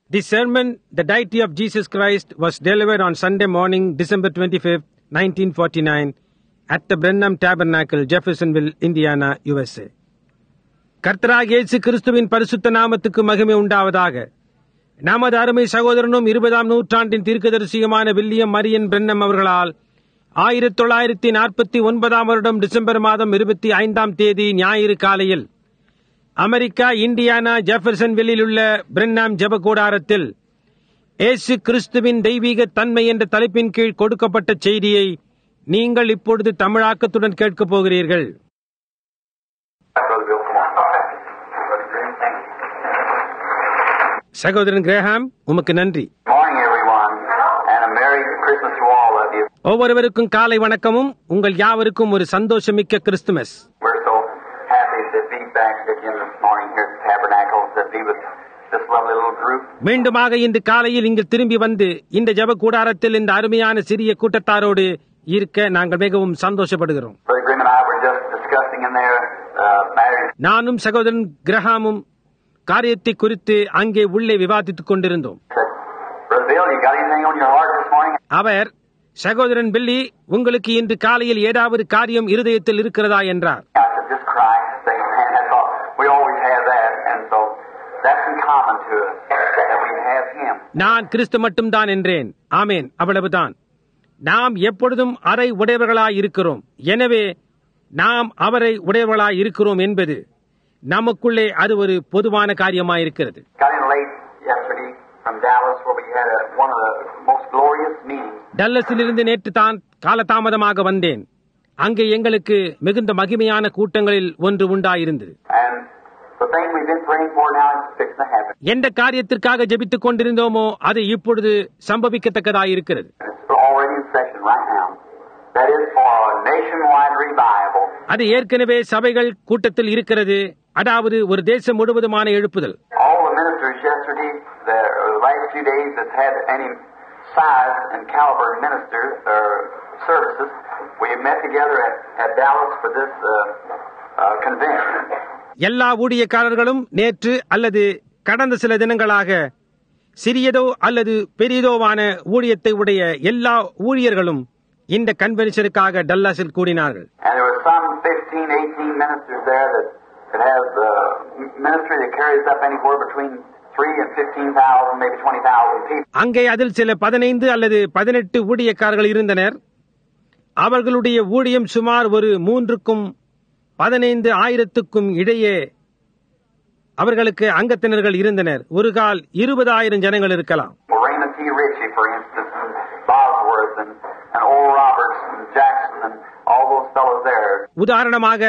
The sermon, The Deity of Jesus Christ, was delivered on Sunday morning, December 25th, 1949, at the Brenham Tabernacle, Jeffersonville, Indiana, USA. கர்த்தராக இயேசு கிறிஸ்துவின் பரிசுத்த நாமத்துக்கு மகிமை உண்டாவதாக நமது அருமை சகோதரனும் இருபதாம் நூற்றாண்டின் தீர்க்கதரிசியுமான வில்லியம் மரியன் பிரென்னம் அவர்களால் ஆயிரத்தி தொள்ளாயிரத்தி நாற்பத்தி ஒன்பதாம் வருடம் டிசம்பர் மாதம் இருபத்தி ஐந்தாம் தேதி ஞாயிறு காலையில் அமெரிக்கா இந்தியானா ஜெஃபர்சன்வில்லில் உள்ள பிரென்னாம் ஜெப கூடாரத்தில் இயேசு கிறிஸ்துவின் தெய்வீக தன்மை என்ற தலைப்பின் கீழ் கொடுக்கப்பட்ட செய்தியை நீங்கள் இப்பொழுது தமிழாக்கத்துடன் கேட்கப் போகிறீர்கள் Brother Bill, come on. Brother Green, thank you. சகோதரன் கிரேஹாம் உமக்கு நன்றி Good morning, everyone, and a Merry Christmas to all of you. ஒவ்வொருவருக்கும் காலை வணக்கமும் உங்கள் யாவருக்கும் ஒரு சந்தோஷமிக்க Christmas We're so happy to be back again this morning here at the Tabernacle to be with this lovely little group. மீண்டுமாக இன்று காலையில் இங்கு திரும்பி வந்து இந்த ஜெப கூடாரத்தில் இந்த அருமையான சிறிய கூட்டத்தாரோடு இருக்க நாங்கள் மிகவும் சந்தோஷப்படுகிறோம் Brother Grimm and I were just discussing in there uh, matters. நானும் சகோதரன் கிரஹாமும் காரியத்தை குறித்து அங்கே உள்ளே விவாதித்துக் கொண்டிருந்தோம் Said, Brother Bill, you got anything on your heart this morning? அவர் சகோதரன் பில்லி உங்களுக்கு இன்று காலையில் ஏதாவது காரியம் இருதயத்தில் இருக்கிறதா என்றார் I said, just Christ. Say, man, that's all. We always have that, and so that's in common to us that we have Him. நான் கிறிஸ்து மட்டும்தான் என்றேன் ஆமேன் அவ்வளவுதான் நாம் எப்பொழுதும் அறை உடையவர்களாய் இருக்கிறோம் எனவே நாம் அவரை உடையவர்களாய் இருக்கிறோம் என்பது நமக்குள்ளே அது ஒரு பொதுவான காரியமாயிருக்கிறது Got in late yesterday from Dallas where we had a, one of the most glorious meetings. டல்லஸிலிருந்து நேற்று தான் காலதாமதமாக வந்தேன் அங்கே எங்களுக்கு மிகுந்த மகிமையான கூட்டங்களில் ஒன்று உண்டாயிருந்தது And the thing we've been praying for now is fixing to happen. எந்த காரியத்திற்காக ஜெபித்துக் கொண்டிருந்தோமோ அது இப்பொழுது சம்பவிக்கத்தக்கதாயிருக்கிறது It's already in session right now. That is for a nationwide revival. அது ஏற்கனவே சபைகள் கூட்டத்தில் இருக்கிறது அதாவது ஒரு தேசம் முழுவதுமான எழுப்புதல் All the ministers yesterday, the, or the last few days that's had any size and caliber minister or services, we met together at, at Dallas for this uh, uh, convention. எல்லா ஊழியக்காரர்களும் நேற்று அல்லது கடந்த சில தினங்களாக சிறியதோ அல்லது பெரியதோவான ஊழியத்தை உடைய எல்லா ஊழியர்களும் இந்த கன்வென்ஷனுக்காக டல்லாஸில் கூடினார்கள் And there were some 15, 18 ministers there that, that have uh, ministry that carries up anywhere between 3 and 15,000, maybe 20,000 people. அங்கே அதில் சில பதினைந்து அல்லது பதினெட்டு ஊழியக்காரர்கள் இருந்தனர் அவர்களுடைய ஊழியம் சுமார் ஒரு மூன்றுக்கும் பதினைந்து ஆயிரத்துக்கும் இடையே அவர்களுக்கு அங்கத்தினர்கள் இருந்தனர் ஒரு கால் இருபதாயிரம் ஜனங்கள் இருக்கலாம் Well, Raymond T. Ritchie, for instance, and Bosworth, and, and Oral Roberts, and Jackson, and all those fellows there. உதாரணமாக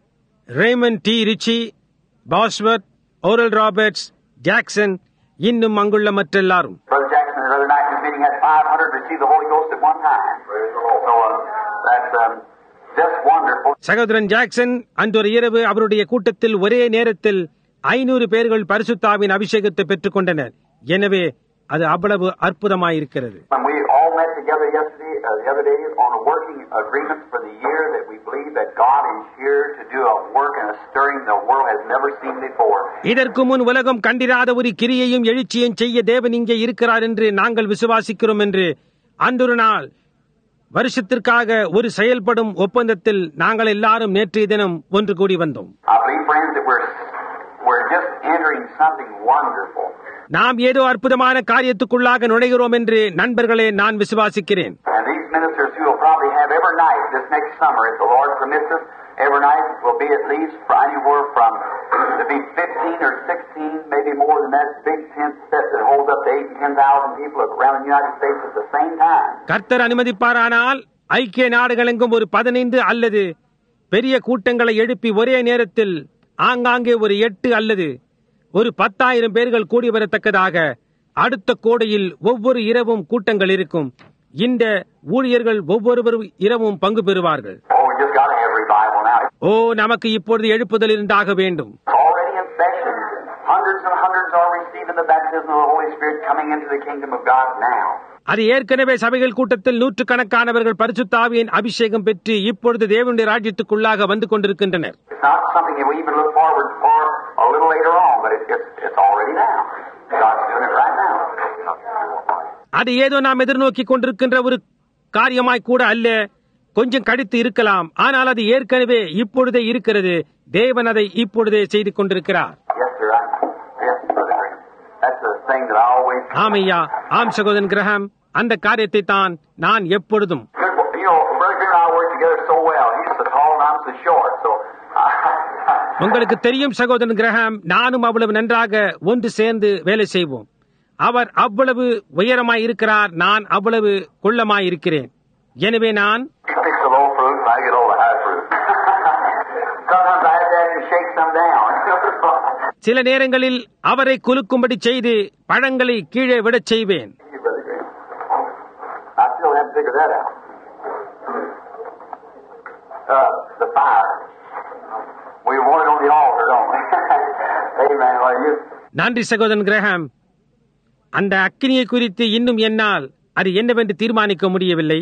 Raymond T Richey Bosworth Oral Roberts Jackson இன்னும் அங்குள்ள மற்றெல்லாரும் Brother Jackson, the other night in his meeting, had 500 receive the Holy Ghost at one time. So uh, that's um, just wonderful. சகோதரன் Jackson அன்றொரு இரவு அவருடைய கூட்டத்தில் ஒரே நேரத்தில் ஐநூறு பேர்கள் பரிசுத்தாவின் அபிஷேகத்தை பெற்றுக் கொண்டனர் எனவே அது அவ்வளவு அற்புதமாயிருக்கிறது When we all met together yesterday, uh, the other day, on a working agreements for the year that we believe that God is here to do a work and a stirring the world has never seen before. இதற்கு முன் உலகம் கண்டிராத ஒரு கிரியையும் எழுச்சியும் செய்ய தேவன் இங்கே இருக்கிறார் என்று நாங்கள் விசுவாசிக்கிறோம் என்று அன்றொரு நாள் வருஷத்திற்காக ஒரு செயல்படும் ஒப்பந்தத்தில் நாங்கள் எல்லாரும் நேற்றைய தினம் ஒன்று கூடி வந்தோம் I believe, friends, that we're we're just entering something wonderful. நாம் ஏதோ அற்புதமான காரியத்துக்குள்ளாக நுழைகிறோம் என்று நண்பர்களே நான் விசுவாசிக்கிறேன் And these ministers who will probably have every night this next summer, if the Lord permits us, every night will be at least for anywhere from to be 15 or 16, maybe more than that, big tent set that holds up to 8 and 10,000 people around the United States at the same time. கர்த்தர் அனுமதிப்பாரானால் ஐக்கிய நாடுகளெங்கும் ஒரு பதினைந்து அல்லது பெரிய கூட்டங்களை எழுப்பி ஒரே நேரத்தில் ஆங்காங்கே ஒரு எட்டு அல்லது ஒரு பத்தாயிரம் பேர்கள் கூடி வரத்தக்கதாக அடுத்த கோடையில் ஒவ்வொரு இரவும் கூட்டங்கள் இருக்கும் இந்த ஊழியர்கள் ஒவ்வொரு இரவும் பங்கு பெறுவார்கள் Oh, we just got to have revival now. ஓ நமக்கு இப்பொழுது எழுப்புதல் இருந்தாக வேண்டும் It's already in session. Hundreds and hundreds are receiving the baptism of the Holy Spirit coming into the kingdom of God now. அது ஏற்கனவே சபைகள் கூட்டத்தில் நூற்றுக்கணக்கானவர்கள் பரிசுத்தாவியின் அபிஷேகம் பெற்று இப்பொழுது தேவனுடைய ராஜ்யத்துக்குள்ளாக வந்து கொண்டிருக்கின்றனர் It's not something that we even look forward for a little later on, but it, it's, it's already now. God's doing it right now. அது ஏதோ நாம் எதிர்நோக்கி கொண்டிருக்கின்ற ஒரு காரியமாய் கூட அல்ல கொஞ்சம் கடித்து இருக்கலாம் ஆனால் அது ஏற்கனவே இப்பொழுதே இருக்கிறது தேவன் அதை இப்பொழுதே செய்து கொண்டிருக்கிறார் Yes, sir. I, yes, Brother Graham. That's the thing that I always. ஆமையா ஆம் சகோதரன் கிரகம் அந்த காரியத்தை தான் நான் எப்பொழுதும் Good, you know, Brother Graham and I work together so well. He's so tall and I'm so short, so. உங்களுக்கு தெரியும் சகோதரன் கிரகம் நானும் அவ்வளவு நன்றாக ஒன்று சேர்ந்து வேலை செய்வோம் அவர் அவ்வளவு உயரமாய் இருக்கிறார் நான் அவ்வளவு குள்ளமாய் இருக்கிறேன் எனவே நான் He picks the low fruit and I get all the high fruit. Sometimes I have to have him shake some down. சில நேரங்களில் அவரை குலுக்கும்படி செய்து பழங்களை கீழே விடச் செய்வேன் Thank you, Brother Graham. I still haven't figured that out. Uh, the fire. We want it on the altar, don't we? Amen. Well, you, நன்றி சகோதரன் கிரகம் அந்த அக்கினியை குறித்து இன்னும் என்னால் அது என்னவென்று தீர்மானிக்க முடியவில்லை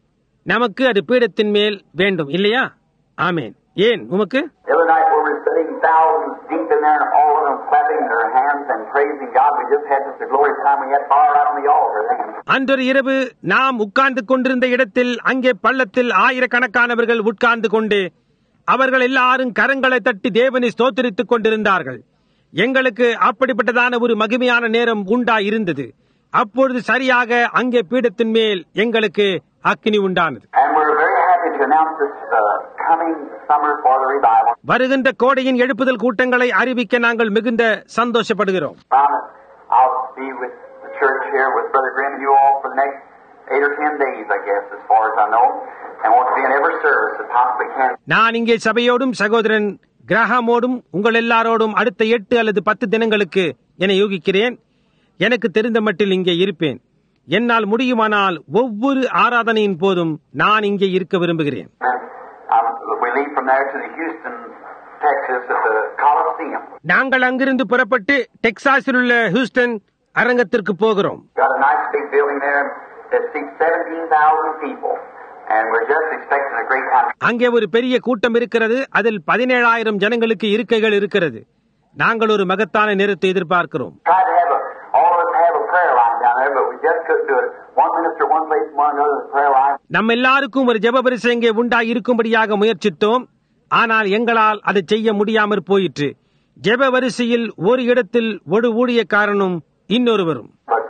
நமக்கு அது பீடத்தின் மேல் வேண்டும் இல்லையா ஆமேன் ஏன் உமக்கு the other night we were sitting thousands deep in there and all of them clapping their hands and praising God. We just had such a glorious time. We had fire out on the altar then. அன்றொரு இரவு நாம் உட்கார்ந்து கொண்டிருந்த இடத்தில் அங்கே பள்ளத்தில் ஆயிரக்கணக்கானவர்கள் உட்கார்ந்து கொண்டு அவர்கள் எல்லாரும் கரங்களை தட்டி தேவனை ஸ்தோத்திரித்துக் கொண்டிருந்தார்கள் எங்களுக்கு அப்படிப்பட்டதான ஒரு மகிமையான நேரம் உண்டா இருந்தது அப்பொழுது சரியாக அங்கே பீடத்தின் மேல் எங்களுக்கு அக்கினி உண்டானது And we're very happy to announce this uh, coming summer for the revival. வருகின்ற கோடையின் எழுப்புதல் கூட்டங்களை அறிவிக்க நாங்கள் மிகுந்த சந்தோஷப்படுகிறோம் Promise I'll be with the church here with Brother Grimm and you all for the next eight or ten days, I guess, as far as I know. And want to be in every service that possibly can. நான் இங்கே சபையோடும் சகோதரன் கிரகமோடும் உங்கள் எல்லாரோடும் அடுத்த எட்டு அல்லது பத்து தினங்களுக்கு என யோகிக்கிறேன் எனக்கு தெரிந்த மட்டில் இங்கே இருப்பேன் என்னால் முடியுமானால் ஒவ்வொரு ஆராதனையின் போதும் நான் இங்கே இருக்க விரும்புகிறேன் And um, we leave from there to the Houston, Texas at the Coliseum. நாங்கள் அங்கிருந்து புறப்பட்டு டெக்சாஸில் உள்ள ஹூஸ்டன் அரங்கத்திற்கு போகிறோம் Got a nice big building there that seats 17,000 people. And we're just expecting a great time. அங்கே ஒரு பெரிய கூட்டம் இருக்கிறது அதில் பதினேழாயிரம் ஜனங்களுக்கு இருக்கைகள் இருக்கிறது நாங்கள் ஒரு மகத்தான நேரத்தை எதிர்பார்க்கிறோம் Tried to have a, all of us have a prayer line down there, but we just couldn't do it. One minister one place, one another prayer line. நம்ம எல்லாருக்கும் ஒரு ஜெப வரிசை இங்கே உண்டா இருக்கும்படியாக முயற்சித்தோம் ஆனால் எங்களால் அதை செய்ய முடியாமற் போயிற்று ஜெப வரிசையில் ஒரு இடத்தில் ஒரு ஊழியக்காரனும் இன்னொருவரும் But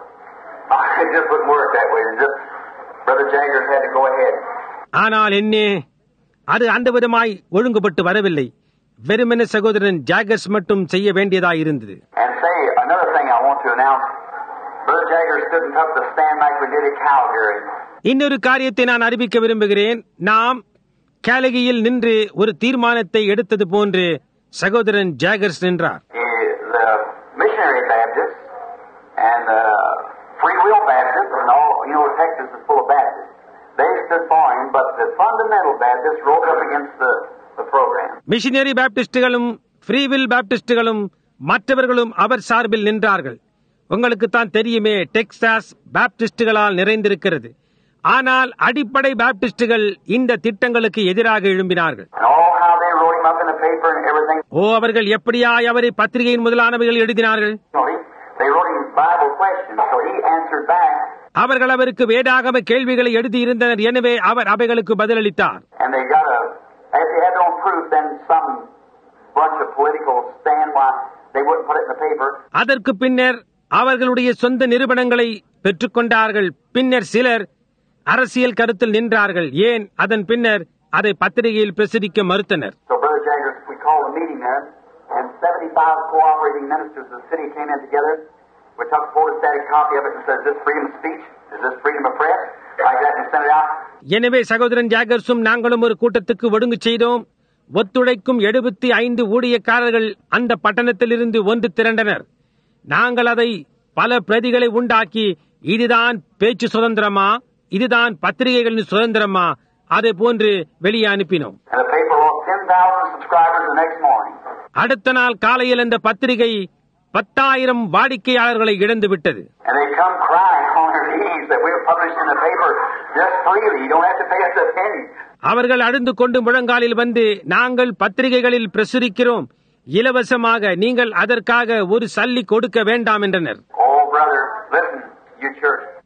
uh, it just wouldn't work that way. It just, Brother Jaggers had to go ahead. ஆனால் என்னே அது அந்த விதமாய் ஒழுங்குபட்டு வரவில்லை வெறுமென சகோதரன் ஜாகர்ஸ் மட்டும் செய்ய வேண்டியதாயிருந்தது And say, another thing I want to announce. Brother Jaggers stood and took the stand like we did at Calgary. இன்னொரு காரியத்தை நான் அறிவிக்க விரும்புகிறேன் நாம் கேலகியில் நின்று ஒரு தீர்மானத்தை எடுத்தது போன்று சகோதரன் ஜாகர்ஸ் நின்றார் Eh, The missionary Baptists and the free will Baptists, and all, you know, Texas is full of Baptists. They stood for him, but the fundamental Baptists rose up against the, the program. Missionary பாப்டிஸ்டுகளும் Freewill பாப்டிஸ்டுகளும் மற்றவர்களும் அவர் சார்பில் நின்றார்கள் உங்களுக்கு தான் தெரியுமே Texas பாப்டிஸ்டுகளால் நிறைந்திருக்கிறது ஆனால் அடிப்படை பாப்டிஸ்டுகள் இந்த திட்டங்களுக்கு எதிராக எழும்பினார்கள் And all how they wrote him up in the paper and everything. ஓ அவர்கள் எப்படியாய் அவரை பத்திரிகையின் முதலானவைகள் எழுதினார்கள் You know, he, they wrote him Bible questions, so he answered back, அவர்கள் அவருக்கு வேதாகம கேள்விகளை எழுதியிருந்தனர் எனவே அவர் அவைகளுக்கு பதிலளித்தார் and they got a, as they had their own proof, then some bunch of political stand why they wouldn't put it in the paper. அதற்கு பின்னர் அவர்களுடைய சொந்த நிறுவனங்களை பெற்றுக்கொண்டார்கள் பின்னர் சிலர் அரசியல் கருத்தில் நின்றார்கள் ஏன் அதன் பின்னர் அதை பத்திரிகையில் பிரசுரிக்க மறுத்தனர் So Brother Jaggers, we called a meeting there, and 75 cooperating ministers of the city came in together. We took a photostatic copy of it and said, is this freedom of speech? Is this freedom of press? Like that, and sent it out. எனவே சகோதரன் ஜாகர்ஸும் நாங்களும் ஒரு கூட்டத்துக்கு ஒடுங்கு செய்தோம் ஒத்துழைக்கும் எழுபத்தி ஐந்து ஊழியக்காரர்கள் அந்த பட்டணத்திலிருந்து ஒன்று திரண்டனர் நாங்கள் அதை பல பிரதிகளை உண்டாக்கி இதுதான் பேச்சு சுதந்திரமா இதுதான் பத்திரிகைகளின் சுதந்திரமா அதை போன்று வெளியே அனுப்பினோம் And the paper lost 10,000 subscribers the next morning. அடுத்த நாள் காலையில் அந்த பத்திரிகை பத்தாயிரம் வாடிக்கையாளர்களை இழந்து விட்டது And they come crying on their knees that we were published in the paper just freely. You don't have to pay us a penny. அவர்கள் அழுந்து கொண்டு முழங்காலில் வந்து நாங்கள் பத்திரிகைகளில் பிரசுரிக்கிறோம் இலவசமாக நீங்கள் அதற்காக ஒரு சல்லி கொடுக்க வேண்டாம் என்றனர் Oh, brother, listen, you church.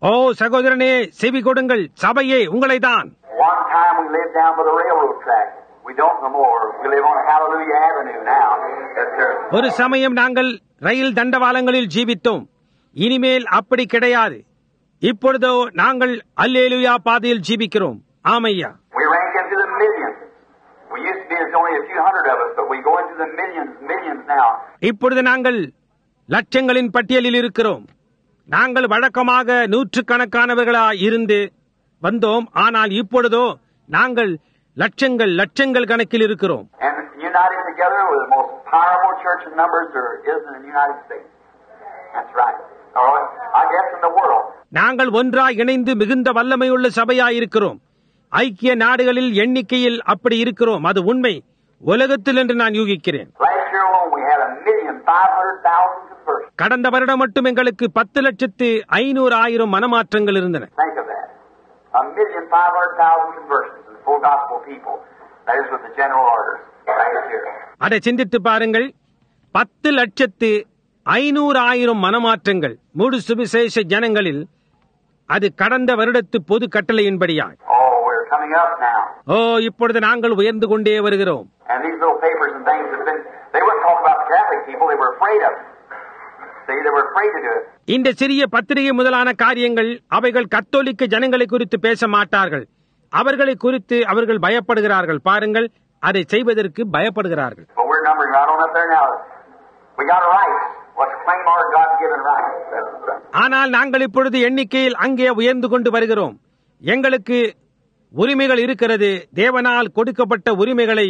ஓ சகோதரனே செவி கொடுங்கள் சபையே உங்களைதான் One time we lived down by the railroad track. We don't no more. We live on Hallelujah Avenue now. Yes, sir. ஒரு சமயம் நாங்கள் ரயில் தண்டவாளங்களில் ஜீவித்தோம் இனிமேல் அப்படி கிடையாது இப்பொழுதோ நாங்கள் அல்லேலுயா பாதையில் ஜீவிக்கிறோம் ஆமையா We rank into the millions. We used to be there's only a few hundred of us, but we go into the millions, millions now. இப்பொழுது நாங்கள் லட்சங்களின் பட்டியலில் இருக்கிறோம் நாங்கள் வழக்கமாக நூற்றுக்கணக்கானவர்களாய் இருந்து வந்தோம் ஆனால் இப்பொழுதோ நாங்கள் லட்சங்கள் லட்சங்கள் கணக்கில் இருக்கிறோம் And united together with the most powerful church in numbers there is in the United States. That's right. All right. I guess in the world. நாங்கள் ஒன்றாய் இணைந்து மிகுந்த வல்லமையுள்ள சபையாய் இருக்கிறோம் ஐக்கிய நாடுகளில் எண்ணிக்கையில் அப்படி இருக்கிறோம் அது உண்மை உலகத்தில் என்று நான் யூகிக்கிறேன் Last year alone we had a million five hundred thousand conversions. கடந்த வருடம் மட்டும் எங்களுக்கு பத்து லட்சத்து ஐநூறு ஆயிரம் மனமாற்றங்கள் இருந்தன Think of that. A million five hundred thousand conversions in full gospel people. That is with the general orders. Right here. அதை சிந்தித்து பாருங்கள் பத்து லட்சத்து ஐநூறு ஆயிரம் மனமாற்றங்கள் முழு சுவிசேஷ ஜனங்களில் அது கடந்த வருடத்து பொது கட்டளையின்படியாய் Oh, we're coming up now. ஓ இப்பொழுது நாங்கள் உயர்ந்து கொண்டே வருகிறோம் And these little papers and things have been, they wouldn't talk about the Catholic people, they were afraid of it. See, they were afraid to do it. இந்த சிறிய பத்திரிகை முதலான காரியங்கள் அவைகள் கத்தோலிக்க ஜனங்களை குறித்து பேச மாட்டார்கள் அவர்களை குறித்து அவர்கள் பயப்படுகிறார்கள் பாருங்கள் அதை செய்வதற்கு பயப்படுகிறார்கள் But we're numbering right on up there now. We got rights. Let's claim our God-given rights. That's right. ஆனால் நாங்கள் இப்பொழுது எண்ணிக்கையில் அங்கே உயர்ந்து கொண்டு வருகிறோம் எங்களுக்கு உரிமைகள் இருக்கிறது தேவனால் கொடுக்கப்பட்ட உரிமைகளை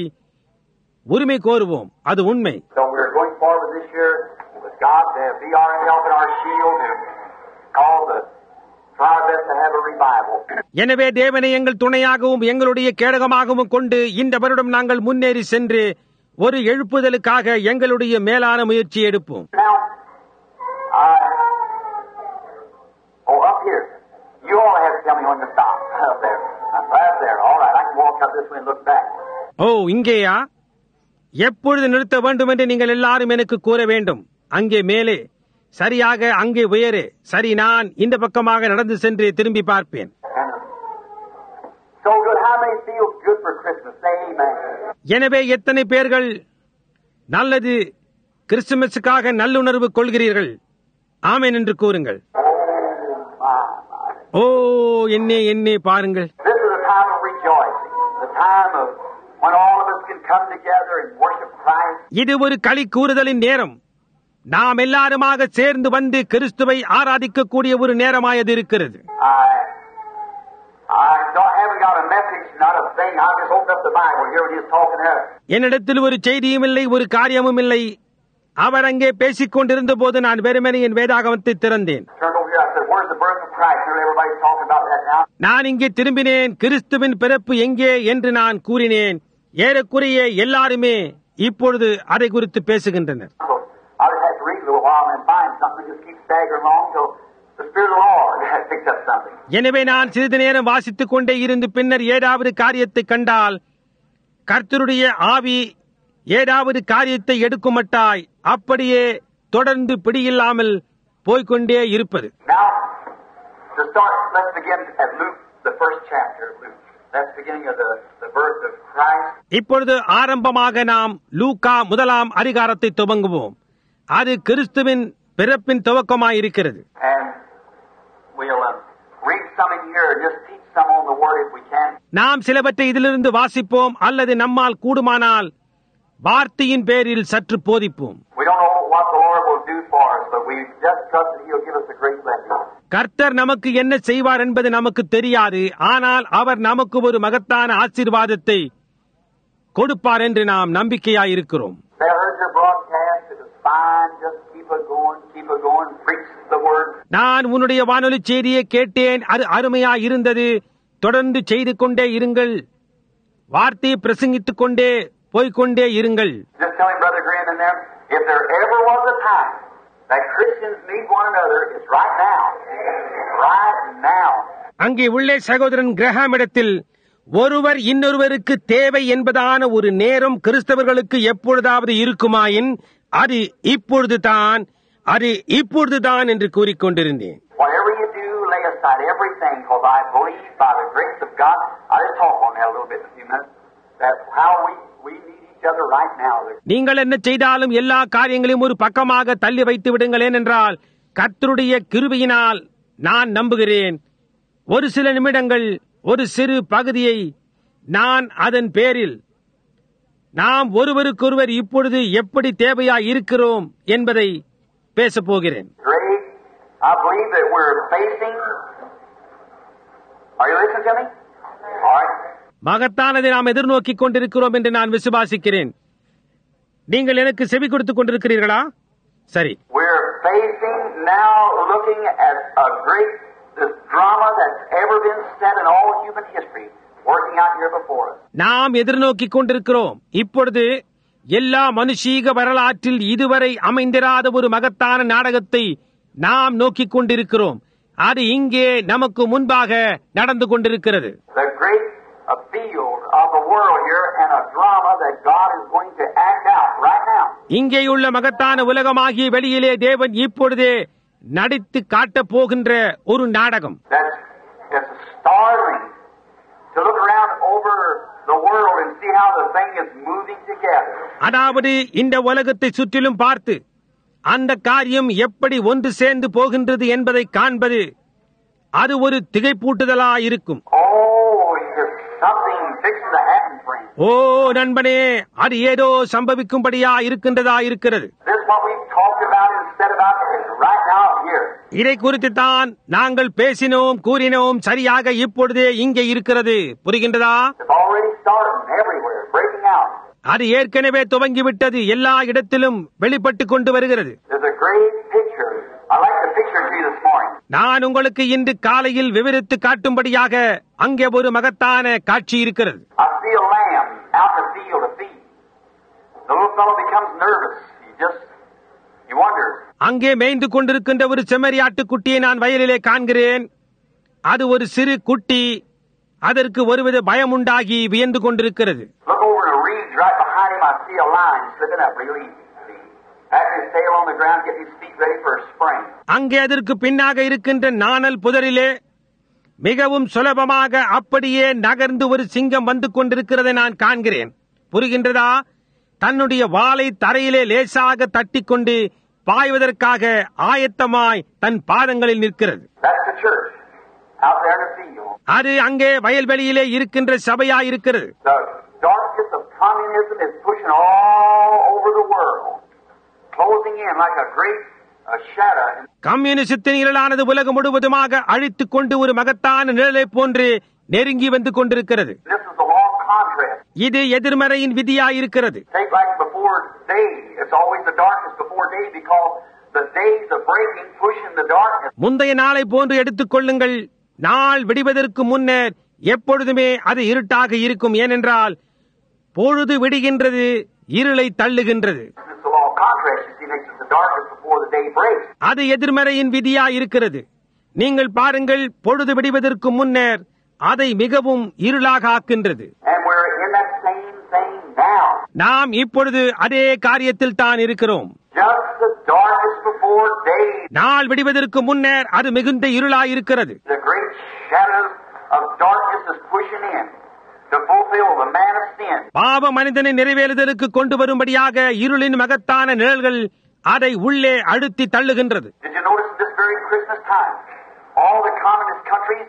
உரிமை கோருவோம் அது உண்மை So we're going forward this year with God to be our help and our shield to call the try our best to have a revival. எனவே தேவனை எங்கள் துணையாகவும் எங்களுடைய கேடகமாகவும் கொண்டு இந்த வருடம் நாங்கள் முன்னேறி சென்று ஒரு எழுப்புதலுக்காக எங்களுடைய மேலான முயற்சி எடுப்போம் Now, I, oh, up here. You all have to tell me when to stop. Up there. Right there. All right. I can walk up this way and look back. ஓ இங்கேயா எப்பொழுது நிறுத்த வேண்டும் என்று நீங்கள் எல்லாரும் எனக்கு கூற வேண்டும் அங்கே மேலே சரியாக அங்கே உயரே சரி நான் இந்த பக்கமாக நடந்து சென்று திரும்பி பார்ப்பேன் And so good. How many feel good for Christmas? Say amen. எனவே எத்தனை பேர்கள் நல்லது கிறிஸ்துமஸுக்காக நல்லுணர்வு கொள்கிறீர்கள் ஆமென் என்று கூறுங்கள் Oh, my, my. ஓ என்னே என்னே பாருங்கள் This is a time of rejoicing. The time of when all of us can come together and worship Christ. இது ஒரு களி கூறுதலின் நேரம் நாம் எல்லாருமாக சேர்ந்து வந்து கிறிஸ்துவை ஆராதிக்கக்கூடிய ஒரு நேரமாயது இருக்கிறது I, I don't, haven't got a message, not a thing. I just opened up the Bible here when he was talking there. என்னிடத்தில் ஒரு செய்தியும் இல்லை ஒரு காரியமும் இல்லை அவர் அங்கே பேசிக் கொண்டிருந்த போது நான் வெறுமனே என் வேதாகமத்தை திறந்தேன் Turned over here. I said, "Where's the birth of Christ?" Here, everybody's talking about that now. நான் இங்கே திரும்பினேன் கிறிஸ்துவின் பிறப்பு எங்கே என்று நான் கூறினேன் ஏறக்குறைய எல்லாருமே இப்பொழுது அதை குறித்து பேசுகின்றனர் So I just have to read a little while and then find something. Just keep staggering along till the Spirit of the Lord picks up something. எனவே நான் சிறிது நேரம் வாசித்துக் கொண்டே இருந்து பின்னர் ஏதாவது காரியத்தை கண்டால் கர்த்தருடைய ஆவி ஏதாவது காரியத்தை எடுக்குமட்டாய் அப்படியே தொடர்ந்து பிடியில்லாமல் போய்க்கொண்டே இருப்பது Now, to start, let's begin at Luke, the first chapter of Luke. That's the beginning of the, the birth of Christ. இப்பொழுது ஆரம்பமாக நாம் லூக்கா முதலாம் அதிகாரத்தை துவங்குவோம் அது கிறிஸ்துவின் பிறப்பின் துவக்கமாய் இருக்கிறது And we'll uh, read some in here and just teach some on the Word if we can. நாம் சிலவற்றை இதிலிருந்து வாசிப்போம் அல்லது நம்மால் கூடுமானால் வார்த்தையின் பேரில் சற்று போதிப்போம் We don't know what the Lord will do for us, but we just trust that He'll give us a great blessing. கர்த்தர் நமக்கு என்ன செய்வார் என்பது நமக்கு தெரியாது ஆனால் அவர் நமக்கு ஒரு மகத்தான ஆசீர்வாதத்தை கொடுப்பார் என்று நாம் நம்பிக்கையாயிருக்கிறோம் They heard your broadcast. It was fine. Just keep it going, keep it going. Preach the Word. நான் உன்னுடைய வானொலி செய்தியை கேட்டேன் அது அருமையா இருந்தது தொடர்ந்து செய்து கொண்டே இருங்கள் வார்த்தையை பிரசங்கித்துக் கொண்டே போய்க்கொண்டே இருங்கள் Just telling Brother Grant in there, if there ever was a time that Christians need one another, it's right now. Right now. அங்கே உள்ளே சகோதரன் கிரகாமிடத்தில் ஒருவர் இன்னொருவருக்கு தேவை என்பதான ஒரு நேரம் கிறிஸ்தவர்களுக்கு எப்பொழுதாவது இருக்குமாயின் அது இப்பொழுதுதான் அது இப்பொழுதுதான் என்று கூறிக்கொண்டிருந்தேன் Whatever you do, lay a aside everything because I believe by the grace of God. I'll just talk on that a little bit in a few minutes. That how we, we need each other right now. நீங்கள் என்ன செய்தாலும் எல்லா காரியங்களையும் ஒரு பக்கமாக தள்ளி வைத்து விடுங்களேன் என்றால் கர்த்தருடைய கிருபையினால் நான் நம்புகிறேன் ஒரு சில நிமிடங்கள் ஒரு சிறு பகுதியை நான் அதன் பேரில் நாம் ஒருவருக்கொருவர் இப்பொழுது எப்படி தேவையாய் இருக்கிறோம் என்பதை பேசப் போகிறேன் Great. I believe that we're facing. Are you listening to me? All right. மகத்தானதை நாம் எதிர்நோக்கிக் கொண்டிருக்கிறோம் என்று நான் விசுவாசிக்கிறேன் நீங்கள் எனக்கு செவி கொடுத்துக் கொண்டிருக்கிறீர்களா சரி We're facing now looking at a great this drama that's ever been set in all human history working out here before us. நாம் எதிர்நோக்கிக் கொண்டிருக்கிறோம் இப்பொழுது எல்லா மனுஷீக வரலாற்றில் இதுவரை அமைந்திராத ஒரு மகத்தான நாடகத்தை நாம் நோக்கிக் கொண்டிருக்கிறோம் அது இங்கே நமக்கு முன்பாக நடந்து கொண்டிருக்கிறது The great uh, field of the world here and a drama that God is going to act out right now. இங்கேயுள்ள மகத்தான உலகமாகிய வெளியிலே தேவன் இப்பொழுதே நடித்து காட்டப் போகின்ற ஒரு நாடகம் That's, that's startling to look around over the world and see how the thing is moving together. அதாவது இந்த உலகத்தை சுற்றிலும் பார்த்து அந்த காரியம் எப்படி ஒன்று சேர்ந்து போகின்றது என்பதை காண்பது அது ஒரு திகைப்பூட்டுதலாயிருக்கும் Oh, there's something fixing to happen, friend. ஓ நண்பனே அது ஏதோ சம்பவிக்கும்படியா இருக்கின்றதா இருக்கிறது This is what we've talked about and said about right now here. இதை குறித்து தான் நாங்கள் பேசினோம் கூறினோம் சரியாக இப்பொழுதே இங்கே இருக்கிறது புரிகின்றதா It's already starting everywhere, breaking out. அது ஏற்கனவே துவங்கிவிட்டது எல்லா இடத்திலும் வெளிப்பட்டு கொண்டு வருகிறது There's a great picture. I like the picture to you this morning. நான் உங்களுக்கு இன்று காலையில் விவரித்து காட்டும்படியாக அங்கே ஒரு மகத்தான காட்சி இருக்கிறது I see a lamb out in the field to feed. The little fellow becomes nervous. He just, he wonders, அங்கே மேய்ந்து கொண்டிருக்கின்ற ஒரு செம்மறியாட்டு குட்டியை நான் வயலிலே காண்கிறேன் அது ஒரு சிறு குட்டி அதற்கு ஒருவித பயம் உண்டாகி வியந்து கொண்டிருக்கிறது look over in the reeds right behind him, I see a lion slipping up real easy. See? Patting his tail on the ground, getting his feet ready for a spring. அங்கே அதற்கு பின்னாக இருக்கின்ற நாணல் புதரிலே மிகவும் சுலபமாக அப்படியே நகர்ந்து ஒரு சிங்கம் வந்து கொண்டிருக்கிறதை நான் காண்கிறேன் புரிகின்றதா தன்னுடைய வாளை தரையிலே லேசாக தட்டிக்கொண்டு பாய்வதற்காக ஆயத்தமாய் தன் பாதங்களில் நிற்கிறது That's the church out there in the field. அது அங்கே வயல்வெளியிலே இருக்கின்ற சபையாய் இருக்கிறது The darkness of communism is pushing all over the world, closing in like a great uh, shadow. And கம்யூனிசத்தின் நிழலானது உலகம் முழுவதுமாக அழித்துக் கொண்டு ஒரு மகத்தான நிழலை போன்று நெருங்கி வந்து கொண்டிருக்கிறது this is the law of contrast. இது எதிர்மறையின் விதியாயிருக்கிறது Take like before day. It's always the darkness before day because the days of breaking pushing the darkness. முந்தைய நாளை போன்று எடுத்துக் கொள்ளுங்கள் நாள் விடிவதற்கு முன்னர் எப்பொழுதுமே அது இருட்டாக இருக்கும் ஏனென்றால் பொழுது விடுகின்றது இருளை தள்ளுகின்றது It's the law of contrast. You see, makes it the darkness before the day breaks. அது எதிர்மறையின் விதியா இருக்கிறது நீங்கள் பாருங்கள் பொழுது விடுவதற்கு முன்னர் அதை மிகவும் இருளாக ஆக்கின்றது And we're in that same thing now. நாம் இப்பொழுது அதே காரியத்தில் தான் இருக்கிறோம் Just the darkness before day. நாள் விடுவதற்கு முன்னர் அது மிகுந்த இருளாயிருக்கிறது The great shadow of darkness is pushing in to fulfill the man of sin. பாவ மனிதனை நிறைவேறுதலுக்கு கொண்டு வரும்படியாக இருளின் மகத்தான நிழல்கள் அதை உள்ளே அழுத்தி தள்ளுகின்றது Did you notice this very Christmas time? All the communist countries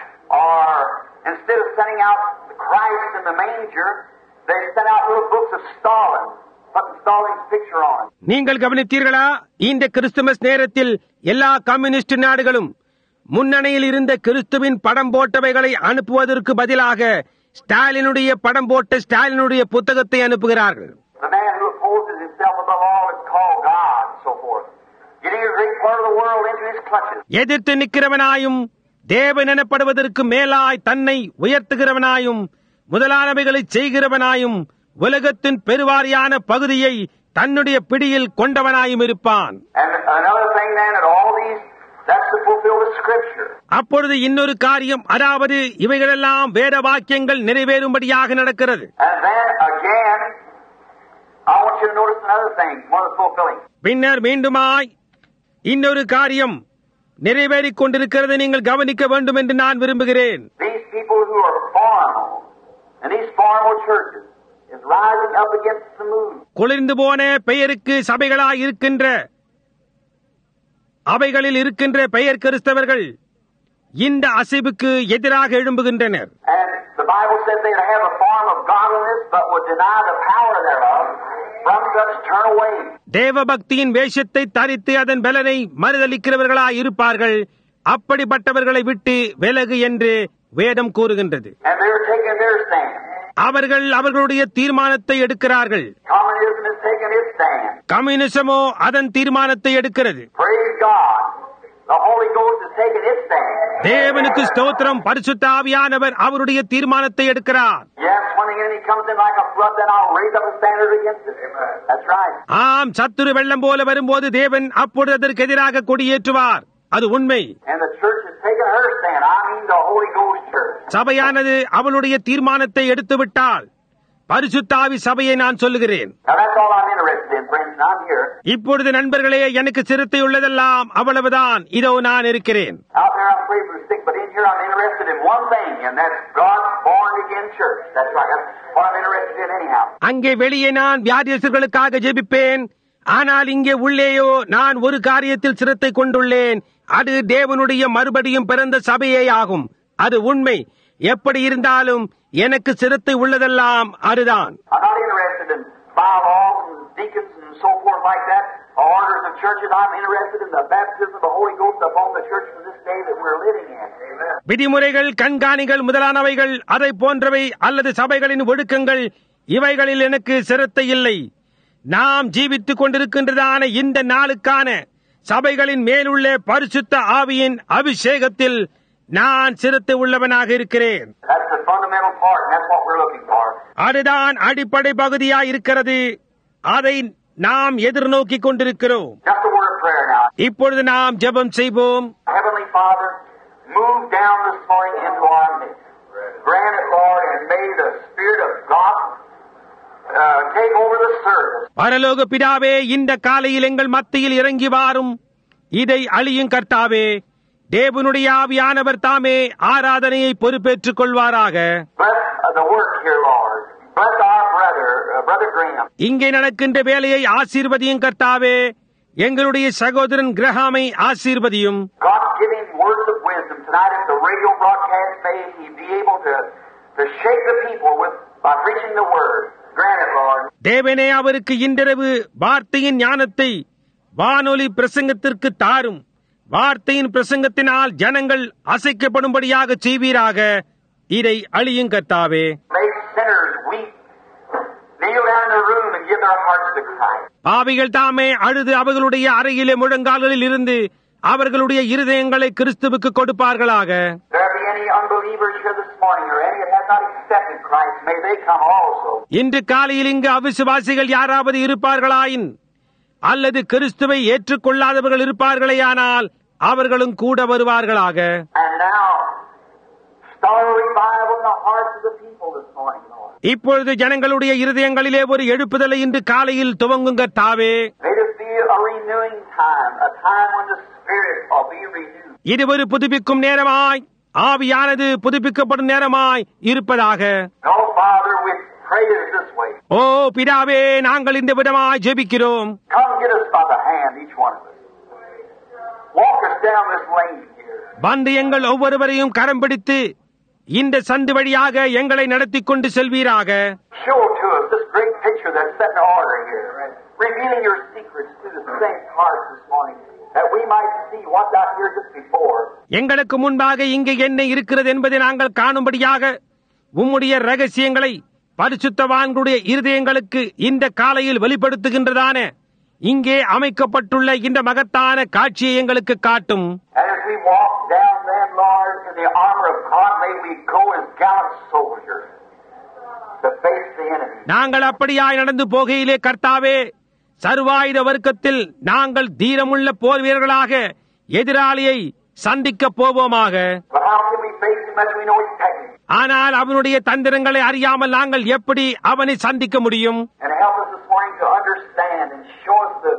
are, instead of sending out the Christ in the manger, they sent out little books of Stalin, putting Stalin's picture on. நீங்கள் கவனித்தீர்களா இந்த Christmas நேரத்தில் எல்லா communist நாடுகளும் முன்னணியில் இருந்த கிறிஸ்துவின் படம் போட்டவைகளை அனுப்புவதற்கு பதிலாக ஸ்டாலினுடைய படம் போட்ட ஸ்டாலினுடைய புத்தகத்தை அனுப்புகிறார்கள் The man who opposes himself above all is called God, and so forth. Getting a great part of the world into his clutches. எதிர்த்து நிற்கிறவனாயும் தேவன் எனப்படுவதற்கு மேலாய் தன்னை உயர்த்துகிறவனாயும் முதலானவைகளை செய்கிறவனாயும் உலகத்தின் பெருவாரியான பகுதியை தன்னுடைய பிடியில் கொண்டவனாயும் இருப்பான் And another thing then, that all these, that's to fulfill the scripture. அப்பொழுது இன்னொரு காரியம் அதாவது இவைகளெல்லாம் வேத வாக்கியங்கள் நிறைவேறும்படியாக நடக்கிறது And then again, I want you to notice another thing, one of the fulfilling. பின்னர் மீண்டுமாய் இன்னொரு காரியம் நிறைவேறிக் கொண்டிருக்கிறதை நீங்கள் கவனிக்க வேண்டும் என்று நான் விரும்புகிறேன் These people who are formal, and these formal churches, is rising up against the move. குளிர்ந்து போன பெயருக்கு சபைகளாய் இருக்கின்ற அவைகளில் இருக்கின்ற பெயர் கிறிஸ்தவர்கள் இந்த அசைவுக்கு எதிராக எழும்புகின்றனர் And the Bible said they'd have a form of godliness, but would deny the power thereof. From such turn away. தேவ பக்தியின் வேஷத்தை தரித்து அதன் பலனை மறுதளிக்கிறவர்களாய் இருப்பார்கள் அப்படிப்பட்டவர்களை விட்டு விலகு என்று வேதம் கூறுகின்றது And they're taking their stand. அவர்கள் அவர்களுடைய தீர்மானத்தை எடுக்கிறார்கள் Communism is taking its stand. கம்யூனிசமோ அதன் தீர்மானத்தை எடுக்கிறது Praise God. The Holy Ghost is taking its stand. தேவனுக்கு ஸ்தோத்திரம் பரிசுத்த ஆவியானவர் அவருடைய தீர்மானத்தை எடுக்கிறார் Yes, when the enemy comes in like a flood, then I'll raise up a standard against it. That's right. ஆம் சத்துரு வெள்ளம் போல வரும்போது தேவன் அப்பொழுது அதற்கு எதிராக கொடியேற்றுவார் அது உண்மை And the church is taking her stand. I mean the Holy Ghost church. சபையானது அவளுடைய தீர்மானத்தை எடுத்துவிட்டால் பரிசுத்தாவி சபையை நான் சொல்லுகிறேன் Now that's all I'm interested in, friends, and I'm here. இப்பொழுது நண்பர்களே எனக்கு சிறுத்தை உள்ளதெல்லாம் அவ்வளவுதான் இதோ நான் இருக்கிறேன் Out there I'm praying for the sick, but in here I'm interested in one thing, and that's God's born again church. That's right. That's what I'm interested in anyhow. அங்கே வெளியே நான் வியாதியஸ்தர்களுக்காக ஜெபிப்பேன் ஆனால் இங்கே உள்ளேயோ நான் ஒரு காரியத்தில் சிரத்தை கொண்டுள்ளேன் அது தேவனுடைய மறுபடியும் பிறந்த சபையே ஆகும் அது உண்மை எப்படி இருந்தாலும் எனக்கு சிரத்தை உள்ளதெல்லாம் அதுதான் I'm not interested in bylaws and deacons and so forth like that, orders of churches. I'm interested in the baptism of the Holy Ghost upon the church for this day that we're living in. Amen. விதிமுறைகள் கண்காணிகள் முதலானவைகள் அதை போன்றவை அல்லது சபைகளின் ஒழுக்கங்கள் இவைகளில் எனக்கு சிரத்தை இல்லை நாம் ஜீவித்துக் கொண்டிருக்கின்றதான இந்த நாளுக்கான சபைகளின் மேலுள்ள பரிசுத்த ஆவியின் அபிஷேகத்தில் நான் சிரத்தை உள்ளவனாக இருக்கிறேன் That's the fundamental part, and that's what we're looking for. அதுதான் அடிப்படை பகுதியாய் இருக்கிறது அதை நாம் எதிர்நோக்கிக் கொண்டிருக்கிறோம் Just a word of prayer now. இப்பொழுது நாம் ஜெபம் செய்வோம் Heavenly Father, move down this morning into our midst. Grant it, Lord, and may the Spirit of God uh, take over the service. பரலோக பிதாவே இந்த காலையில் எங்கள் மத்தியில் இறங்கி வாரும் இதை அழியும் கர்த்தாவே தேவனுடைய ஆவியானவர் தாமே ஆராதனையை பொறுப்பேற்றுக் கொள்வாராக Bless uh, the work here, Lord. Bless our brother, uh, Brother Graham. இங்கே நடக்கின்ற வேலையை ஆசீர்வதியும் கர்த்தாவே எங்களுடைய சகோதரன் கிரஹாமை ஆசீர்வதியும் God give him words of wisdom tonight at the radio broadcast. May he be able to, to shake the people with by preaching the word. Grant it, Lord. தேவனே அவருக்கு இன்றிரவு வார்த்தையின் ஞானத்தை வானொலி பிரசங்கத்திற்கு தாரும் வார்த்தையின் பிரசங்கத்தினால் ஜனங்கள் அசைக்கப்படும்படியாக செய்வீராக இதை அழியும் கர்த்தாவே Make sinners weep. Kneel down in the room and give their hearts to Christ. பாவிகள் தாமே அழுது அவர்களுடைய அறையிலே முழங்கால்களில் இருந்து அவர்களுடைய இருதயங்களை கிறிஸ்துவுக்கு கொடுப்பார்களாக There be any unbelievers here this morning or any that have not accepted Christ, may they come also. இன்று காலையில் இங்கு அவிசுவாசிகள் யாராவது இருப்பார்களாயின் அல்லது கிறிஸ்துவை ஏற்றுக்கொள்ளாதவர்கள் இருப்பார்களேயானால் அவர்களும் கூட வருவார்களாக And now, start a revival in the hearts of the people this morning, Lord. இப்பொழுது ஜனங்களுடைய இருதயங்களிலே ஒரு எழுப்புதலை இன்று காலையில் துவங்குங்க தாவே May this be a renewing time, a time when the Spirit will be renewed. இது ஒரு புதுப்பிக்கும் நேரமாய் ஆவியானது புதுப்பிக்கப்படும் நேரமாய் இருப்பதாக No, Father, we pray it this way. ஓ பிதாவே நாங்கள் இந்த விதமாய் ஜெபிக்கிறோம் Come get us by the hand, each one of us. Walk us down this lane here. வந்து எங்கள் ஒவ்வொருவரையும் கரம் பிடித்து இந்த சந்து வழியாக எங்களை நடத்திக் கொண்டு செல்வீராக Show to us this great picture that's set in order here, revealing your secrets to the saints' hearts this morning, that we might see what's out here just before. எங்களுக்கு முன்பாக இங்கே என்ன இருக்கிறது என்பதை நாங்கள் காணும்படியாக உம்முடைய ரகசியங்களை பரிசுத்தவான்களுடைய இருதயங்களுக்கு இந்த காலையில் வெளிப்படுத்துகின்றதான இங்கே அமைக்கப்பட்டுள்ள இந்த மகத்தான காட்சியை எங்களுக்கு காட்டும் And as we walk down then, Lord, in the armor of God, may we go as gallant soldiers to face the enemy. நாங்கள் அப்படியாய் நடந்து போகையிலே கர்த்தாவே சர்வாயுத வர்க்கத்தில் நாங்கள் தீரமுள்ள போர் வீரர்களாக எதிராளியை சந்திக்கப் போவோமாக But how can we face him unless we know his technique? ஆனால் அவனுடைய தந்திரங்களை அறியாமல் நாங்கள் எப்படி அவனை சந்திக்க முடியும் And help us this morning to understand and show us the,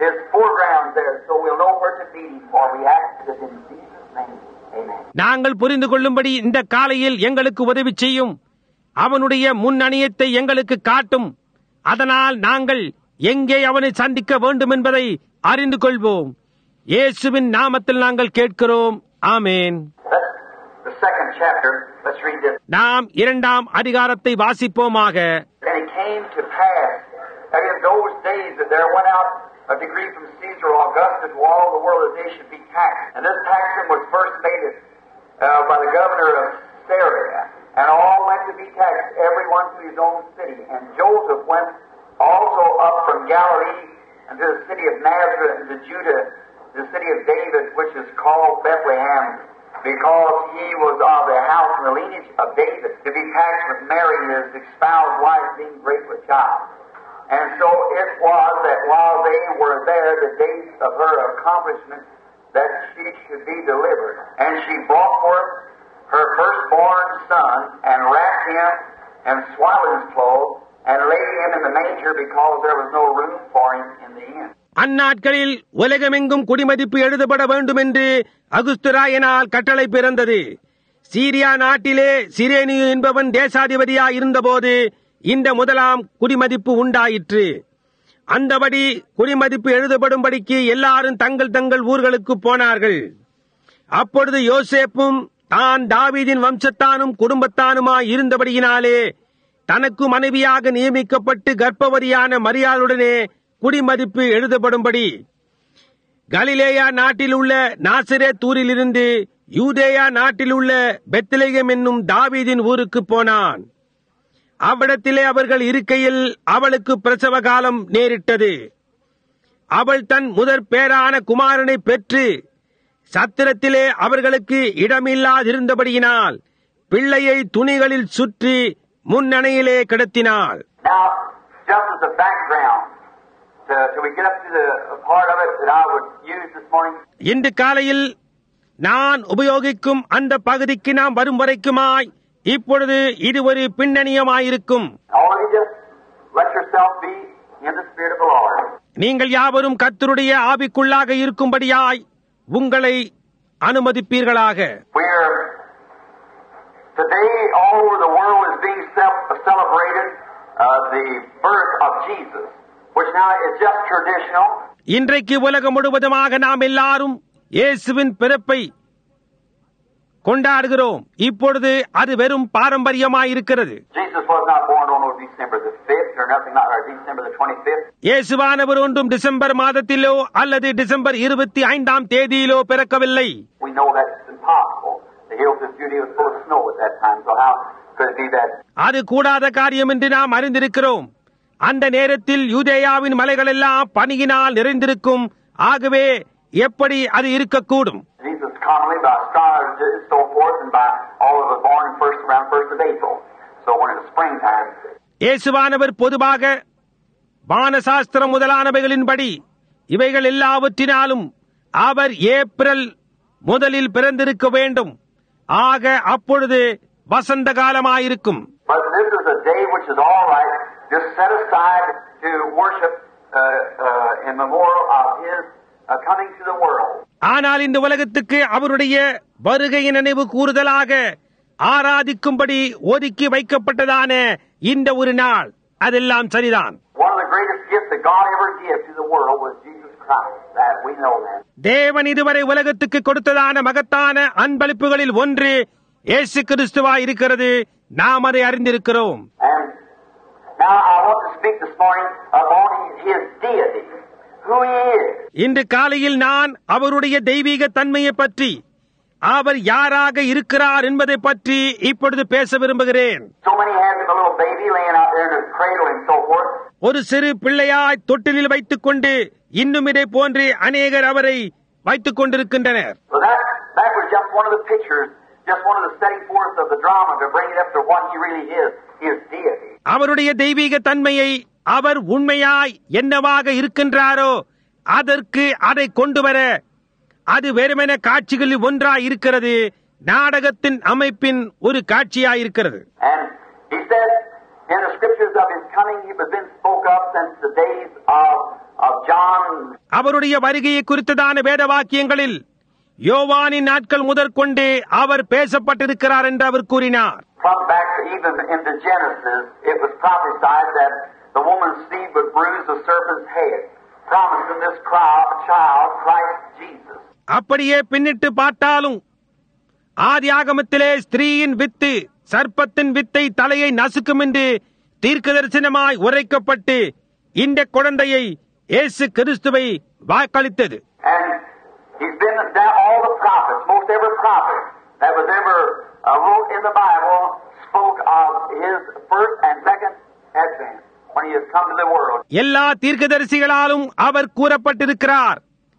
his foreground there, so we'll know where to meet him, for we ask it in Jesus' name. Amen. நாங்கள் புரிந்து கொள்ளும்படி இந்த காலையில் எங்களுக்கு உதவி செய்யும் அவனுடைய முன்னணியத்தை எங்களுக்கு காட்டும் அதனால் நாங்கள் எங்கே அவனை சந்திக்க வேண்டும் என்பதை அறிந்து கொள்வோம் இயேசுவின் நாமத்தில் நாங்கள் கேட்கிறோம் ஆமேன் Let's, the second chapter, let's read this. நாம் இரண்டாம் அதிகாரத்தை வாசிப்போமாக And it came to pass that in those days that there went out a decree from Caesar Augustus to all the world that they should be taxed. And this taxing was first made uh, by the governor of Syria. And all went to be taxed, every one to his own city. And Joseph went also up from Galilee unto the city of Nazareth and to Judah, the city of David, which is called Bethlehem, because he was of the house and the lineage of David, to be taxed with Mary, his espoused wife, being great with child. And so it was that while they were there, the days of her accomplishment, that she should be delivered. And she brought forth her firstborn son, and wrapped him in swaddling clothes, and laid him in the manger, because there was no room for him in the inn. அந்நாட்களில் உலகமெங்கும் குடிமதிப்பு எழுதப்பட வேண்டும் என்று அகுஸ்துராயனால் கட்டளை பிறந்தது சீரியா நாட்டிலே சிரேனியு என்பவன் தேசாதிபதியாய் இருந்தபோது இந்த முதலாம் குடிமதிப்பு உண்டாயிற்று அந்தபடி குடிமதிப்பு எழுதப்படும்படிக்கு எல்லாரும் தங்கள் தங்கள் ஊர்களுக்கு போனார்கள் அப்பொழுது யோசேப்பும் தான் தாவீதின் வம்சத்தானும் குடும்பத்தானுமாய் இருந்தபடியினாலே தனக்கு மனைவியாக நியமிக்கப்பட்டு கர்ப்பவதியான மரியாளுடனே குடிமதிப்பு எழுதப்படும்படி கலிலேயா நாட்டில் உள்ள நாசிரே தூரிலிருந்து யூதேயா நாட்டில் உள்ள பெத்லெகேம் என்னும் தாவீதின் ஊருக்கு போனான் அவ்விடத்திலே அவர்கள் இருக்கையில் அவளுக்கு பிரசவ காலம் நேரிட்டது அவள் தன் முதற் பேரான குமாரனை பெற்று சத்திரத்திலே அவர்களுக்கு இடமில்லாதிருந்தபடியினால் பிள்ளையை துணிகளில் சுற்றி முன்னணையிலே கிடத்தினாள் Now, just as a background, to, till we get up to the part of it that I would use this morning, இன்று காலையில் நான் உபயோகிக்கும் அந்த பகுதிக்கு நாம் வரும் வரைக்குமாய் இப்பொழுது இது ஒரு பின்னணியமாயிருக்கும் only just let yourself be in the Spirit of the Lord. நீங்கள் யாவரும் கர்த்தருடைய ஆவிக்குள்ளாக இருக்கும்படியாய் உங்களை அனுமதிப்பீர்களாக Where today all over the world is being ce- celebrated uh, the birth of Jesus, which now is just traditional. இன்றைக்கு உலகம் முழுவதுமாக நாம் எல்லாரும் இயேசுவின் பிறப்பை கொண்டாடுகிறோம் இப்பொழுது அது வெறும் பாரம்பரியமாயிருக்கிறது Jesus was not born on December the 5th or nothing like or December the 25th. இயேசுவானவர் ஒன்றும் டிசம்பர் மாதத்திலோ அல்லது டிசம்பர் இருபத்தி ஐந்தாம் தேதியிலோ பிறக்கவில்லை We know that's impossible. The hills of Judea was full of snow at that time, so how could it be that அது கூடாத காரியம் என்று நாம் அறிந்திருக்கிறோம் அந்த நேரத்தில் யூதேயாவின் மலைகள் எல்லாம் பனியினால் நிறைந்திருக்கும் ஆகவே எப்படி அது இருக்கக்கூடும் Jesus commonly by stars and so forth, and by all of us born in first around first of April. So when it was springtime, இயேசுவானவர் பொதுவாக வானசாஸ்திரம் முதலானவைகளின்படி இவைகள் எல்லாவற்றினாலும் அவர் ஏப்ரல் முதலில் பிறந்திருக்க வேண்டும் ஆக அப்பொழுது வசந்த காலமாயிருக்கும் but this is a day which is all right, just set aside to worship uh, uh, in memorial of His uh, coming to the world. ஆனால் இந்த உலகத்துக்கு அவருடைய வருகையின் நினைவு கூறுதலாக ஆராதிக்கும்படி ஒதுக்கி வைக்கப்பட்டதான இந்த ஒரு நாள் அதெல்லாம் சரிதான் One of the greatest gifts that God ever gave to the world was Jesus Christ. That we know that. தேவன் இதுவரை உலகத்துக்கு கொடுத்ததான மகத்தான அன்பளிப்புகளில் ஒன்று இயேசு கிறிஸ்துவா இருக்கிறது நாம் அதை அறிந்திருக்கிறோம் And now I want to speak this morning upon His deity, who He is. இன்று காலையில் நான் அவருடைய தெய்வீக தன்மையை பற்றி அவர் யாராக இருக்கிறார் என்பதை பற்றி இப்பொழுது பேச விரும்புகிறேன் So many has him a little baby laying out there in his cradle and so forth. ஒரு சிறு பிள்ளையாய் தொட்டிலில் வைத்துக் கொண்டு இன்னும் இதை போன்று அநேகர் அவரை வைத்துக் கொண்டிருக்கின்றனர் So that that was just one of the pictures, just one of the setting forth of the drama to bring it up to what he really is, his deity. அவருடைய தெய்வீக தன்மையை அவர் உண்மையாய் என்னவாக இருக்கின்றாரோ அதற்கு அதை கொண்டு வர அது வெறுமென காட்சிகளில் ஒன்றாய் இருக்கிறது நாடகத்தின் அமைப்பின் ஒரு காட்சியாய் இருக்கிறது And he said in the scriptures of his coming, he was been spoke of since the days of of John அவருடைய வருகையை குறித்ததான வேத வாக்கியங்களில் யோவானின் நாட்கள் முதற்கொண்டே அவர் பேசப்பட்டிருக்கிறார் என்று அவர் கூறினார் From back to even into Genesis, it was prophesied that the woman's seed would bruise the serpent's head, promising this crowd, child, Christ Jesus. அப்படியே பின்னிட்டு பார்த்தாலும் ஆதி ஆகமத்திலே ஸ்திரீயின் வித்து சர்ப்பத்தின் வித்தை தலையை நசுக்கும் என்று தீர்க்க தரிசனமாய் உரைக்கப்பட்டு இந்த குழந்தையை இயேசு கிறிஸ்துவை வாக்களித்தது And he's been down all the prophets, most every prophet that was ever uh, wrote in the Bible spoke of his first and second advent when he has come to the world. எல்லா தீர்க்கதரிசிகளாலும் அவர் கூறப்பட்டிருக்கிறார்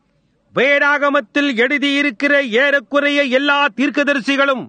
வேதாகமத்தில் எழுதியிருக்கிற ஏறக்குறைய எல்லா தீர்க்கதரிசிகளும்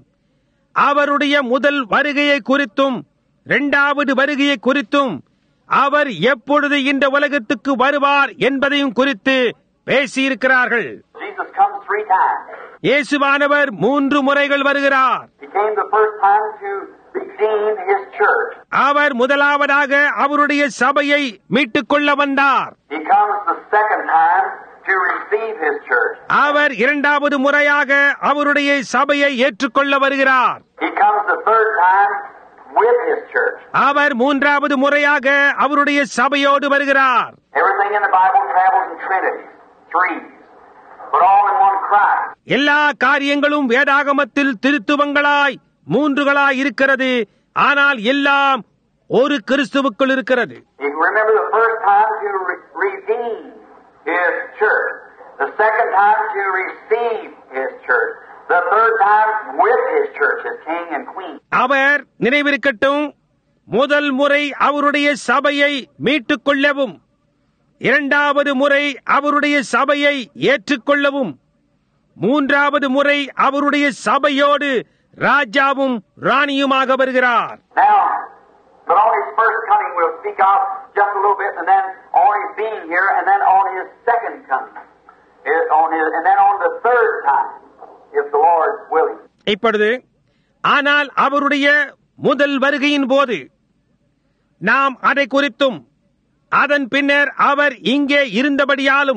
அவருடைய முதல் வருகையை குறித்தும் இரண்டாவது வருகையை குறித்தும் அவர் எப்பொழுது இந்த உலகத்துக்கு வருவார் என்பதையும் குறித்து பேசியிருக்கிறார்கள் Jesus comes three times. இயேசுவானவர் மூன்று முறைகள் வருகிறார் He came the first time to redeem his church. அவர் முதலாவதாக அவருடைய சபையை மீட்டுக் கொள்ள வந்தார் He comes the second time to receive his church. அவர் இரண்டாவது முறையாக அவருடைய சபையை ஏற்றுக்கொள்ள வருகிறார் He comes the third time with his church. அவர் மூன்றாவது முறையாக அவருடைய சபையோடு வருகிறார் Everything in the Bible travels in trinities, threes, but all in one Christ. எல்லா காரியங்களும் வேதாகமத்தில் திருத்துவங்களாய் மூன்றுகளாய் இருக்கிறது ஆனால் எல்லாம் ஒரு கிறிஸ்துவுக்குள் இருக்கிறது You can remember the first time to re- redeem his church, the second time to receive his church, the third time with his church as king and queen. அவர் நினைவிருக்கட்டும் முதல் முறை அவருடைய சபையை மீட்டுக் கொள்ளவும் இரண்டாவது முறை அவருடைய சபையை ஏற்றுக்கொள்ளவும் மூன்றாவது முறை அவருடைய சபையோடு ராஜாவும் ராணியுமாக வருகிறார் Now, but on his first coming we'll speak of just a little bit, and then on his being here, and then on his second coming, Eh, on his, and then on the third time, if the Lord's willing. இப்பொழுது ஆனால் அவருடைய முதல் வருகையின் போது நாம் அதை குறித்தும் அதன் பின்னர் அவர் இங்கே இருந்தபடியாலும்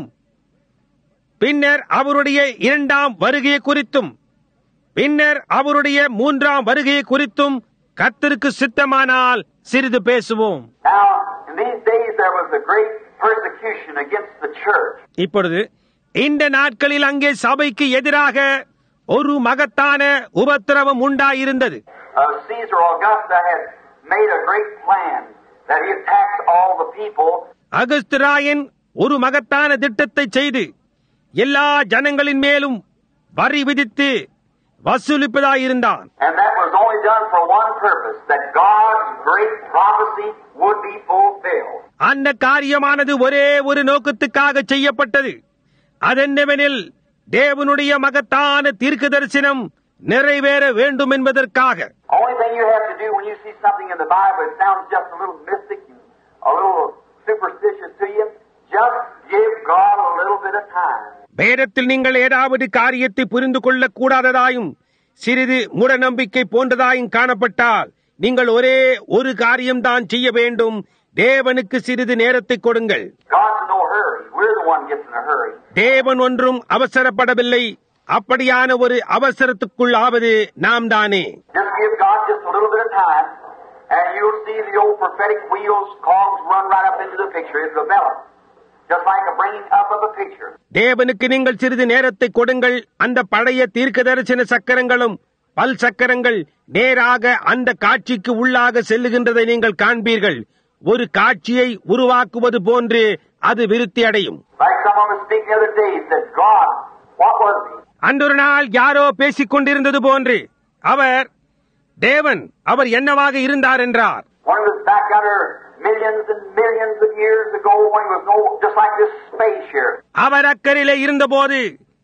பின்னர் அவருடைய இரண்டாம் வருகை குறித்தும் பின்னர் அவருடைய மூன்றாம் வருகை குறித்தும் கர்த்தருக்கு சித்தமானால் சிறிது பேசுவோம் Now, in these days there was a great persecution against the church. இப்பொழுது இந்த நாட்களில் அங்கே சபைக்கு எதிராக ஒரு மகத்தான உபத்திரவம் உண்டாயிருந்தது Uh, Caesar Augusta had made a great plan that he attacked all the people அகஸ்துராயன் ஒரு மகத்தான திட்டத்தை செய்து எல்லா ஜனங்களின் மேலும் வரி விதித்து வசூலிப்பதாயிருந்தான் And that was only done for one purpose, that God's great prophecy would be fulfilled. அந்த காரியமானது ஒரே ஒரு நோக்கத்துக்காக செய்யப்பட்டது அதென்னவெனில் தேவனுடைய மகத்தான தீர்க்க தரிசனம் நிறைவேற வேண்டும் என்பதற்காக Only thing you have to do when you see something in the Bible that sounds just a little mystic and a little superstitious to you, just give God a little bit of time. வேதத்தில் நீங்கள் ஏதாவது காரியத்தை புரிந்து கொள்ளக் கூடாததாயும் சிறிது மூடநம்பிக்கை போன்றதாயும் காணப்பட்டால் நீங்கள் ஒரே ஒரு காரியம்தான் செய்ய வேண்டும் தேவனுக்கு சிறிது நேரத்தை கொடுங்கள் God's in no hurry. We're the one gets in a hurry. தேவன் ஒன்றும் அவசரப்படவில்லை அப்படியான ஒரு அவசரத்துக்குள்ளாவது நாம் தானே Just give God just a little bit of time, and you'll see the old prophetic wheels, cogs run right up into the picture. It develops. Just like a bringing up of a picture. தேவனுக்கு நீங்கள் சிறிது நேரத்தை கொடுங்கள் அந்த பழைய தீர்க்க தரிசன சக்கரங்களும் பல் சக்கரங்கள் நேராக அந்த காட்சிக்கு உள்ளாக செல்லுகின்றதை நீங்கள் காண்பீர்கள் ஒரு காட்சியை உருவாக்குவது போன்று அது விருத்தி அடையும் Like someone was speaking the other day, he said, God, what was he? அன்றொரு நாள் யாரோ பேசிக் கொண்டிருந்தது போன்று அவர் தேவன் அவர் என்னவாக இருந்தார் என்றார் When he was back under millions and millions of years ago, when he was no, just like this space here. அவர் அக்கறையிலே இருந்தபோது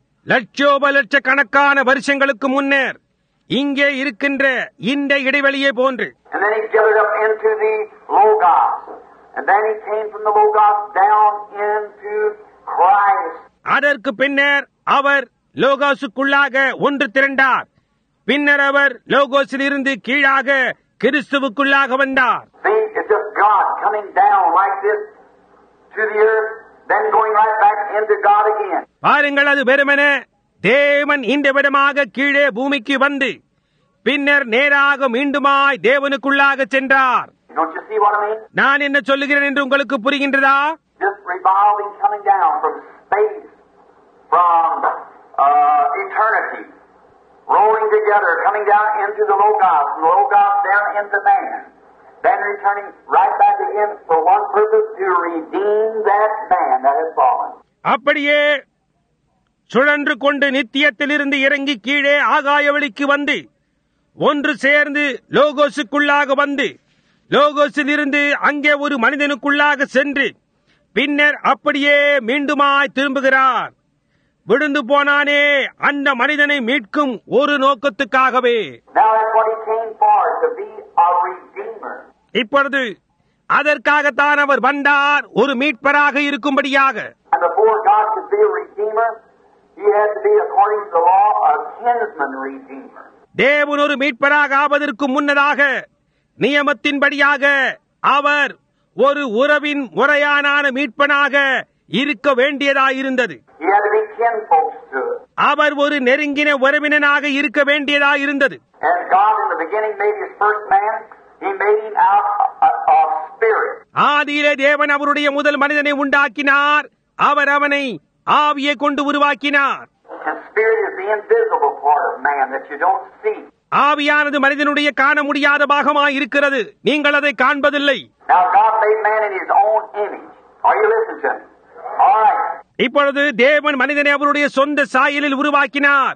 லட்சோப லட்சக்கணக்கான வருஷங்களுக்கு முன்னர் இங்கே இருக்கின்ற இந்த இடைவெளியை போன்று And then he gathered up into the Logos. And then he came from the Logos down into Christ. அதற்கு பின்னர் அவர் லோகோசுக்குள்ளாக ஒன்று திரண்டார் பின்னர் அவர் லோகோஸில் இருந்து கீழாக கிறிஸ்துவுக்குள்ளாக வந்தார் See, it's just God coming down like this to the earth then going right back into God again. பாருங்கள் அது வெறுமனே தேவன் இந்த விடமாக கீழே பூமிக்கு வந்து பின்னர் நேராக மீண்டுமாய் தேவனுக்குள்ளாக சென்றார் Don't you see what I mean? நான் என்ன சொல்லுகிறேன் என்று உங்களுக்கு புரிகின்றதா Just revolving, coming down from space, from uh, eternity, rolling together, coming down into the Logos, and the Logos down into man, then returning right back again for one purpose to redeem that man that has fallen. அப்படியே சுழன்று கொண்டு நித்தியத்திலிருந்து இறங்கி கீழே ஆகாய வெளிக்கு வந்து ஒன்று சேர்ந்து லோகோஸுக்குள்ளாக வந்து லோகோஸில் இருந்து அங்கே ஒரு மனிதனுக்குள்ளாக சென்று பின்னர் அப்படியே மீண்டுமாய் திரும்புகிறார் விழுந்து போனானே அந்த மனிதனை மீட்கும் ஒரு நோக்கத்துக்காகவே Now that's what he came for, to be a redeemer. இப்பொழுது அதற்காகத்தான் அவர் வந்தார் ஒரு மீட்பராக இருக்கும்படியாக And before God could be a redeemer, he had to be, according to the law, a kinsman redeemer. தேவன் ஒரு மீட்பராக ஆவதற்கு முன்னதாக நியமத்தின்படியாக அவர் ஒரு உறவின் முறையானான மீட்பனாக இருக்க வேண்டியதாயிருந்தது He had to be kinfolks to it. அவர் ஒரு நெருங்கின உறவினனாக இருக்க வேண்டியதாயிருந்தது And God in the beginning made his first man, he made him out of, of spirit. ஆதியிலே தேவன் அவருடைய முதல் மனிதனை உண்டாக்கினார் அவர் அவனை ஆவியை கொண்டு உருவாக்கினார் And spirit is the invisible part of man that you don't see. ஆவியானது மனிதனுடைய காண முடியாத பாகமாய் இருக்கிறது நீங்கள் அதை காண்பதில்லை Now God made man in his own image. Are you listening to me? All right. இப்பொழுது தேவன் மனிதனை அவருடைய சொந்த சாயலில் உருவாக்கினார்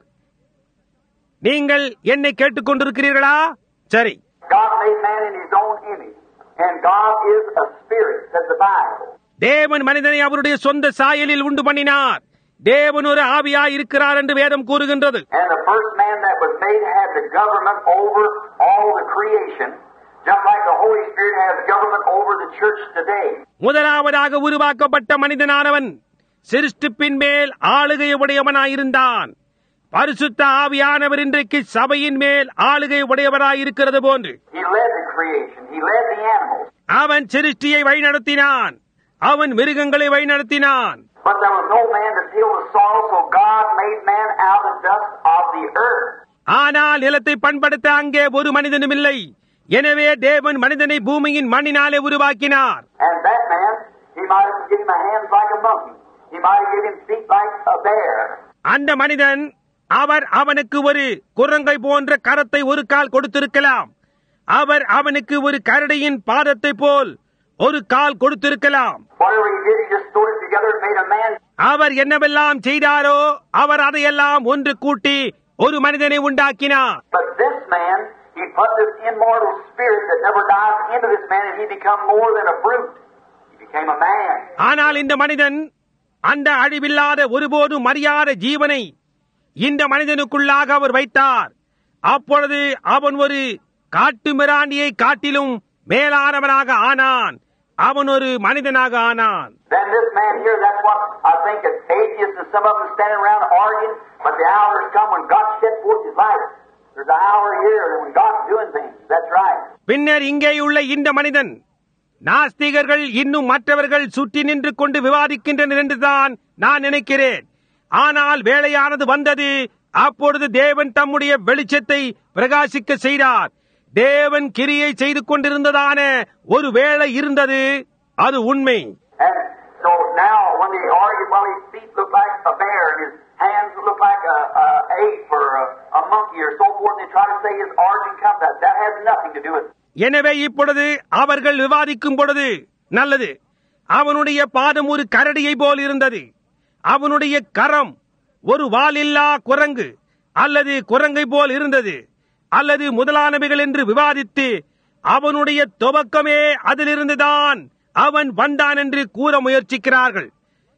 நீங்கள் என்னை கேட்டுக்கொண்டிருக்கிறீர்களா சரி God made man in his own image. And God is a spirit, said the Bible. தேவன் மனிதனை அவருடைய சொந்த சாயலில் உண்டு பண்ணினார் தேவன் ஒரு ஆவியாய் இருக்கிறார் என்று வேதம் கூறுகின்றது And the first man that was made had the government over all the creation, just like the Holy Spirit has government over the church today. முதலாவதாக உருவாக்கப்பட்ட மனிதனானவன் சிருஷ்டிப்பின் மேல் ஆளுகை உடையவனாயிருந்தான் பரிசுத்த ஆவியானவர் இன்றைக்கு சபையின் மேல் ஆளுகை உடையவராயிருக்கிறது போன்று He led the creation. He led the animals. அவன் சிருஷ்டியை வழிநடத்தினான் அவன் மிருகங்களை வழிநடத்தினான் But there was no man to till the soil, so God made man out of the dust of the earth. ஆனால் நிலத்தை பண்படுத்த அங்கே ஒரு மனிதனும் இல்லை எனவே தேவன் மனிதனை பூமியின் மண்ணினாலே உருவாக்கினார் And that man, he might have given him hands like a monkey. He might have given him feet like a bear. அந்த மனிதன் அவர் அவனுக்கு ஒரு குரங்கை போன்ற கரத்தை ஒரு கால் கொடுத்திருக்கலாம் அவர் அவனுக்கு ஒரு கரடியின் பாதத்தை போல் ஒரு கால் கொடுத்திருக்கலாம் Whatever he did, he just stored it together and made a man. அவர் என்னவெல்லாம் செய்தாரோ அவர் அதையெல்லாம் ஒன்று கூட்டி ஒரு மனிதனை உண்டாக்கினார் But this man, he put this immortal spirit that never dies into this man, and he become more than a brute. He became a man. ஆனால் இந்த மனிதன் அந்த அழிவில்லாத ஒருபோதும் மறியாத ஜீவனை இந்த மனிதனுக்குள்ளாக அவர் வைத்தார் அப்பொழுது அவன் ஒரு காட்டு மிராண்டியை காட்டிலும் மேலானவனாக ஆனான் அவன் ஒரு மனிதனாக ஆனான் Then this man here, that's what I think that atheists and some of them standing around arguing, but the hour has come when God shed forth his light. There's an hour here when God's doing things. That's right. பின்னர் இங்கேயுள்ள இந்த மனிதன் நாஸ்திகர்கள் இன்னும் மற்றவர்கள் சுற்றி நின்று கொண்டு விவாதிக்கின்றனர் என்றுதான் நான் நினைக்கிறேன் ஆனால் வேலையானது வந்தது அப்பொழுது தேவன் தம்முடைய வெளிச்சத்தை பிரகாசிக்க செய்தார் தேவன் கிரியை செய்து கொண்டிருந்ததான ஒரு வேலை இருந்தது அது உண்மை And so now when they argue, well, his feet look like a bear and his hands look like a, a ape or a, a monkey or so forth, and they try to say his origin comes out. That has nothing to do with it. எனவே இப்பொழுது அவர்கள் விவாதிக்கும் பொழுது நல்லது அவனுடைய பாதம் ஒரு கரடியை போல் இருந்தது அவனுடைய கரம் ஒரு வாலில்லா குரங்கு அல்லது குரங்கை போல் இருந்தது அல்லது முதலானவைகள் என்று விவாதித்து அவனுடைய துவக்கமே அதிலிருந்துதான் அவன் வந்தான் என்று கூற முயற்சிக்கிறார்கள்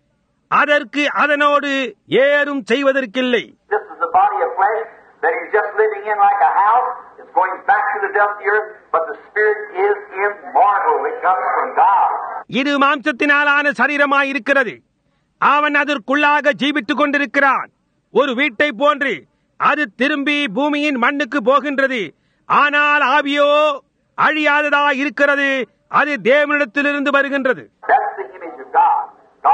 அதற்கு அதனோடு ஏறும் செய்வதற்கில்லை This is the body of flesh that he's just living in like a house. It's going back to the dust of the earth, but the spirit is immortal. It comes from God. இது மாம்சத்தினாலான சரீரமாய் இருக்கிறது அவன் அதற்குள்ளாக ஜீவித்துக் கொண்டிருக்கிறான் ஒரு வீட்டை போன்று அது திரும்பி பூமியின் மண்ணுக்கு போகின்றது ஆனால் ஆவியோ அழியாததா இருக்கிறது அது தேவனிடத்திலிருந்து வருகின்றது That's the image of God. God is a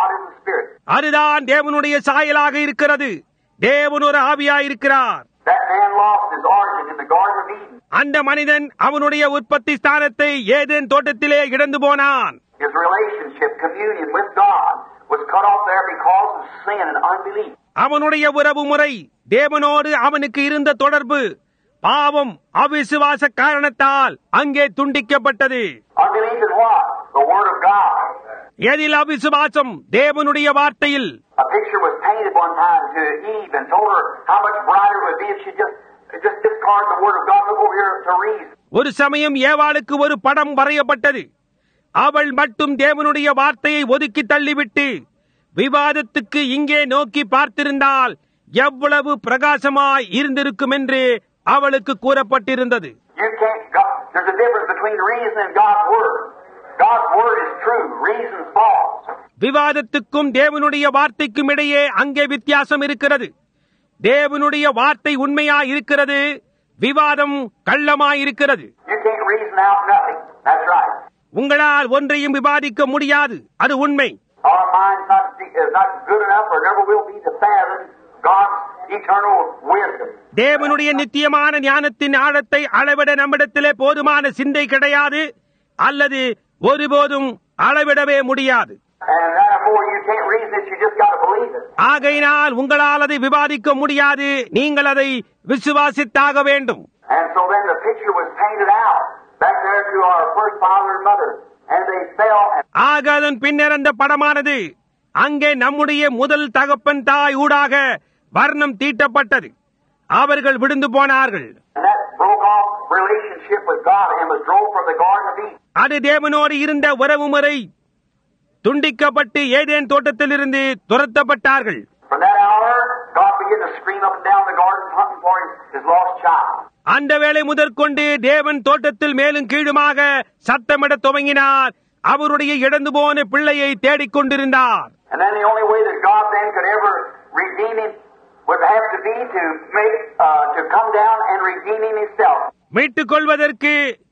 Spirit. அதுதான் தேவனுடைய சாயலாக இருக்கிறது தேவன் ஒரு ஆவியாய் இருக்கிறார் That man lost his origin in the Garden of Eden. அந்த மனிதன் அவனுடைய உற்பத்தி ஸ்தானத்தை ஏதேன் தோட்டத்திலே இழந்து போனான் His relationship, communion with God, was cut off there because of sin and unbelief. அவனுடைய உறவு முறை தேவனோடு அவனுக்கு இருந்த தொடர்பு பாவம் அவிசுவாச காரணத்தால் அங்கே துண்டிக்கப்பட்டது Unbelief in what? The Word of God. எதில் அவிசுவாசம் தேவனுடைய வார்த்தையில் A picture was painted one time to Eve and told her how much brighter it would be if she just just discarded the Word of God. Look over here to reason. ஒரு சமயம் ஏவாளுக்கு ஒரு படம் வரையப்பட்டது அவள் மட்டும் தேவனுடைய வார்த்தையை ஒதுக்கி தள்ளிவிட்டு விவாதத்துக்கு இங்கே நோக்கி பார்த்திருந்தால் எவ்வளவு பிரகாசமாய் இருந்திருக்கும் என்று அவளுக்கு கூறப்பட்டிருந்தது You can't. God, there's a difference between reason and God's Word. God's Word is true. Reason's false. விவாதத்துக்கும் தேவனுடைய வார்த்தைக்கும் இடையே அங்கே வித்தியாசம் இருக்கிறது தேவனுடைய வார்த்தை உண்மையாய் இருக்கிறது விவாதம் கள்ளமாய் இருக்கிறது You can't reason out nothing. That's right. உங்களால் ஒன்றையும் விவாதிக்க முடியாது அது உண்மை Our mind's not, is not good enough or never will be to fathom God's eternal wisdom. தேவனுடைய நித்தியமான ஞானத்தின் ஆழத்தை அளவிட நம்மிடத்திலே போதுமான சிந்தை கிடையாது அல்லது ஒருபோதும் அளவிடவே முடியாது And therefore, you can't reason it, you just got to believe it. ஆகையினால் உங்களால் அதை விவாதிக்க முடியாது நீங்கள் அதை விசுவாசித்தாக வேண்டும் And so then the picture was painted out back there to our first father and mother. And they fell and ஆக அதன் பின்னர் அந்த படமானது அங்கே நம்முடைய முதல் தகப்பன் தாய் ஊடாக வர்ணம் தீட்டப்பட்டது அவர்கள் விழுந்து போனார்கள் and that broke off relationship with God and was drove from the Garden of Eden. அது தேவனோடு இருந்த உறவு முறை துண்டிக்கப்பட்டு ஏதேன் தோட்டத்திலிருந்து துரத்தப்பட்டார்கள் From that hour, God began to scream up and down the garden hunting for his, his lost child. அந்த வேளை முதற்கொண்டு தேவன் தோட்டத்தில் மேலும் கீழுமாக சத்தமிடத் துவங்கினார் அவருடைய இழந்து போன பிள்ளையை தேடிக் கொண்டிருந்தார் And then the only way that God then could ever redeem him would have to be to make uh, to come down and redeem him himself. மீட்டுக் கொள்வதற்கு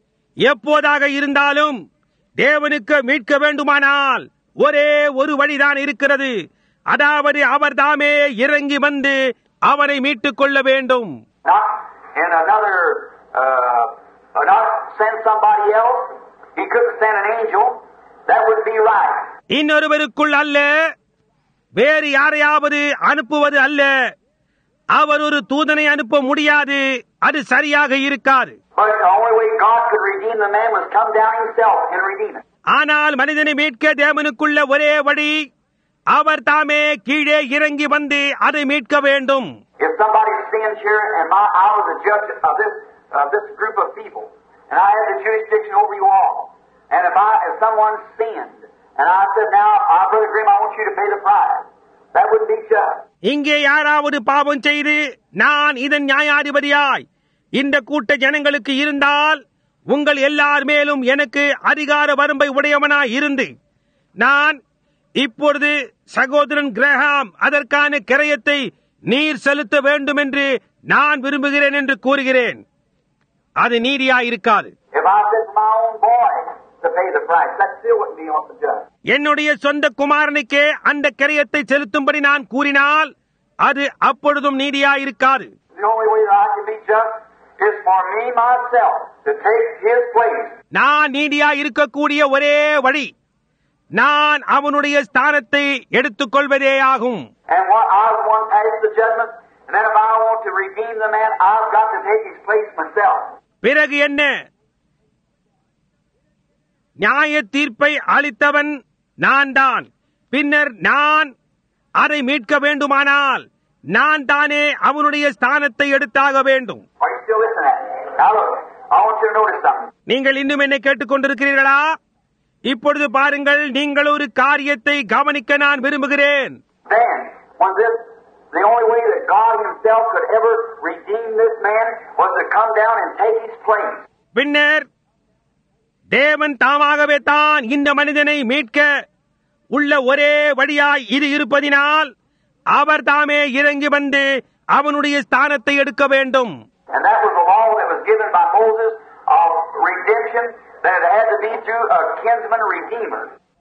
எப்போதாக இருந்தாலும் தேவனுக்கு மீட்க வேண்டுமானால் ஒரே ஒரு வழிதான் இருக்கிறது அதாவது அவர் தாமே இறங்கி வந்து அவரை மீட்டுக் கொள்ள வேண்டும் Not in another, uh, uh, not send somebody else. He couldn't send an angel. That would be right. இன்னொருவருக்குள் அல்ல வேறு யாரையாவது அனுப்புவது அல்ல அவர் ஒரு தூதனை அனுப்ப முடியாது அது சரியாக இருக்காது But the only way God could redeem the man was come down himself and redeem it. ஆனால் மனிதனை மீட்க தேவனுக்குள்ள ஒரே வழி அவர் தாமே கீழே இறங்கி வந்து அதை மீட்க வேண்டும் If somebody sins here, and my, I was a judge of this of this group of people, and I had the jurisdiction over you all, and if I if someone sinned, and I said, now, uh, Brother Grimm, I want you to pay the price, that wouldn't be just. இங்கே யாராவது பாவம் செய்து நான் இதன் நியாயாதிபதியாய் இந்த கூட்ட ஜனங்களுக்கு இருந்தால் உங்கள் எல்லார் மேலும் எனக்கு அதிகார வரம்பை உடையவனாய் இருந்து நான் இப்பொழுது சகோதரன் கிரஹாம் அதற்கான கிரயத்தை நீர் செலுத்த வேண்டும் என்று நான் விரும்புகிறேன் என்று கூறுகிறேன் அது நீதியாயிருக்காது If I said to my own boy to pay the price, that still wouldn't be on the judge. என்னுடைய சொந்த குமாரனுக்கே அந்த கிரயத்தை செலுத்தும்படி நான் கூறினால் அது அப்பொழுதும் நீதியாயிருக்காது The only way that I can be just is for me myself to take his place. நான் நீதியாய் இருக்கக்கூடிய ஒரே வழி நான் அவனுடைய ஸ்தானத்தை எடுத்துக் கொள்வதே ஆகும் And what I was one pass the judgment, and then if I want to redeem the man, I've got to take his place myself. பிறகு என்ன நியாய தீர்ப்பை அளித்தவன் நான் தான் பின்னர் நான் அதை மீட்க வேண்டுமானால் நான் தானே அவனுடைய ஸ்தானத்தை எடுத்தாக வேண்டும் Are you still listening at me? Now look, I want you to notice something. நீங்கள் இன்னும் என்னை கேட்டுக்கொண்டிருக்கிறீர்களா இப்பொழுது பாருங்கள் நீங்கள் ஒரு காரியத்தை கவனிக்க நான் விரும்புகிறேன் Then, when this, the only way that God Himself could ever redeem this man was to come down and take his place. பின்னர் தேவன் தாமாகவே தான் இந்த மனிதனை மீட்க உள்ள ஒரே வழியாய் இது இருப்பதினால் அவர் தாமே இறங்கி வந்து அவனுடைய ஸ்தானத்தை எடுக்க வேண்டும் And that was the law that was given by Moses of redemption, that it had to be through a kinsman redeemer.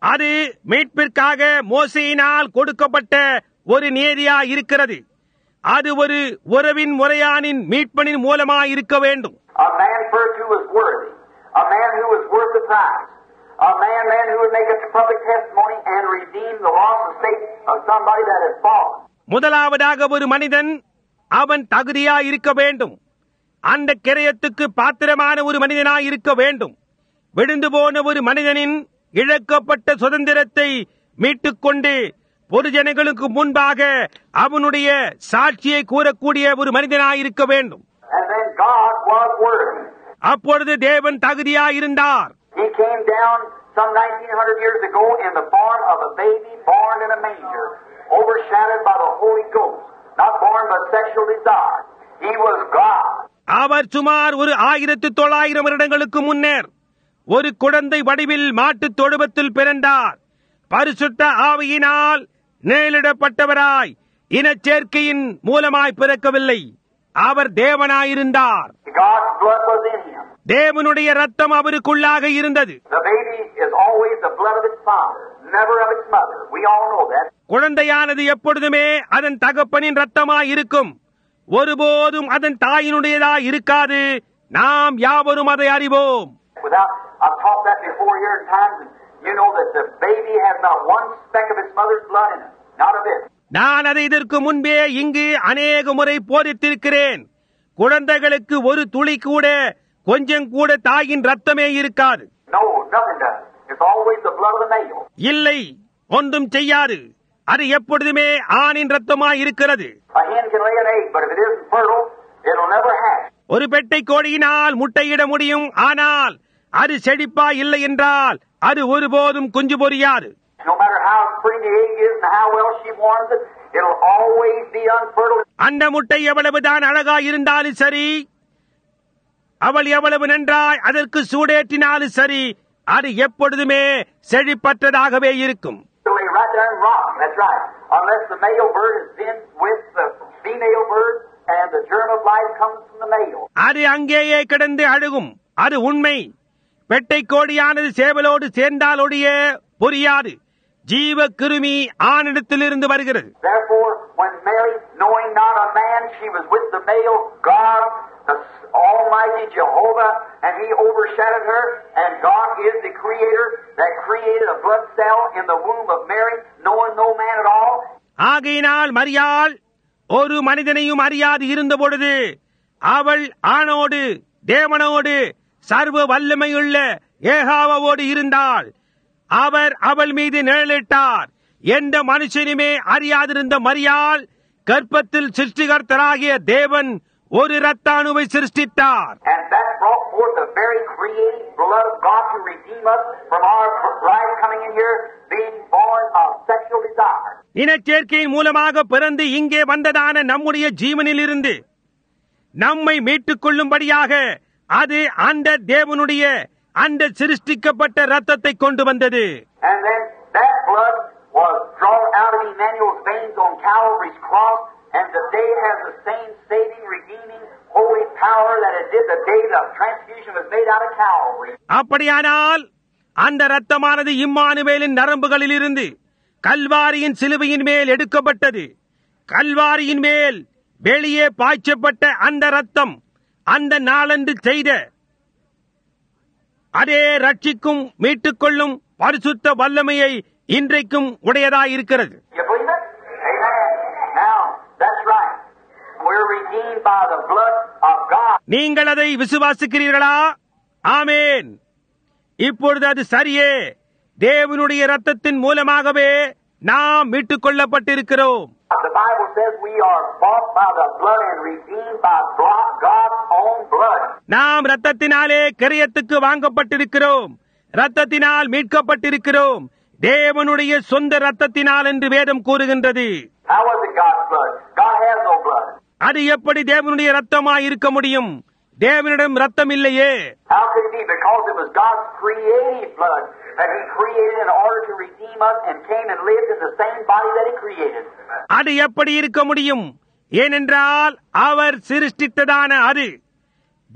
அது மீட்பிற்காக மோசையினால் கொடுக்கப்பட்ட ஒரு நேரியா இருக்கிறது அது ஒரு உறவின் முறையானின் மீட்பனின் மூலமாய் இருக்க வேண்டும் A man referred to as worthy. A man who was worth the price. A man, man who would make a public testimony and redeem the lost estate of somebody that had fallen. முதலாவதாக ஒரு மனிதன் அவன் தகுதியா இருக்க வேண்டும் அந்த கிரயத்துக்கு பாத்திரமான ஒரு மனிதனாய் இருக்க வேண்டும் விழுந்து போன ஒரு மனிதனின் இழக்கப்பட்ட சுதந்திரத்தை மீட்டுக்கொண்டு பொதுஜனங்களுக்கு முன்பாக அவனுடைய சாட்சியை கூறக்கூடிய ஒரு மனிதனாய் இருக்க வேண்டும் And then God was worthy. அப்பொழுது தேவன் தகுதியாய் இருந்தார் He came down some 1900 years ago in the form of a baby born in a manger, overshadowed by the Holy Ghost, not born by sexual desire. He was God. அவர் சுமார் ஒரு ஆயிரத்து தொள்ளாயிரம் வருடங்களுக்கு முன்னர் ஒரு குழந்தை வடிவில் மாட்டுத் தொழுவத்தில் பிறந்தார் பரிசுத்த ஆவியினால் நேலிடப்பட்டவராய் இனச்சேர்க்கையின் மூலமாய் பிறக்கவில்லை அவர் தேவனாயிருந்தார் God's blood was in him. தேவனுடைய ரத்தம் அவருக்குள்ளாக இருந்தது The baby is always the blood of its father, never of its mother. We all know that. குழந்தையானது எப்பொழுதுமே அதன் தகப்பனின் ரத்தமாய் இருக்கும் ஒருபோதும் அதன் தாயினுடையதாய் இருக்காது நாம் யாவரும் அதை அறிவோம் Without, I've taught that before here in times, and you know that the baby has not one speck of its mother's blood in it. Not a bit. நான் அதை இதற்கு முன்பே இங்கு அநேக முறை போதித்திருக்கிறேன் குழந்தைகளுக்கு ஒரு துளி கூட கொஞ்சம் கூட தாயின் ரத்தமே இருக்காது No, nothing does. It's always the blood of the male. இல்லை ஒன்றும் செய்யாது அது எப்பொழுதுமே ஆணின் ரத்தமாய் இருக்கிறது A hen can lay an egg, but if it isn't fertile, it'll never hatch. ஒரு பெட்டை கோழியினால் முட்டையிட முடியும் ஆனால் அது செழிப்பா இல்லை என்றால் அது ஒருபோதும் குஞ்சு பொரியாது No matter how pretty the egg is and how well she warms it, it'll always be unfertile. அந்த முட்டை எவ்வளவுதான் அழகா இருந்தாலும் சரி அவள் எவ்வளவு நன்றாய் அதற்கு சூடேற்றினாலும் சரி அது எப்பொழுதுமே செழிப்பற்றதாகவே இருக்கும் It'll lay right there and rot. That's right. Unless the male bird has been with the female bird and the germ of life comes from the male. அது அங்கேயே கிடந்து அழுகும் அது உண்மை பெட்டை கோடியானது சேவலோடு சேர்ந்தாலொழிய புரியாது ஜீவ கிருமி ஆணிடத்திலிருந்து வருகிறது Therefore, when Mary, knowing not a man, she was with the male God, the Almighty Jehovah, and He overshadowed her, and God is the Creator that created a blood cell in the womb of Mary, knowing no man at all. ஆகையினால் மரியாள் ஒரு மனிதனையும் அறியாது இருந்த பொழுது அவள் ஆணோடு தேவனோடு சர்வ வல்லமையுள்ள ஏகாவோடு இருந்தாள் அவர் அவள் மீது நிழலிட்டார் எந்த மனுஷனுமே அறியாதிருந்த மரியாள் கர்ப்பத்தில் சிருஷ்டிகர்த்தராகிய தேவன் ஒரு இரத்தாணுவை சிருஷ்டித்தார் And that brought forth the very creative blood of God to redeem us from our life coming in here being born of sexual desire. இனச்சேர்க்கையின் மூலமாக பிறந்து இங்கே வந்ததான நம்முடைய ஜீவனிலிருந்து நம்மை மீட்டுக் கொள்ளும்படியாக அது அந்த தேவனுடைய அந்த சிருஷ்டிக்கப்பட்ட ரத்தத்தை கொண்டு வந்தது And then that blood was drawn out of Emmanuel's veins on Calvary's cross, and today has the same saving, redeeming, holy power that it did the day the transfusion was made out of Calvary. அப்படியானால் அந்த ரத்தமானது இம்மானுவேலின் நரம்புகளிலிருந்து கல்வாரியின் சிலுவையின் மேல் எடுக்கப்பட்டது கல்வாரியின் மேல் வெளியே பாய்ச்சப்பட்ட அந்த ரத்தம் அந்த நாளன்று செய்த அதே ரட்சிக்கும் மீட்டுக்கொள்ளும் பரிசுத்த வல்லமையை இன்றைக்கும் உடையதாயிருக்கிறது You believe it? Amen. Now, that's right. We're redeemed by the blood of God. நீங்கள் அதை விசுவாசிக்கிறீர்களா ஆமேன் இப்பொழுது அது சரியே தேவனுடைய ரத்தத்தின் மூலமாகவே நாம் மீட்டுக் கொள்ளப்பட்டிருக்கிறோம் The Bible says we are bought by the blood and redeemed by blo- God's own blood. நாம் ரத்தத்தினாலே கிரயத்துக்கு வாங்கப்பட்டிருக்கிறோம் ரத்தத்தினால் மீட்கப்பட்டிருக்கிறோம் தேவனுடைய சொந்த ரத்தத்தினால் என்று வேதம் கூறுகின்றது How was it God's blood? God has no blood. அது எப்படி தேவனுடைய ரத்தமாய் இருக்க முடியும் தேவனிடம் ரத்தம் இல்லையே How could it be? Because it was God's creative blood that He created in order to redeem us and came and lived in the same body that He created. அது எப்படி இருக்க முடியும் ஏனென்றால் அவர் சிருஷ்டித்ததான அது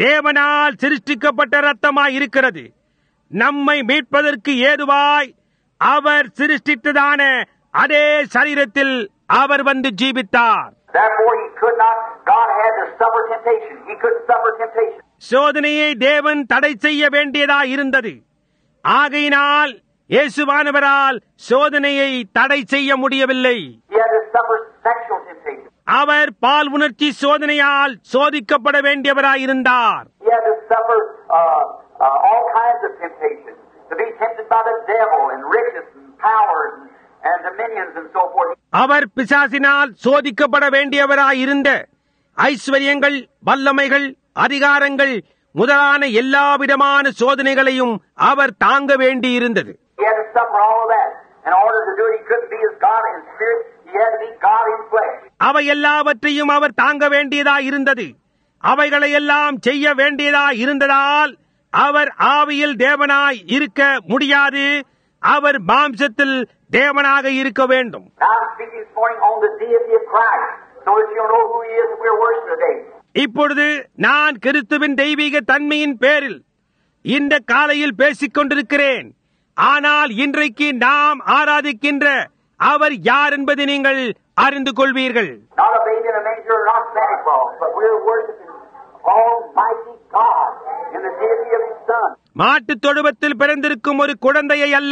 தேவனால் சிருஷ்டிக்கப்பட்ட ரத்தமாய் இருக்கிறது நம்மை மீட்பதற்கு ஏதுவாய் அவர் சிருஷ்டித்ததான அதே சரீரத்தில் அவர் வந்து ஜீவித்தார் Therefore, he could not, God had to suffer temptation. He couldn't suffer temptation. சோதனையை தேவன் தடை செய்ய வேண்டியதா இருந்தது ஆகையினால் இயேசுவானவரால் சோதனையை தடை செய்ய முடியவில்லை He had to suffer sexual temptation. அவர் பால் உணர்ச்சி சோதனையால் சோதிக்கப்பட வேண்டியவராயிருந்தார் He had to suffer uh, uh, all kinds of temptations. To be tempted by the devil and riches and powers and, and dominions and so forth. அவர் பிசாசினால் சோதிக்கப்பட வேண்டியவராயிருந்த ஐஸ்வர்யங்கள் வல்லமைகள் அதிகாரங்கள் முதலான எல்லா விதமான சோதனைகளையும் அவர் தாங்க வேண்டியிருந்தது He had to suffer all of that. In order to do it, he couldn't be as God in spirit. He had to be God in flesh. அவை எல்லாவற்றையும் அவர் தாங்க வேண்டியதா இருந்தது அவைகளை எல்லாம் செய்ய வேண்டியதா இருந்ததால் அவர் ஆவியில் தேவனாய் இருக்க முடியாது அவர் மாம்சத்தில் தேவனாக இருக்க வேண்டும் Now I'm speaking this morning on the deity of Christ, so that you'll know who He is that we're worshiping today. இப்பொழுது நான் கிறிஸ்துவின் தெய்வீக தன்மையின் பேரில் இந்த காலையில் பேசிக் கொண்டிருக்கிறேன் ஆனால் இன்றைக்கு நாம் ஆராதிக்கின்ற அவர் யார் என்பதை நீங்கள் அறிந்து கொள்வீர்கள் Not a baby in a manger, not Santa Claus, but we're worshiping Almighty God in the deity of His Son. மாட்டுத் தொழுவத்தில் பிறந்திருக்கும் ஒரு குழந்தையை அல்ல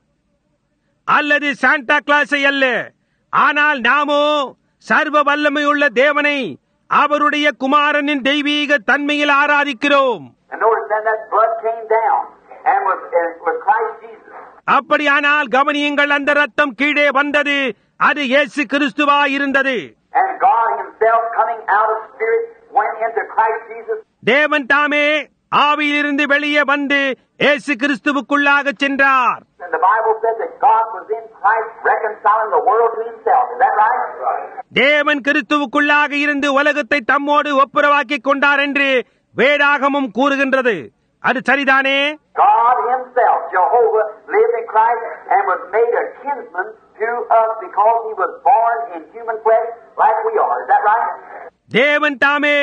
அல்லது சாண்டா கிளாஸை அல்ல ஆனால் நாமோ சர்வ வல்லமையுள்ள தேவனை அவருடைய குமாரனின் தெய்வீக தன்மையில் ஆராதிக்கிறோம் And notice then that blood came down and was, and was Christ Jesus. அப்படியானால் கவனியுங்கள் அந்த ரத்தம் கீழே வந்தது அது இயேசு கிறிஸ்துவா இருந்தது And God Himself coming out of spirit went into Christ Jesus. தேவன் தாமே ஆவியிலிருந்து வெளியே வந்து இயேசு கிறிஸ்துவுக்குள்ளாக சென்றார் And the Bible said that God was in Christ reconciling the world to Himself. Is that right? தேவன் கிறிஸ்துவுக்குள்ளாக இருந்து உலகத்தை தம்மோடு ஒப்புரவாக்கிக் கொண்டார் என்று வேதாகமும் கூறுகின்றது அது சரிதானே God Himself, Jehovah, lived in Christ and was made a kinsman to us because He was born in human flesh like we are. Is that right? தேவன் தாமே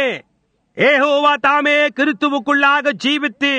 ஏகோவா தாமே கிறிஸ்துவுக்குள்ளாக ஜீவித்து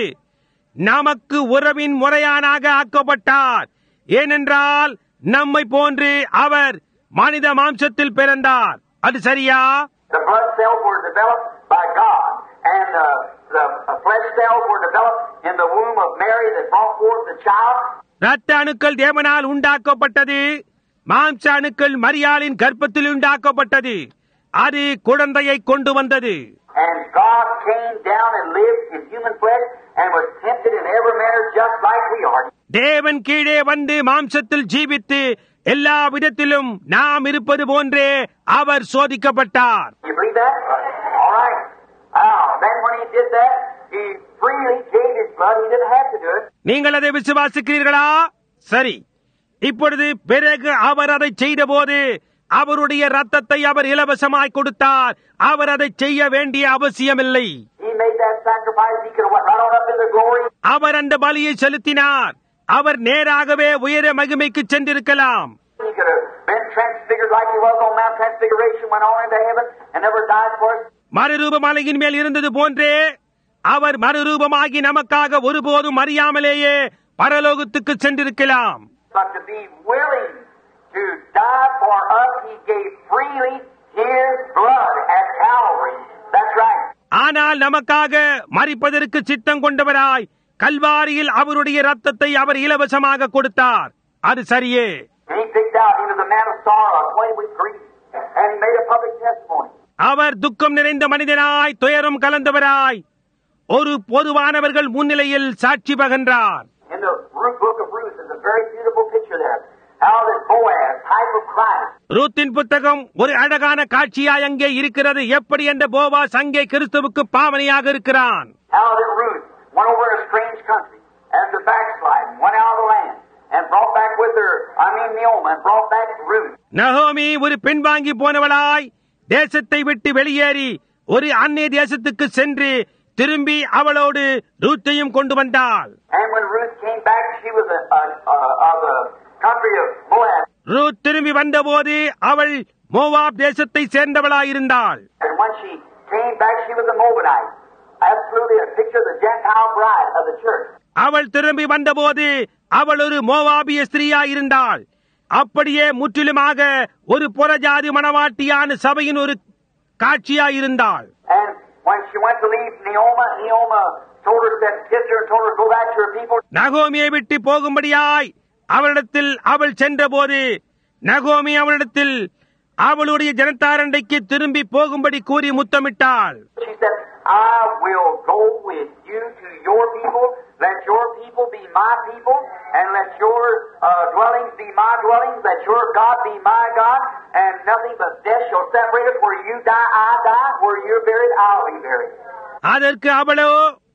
நமக்கு உறவின் முறையானாக ஆக்கப்பட்டார் ஏனென்றால் நம்மை போன்று அவர் மனித மாம்சத்தில் பிறந்தார் அது சரியா The blood cells were developed by God, and uh, the uh, flesh cells were developed in the womb of Mary that brought forth the child. இரத்த அணுக்கள் தேவனால் உண்டாக்கப்பட்டது மாம்ச அணுக்கள் மரியாளின் கர்ப்பத்தில் உண்டாக்கப்பட்டது அது குழந்தையை கொண்டு வந்தது And God came down and lived in human flesh and was tempted in every manner just like we are. தேவன் கீழே வந்து மாம்சத்தில் ஜீவித்து எல்லா விதத்திலும் நாம் இருப்பது போன்றே அவர் சோதிக்கப்பட்டார் You believe that? All right. Now, then when he did that, he freely gave his blood. He didn't have to do it. நீங்கள் அதை விசுவாசிக்கிறீர்களா சரி இப்பொழுது பிறகு அவர் அதை செய்தபோது அவருடைய ரத்தத்தை அவர் இலவசமாய் கொடுத்தார் அவர் அதை செய்ய வேண்டிய அவசியமில்லை He made that sacrifice. He could have went right on up into glory. அவர் அந்த பலியை செலுத்தினார் அவர் நேராகவே உயர மகிமைக்கு சென்றிருக்கலாம் He could have been transfigured like he was on Mount Transfiguration, went on into heaven, and never died for us. மறுரூப மலையின் மேல் இருந்தது போன்றே அவர் மறுரூபமாகி நமக்காக ஒருபோதும் அறியாமலேயே பரலோகத்துக்கு சென்றிருக்கலாம் But to be willing to die for us, he gave freely his blood at Calvary. That's right. ஆனால் நமக்காக மறிப்பதற்கு சித்தம் கொண்டவராய் கல்வாரியில் அவருடைய ரத்தத்தை அவர் இலவசமாக கொடுத்தார் அது சரியே And he picked out, he was a man of sorrow, acquainted with grief, and he made a public testimony. அவர் துக்கம் நிறைந்த மனிதனாய் துயரம் கலந்தவராய் ஒரு பொதுவானவர்கள் முன்னிலையில் சாட்சி பகன்றார் In the Ruth book of Ruth, there's a very beautiful picture there. How that Boaz, type of Christ, ரூத்தின் புத்தகம் ஒரு அழகான காட்சியாய் அங்கே இருக்கிறது எப்படி என்ற போவாஸ் அங்கே கிறிஸ்துவுக்கு பாவனையாக இருக்கிறான் how that Ruth went over in a strange country after backsliding, went out of the land, and brought back with her, I mean Naomi, and brought back Ruth. நகோமி ஒரு பின்வாங்கி போனவளாய் தேசத்தை விட்டு வெளியேறி ஒரு அந்நிய தேசத்துக்கு சென்று திரும்பி அவளோடு ரூத்தையும் கொண்டு வந்தாள் And when Ruth came back, she was a, a, a, of the country of Moab. Ruth திரும்பி வந்தபோது அவள் மோவாப் தேசத்தை சேர்ந்தவளாயிருந்தாள் And when she came back, she was a Moabite. Absolutely a picture of the Gentile bride of the church. அவள் திரும்பி வந்தபோது அவள் ஒரு மோவாபிய ஸ்திரீயா இருந்தாள் அப்படியே முற்றிலுமாக ஒரு புறஜாதி மணவாட்டியான சபையின் ஒரு காட்சியா இருந்தாள் And when she went to leave Neoma, Neoma told her that kissed her and told her to go back to her people. நகோமியை விட்டு போகும்படியாய் அவளிடத்தில் அவள் சென்றபோது நகோமி அவளிடத்தில் அவளுடைய ஜனத்தாரண்டைக்கு திரும்பி போகும்படி கூறி முத்தமிட்டாள் She said, I will go with you to your people. Let your people be my people, and let your uh, dwellings be my dwellings. Let your God be my God, and nothing but death shall separate us. Where you die, I die. Where you're buried, I'll be buried. அதற்கு அவளோ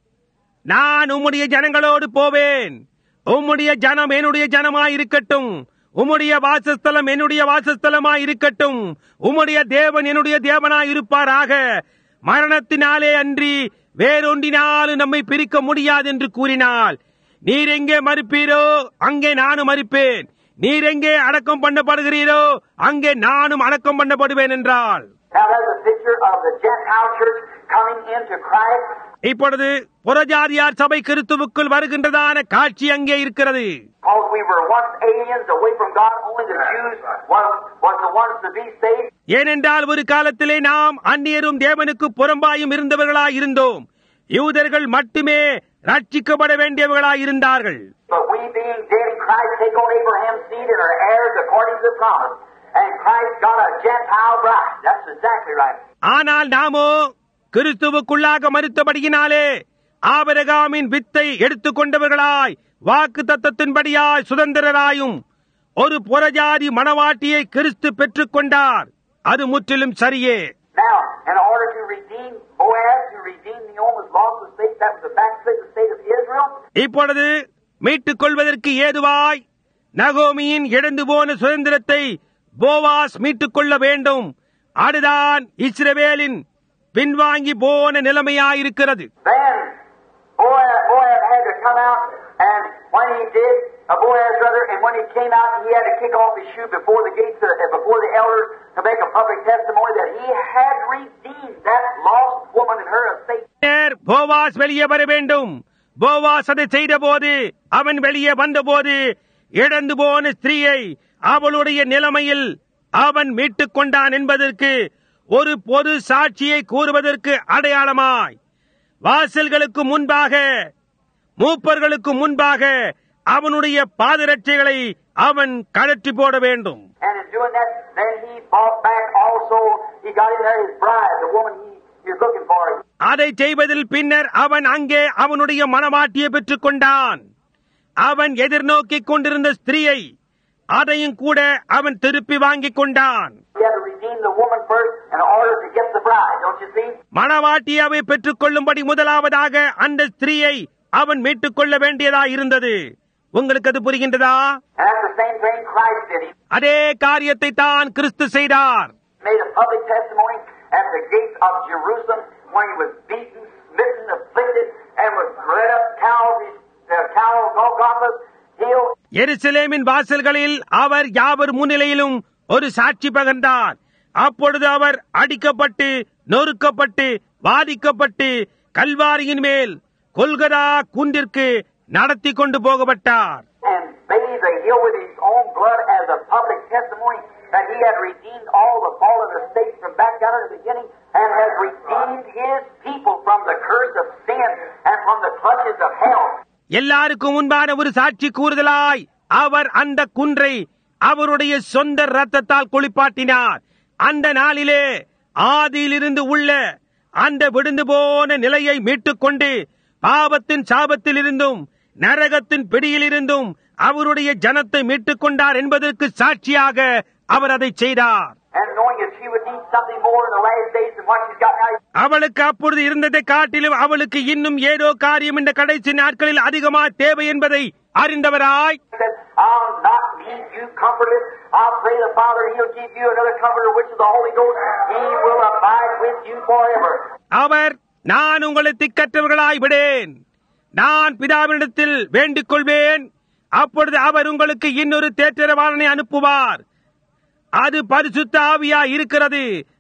நான் உம்முடைய ஜனங்களோடு போவேன் உம்முடைய ஜனம் என்னுடைய ஜனமாய் இருக்கட்டும் உம்முடைய வாசஸ்தலம் என்னுடைய வாசஸ்தலமாய் இருக்கட்டும் உம்முடைய தேவன் என்னுடைய தேவனாய் இருப்பாராக மரணத்தினாலே அன்றி வேறொன்றினாலும் நம்மை பிரிக்க முடியாது என்று கூறினாள் நீர் எங்கே மறுப்பீரோ அங்கே நானும் மறுப்பேன் நீர் எங்கே அடக்கம் பண்ணப்படுகிறீரோ அங்கே நானும் அடக்கம் பண்ணப்படுவேன் என்றாள் Now there's a picture of the Gentile church coming into Christ. இப்பொழுது புறஜாதியார் சபை கிறிஸ்துவுக்குள் வருகின்றதான காட்சி அங்கே இருக்கிறது Because we were once aliens away from God, only the Jews was, was the ones to be saved. ஏனென்றால் ஒரு காலத்திலே நாம் அந்நியரும் தேவனுக்கு புறம்பாயும் இருந்தவர்களாய் இருந்தோம் யூதர்கள் மட்டுமே ரட்சிக்கப்பட வேண்டியவர்களாய் இருந்தார்கள் But we being dead in Christ take on Abraham's seed and are heirs according to the promise. And Christ got a Gentile bride. That's exactly right. ஆனால் நாமோ கிறிஸ்துவுக்குள்ளாக மறுத்தபடியினாலே ஆபரகாமின் வித்தை எடுத்துக்கொண்டவர்களாய் வாக்கு தத்தத்தின்படியாய் சுதந்திரராயும் ஒரு புறஜாதி மணவாட்டியை கிறிஸ்து பெற்றுக் கொண்டார் அது முற்றிலும் சரியே Now, in order to redeem Boaz, to redeem Naomi's lost estate, that was the backslidden state of Israel. இப்பொழுது மீட்டுக் கொள்வதற்கு ஏதுவாய் நகோமியின் இழந்து போன சுதந்திரத்தை போவாஸ் மீட்டுக் கொள்ள வேண்டும் அதுதான் இஸ்ரவேலின் பின்வாங்கி போன நிலைமையாயிருக்கிறது Then Boaz, Boaz had to come out, and when he did, uh, Boaz brother, and when he came out, he had to kick off his shoe before the gates, uh, before the elders, to make a public testimony that he had redeemed that lost woman and her estate. பின்னர் Boaz வெளியே வர வேண்டும் Boaz அதை செய்தபோது அவன் வெளியே வந்தபோது இழந்து போன ஸ்திரீயை அவளுடைய நிலைமையில் அவன் மீட்டுக் கொண்டான் என்பதற்கு ஒரு பொது சாட்சியை கூறுவதற்கு அடையாளமாய் வாசல்களுக்கு முன்பாக மூப்பர்களுக்கு முன்பாக அவனுடைய பாதரட்சைகளை அவன் கழற்றி போட வேண்டும் And in doing that, then he bought back also, he got in there his bride, the woman he, he was looking for. அதை செய்வதில் பின்னர் அவன் அங்கே அவனுடைய மனமாட்டியை பெற்றுக் கொண்டான் அவன் எதிர்நோக்கிக் கொண்டிருந்த ஸ்திரீயை அதையும் கூட அவன் திருப்பி வாங்கிக் கொண்டான் He had to redeem the woman first in order to get the bride, don't you see? மணவாட்டியாவை பெற்றுக் கொள்ளும்படி முதலாவதாக அந்த ஸ்திரீயை அவன் மீட்டுக் கொள்ள வேண்டியதா இருந்தது உங்களுக்கு அது புரிகின்றதா And that's the same thing Christ did. He அதே காரியத்தை தான் கிறிஸ்து செய்தார் made a public testimony at the gates of Jerusalem when he was beaten, smitten, afflicted, and was led up Calvary's, uh, Cal Golgotha's hill. எருசலேமின் வாசல்களில் அவர் யாவர் முன்னிலையிலும் ஒரு சாட்சி பகர்ந்தார் அப்பொழுது அவர் அடிக்கப்பட்டு நொறுக்கப்பட்டு வாதிக்கப்பட்டு கல்வாரியின் மேல் கொல்கதா குன்றிற்கு நடத்தி கொண்டு போகப்பட்டார் and bathed the hill with his own blood as a public testimony that he had redeemed all the fallen estates from back down in the beginning and has redeemed his people from the curse of sin and from the clutches of hell. எல்லாருக்கும் முன்பான ஒரு சாட்சி கூறுதலாய் அவர் அந்த குன்றை அவருடைய சொந்த ரத்தத்தால் குளிப்பாட்டினார் அந்த நாளிலே ஆதியிலிருந்து உள்ள அந்த விழுந்து போன நிலையை மீட்டுக் கொண்டு பாவத்தின் சாபத்திலிருந்தும் நரகத்தின் பிடியிலிருந்தும் அவருடைய ஜனத்தை மீட்டுக் கொண்டார் என்பதற்கு சாட்சியாக அவர் அதை செய்தார் And knowing that she would need something more in the last days than what she's got now, அவளுக்கு அப்பொழுது இருந்ததை காட்டிலும் அவளுக்கு இன்னும் ஏதோ காரியம் இந்த கடைசி நாட்களில் அதிகமா தேவை என்பதை அறிந்தவராய் He said, I'll not leave you comfortless. I'll pray the Father, He'll give you another comforter, which is the Holy Ghost. He will abide with you forever. அவர் நான் உங்களை திக்கற்றவர்களாய் விடேன் நான் பிதாவினிடத்தில் வேண்டிக் கொள்வேன் அப்பொழுது அவர் உங்களுக்கு இன்னொரு தேற்றரவாளனை அனுப்புவார் அது பரிசுத்த ஆவியா இருக்கிறது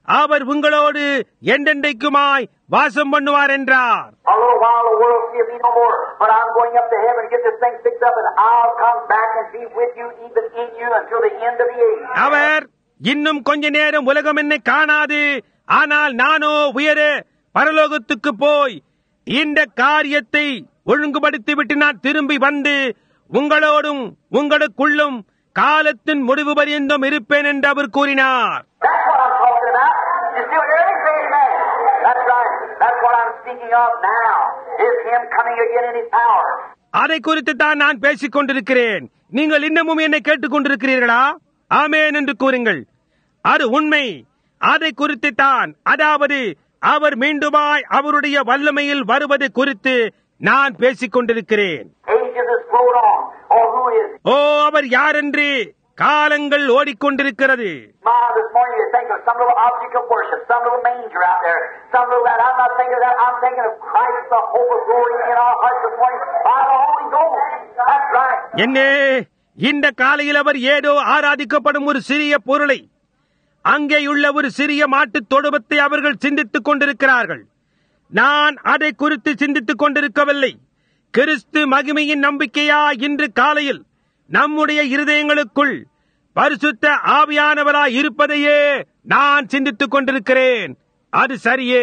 அவர் உங்களோடு என்றென்றைக்குமாய் வாசம் பண்ணுவார் என்றார் A little while the world seeth me no more, but I'm going up to heaven to get this thing fixed up, and I'll come back and be with you, even in you, until the end of the age. அவர் இன்னும் கொஞ்ச நேரம் உலகம் என்னை காணாது ஆனால் நானோ உயர பரலோகத்துக்கு போய் இந்த காரியத்தை ஒழுங்குபடுத்தி விட்டு நான் திரும்பி வந்து உங்களோடும் உங்களுக்குள்ளும் காலத்தின் முடிவு பரியந்தம் இருப்பேன் என்று அவர் கூறினார் That's what I'm talking about. You still hear me? Say amen. That's right. That's what I'm speaking of now, is Him coming again in His power. அதை குறித்து தான் நான் பேசிக் கொண்டிருக்கிறேன் நீங்கள் இன்னமும் என்னை கேட்டுக் கொண்டிருக்கிறீர்களா ஆமேன் என்று கூறுங்கள் அது உண்மை அதை குறித்து தான் அதாவது அவர் மீண்டுமாய் அவருடைய வல்லமையில் வருவது குறித்து நான் பேசிக் கொண்டிருக்கிறேன் Ages has flowed on. Oh, who is He? ஓ அவர் யாரென்று காலங்கள் ஓடிக்கொண்டிருக்கிறது My, this morning you think of some little object of worship, some little manger out there, some little that. I'm not thinking of that. I'm thinking of Christ, the hope of glory in our hearts this morning by the Holy Ghost. That's right. என்ன இந்த காலையில் அவர் ஏதோ ஆராதிக்கப்படும் ஒரு சிறிய பொருளை அங்கேயுள்ள ஒரு சிறிய மாட்டுத் தொடுபத்தை அவர்கள் சிந்தித்துக் கொண்டிருக்கிறார்கள் நான் அதை குறித்து சிந்தித்துக் கொண்டிருக்கவில்லை கிறிஸ்து மகிமையின் நம்பிக்கையா இன்று காலையில் நம்முடைய இருதயங்களுக்குள் பரிசுத்த ஆவியானவராய் இருப்பதையே நான் சிந்தித்துக் கொண்டிருக்கிறேன் அது சரியே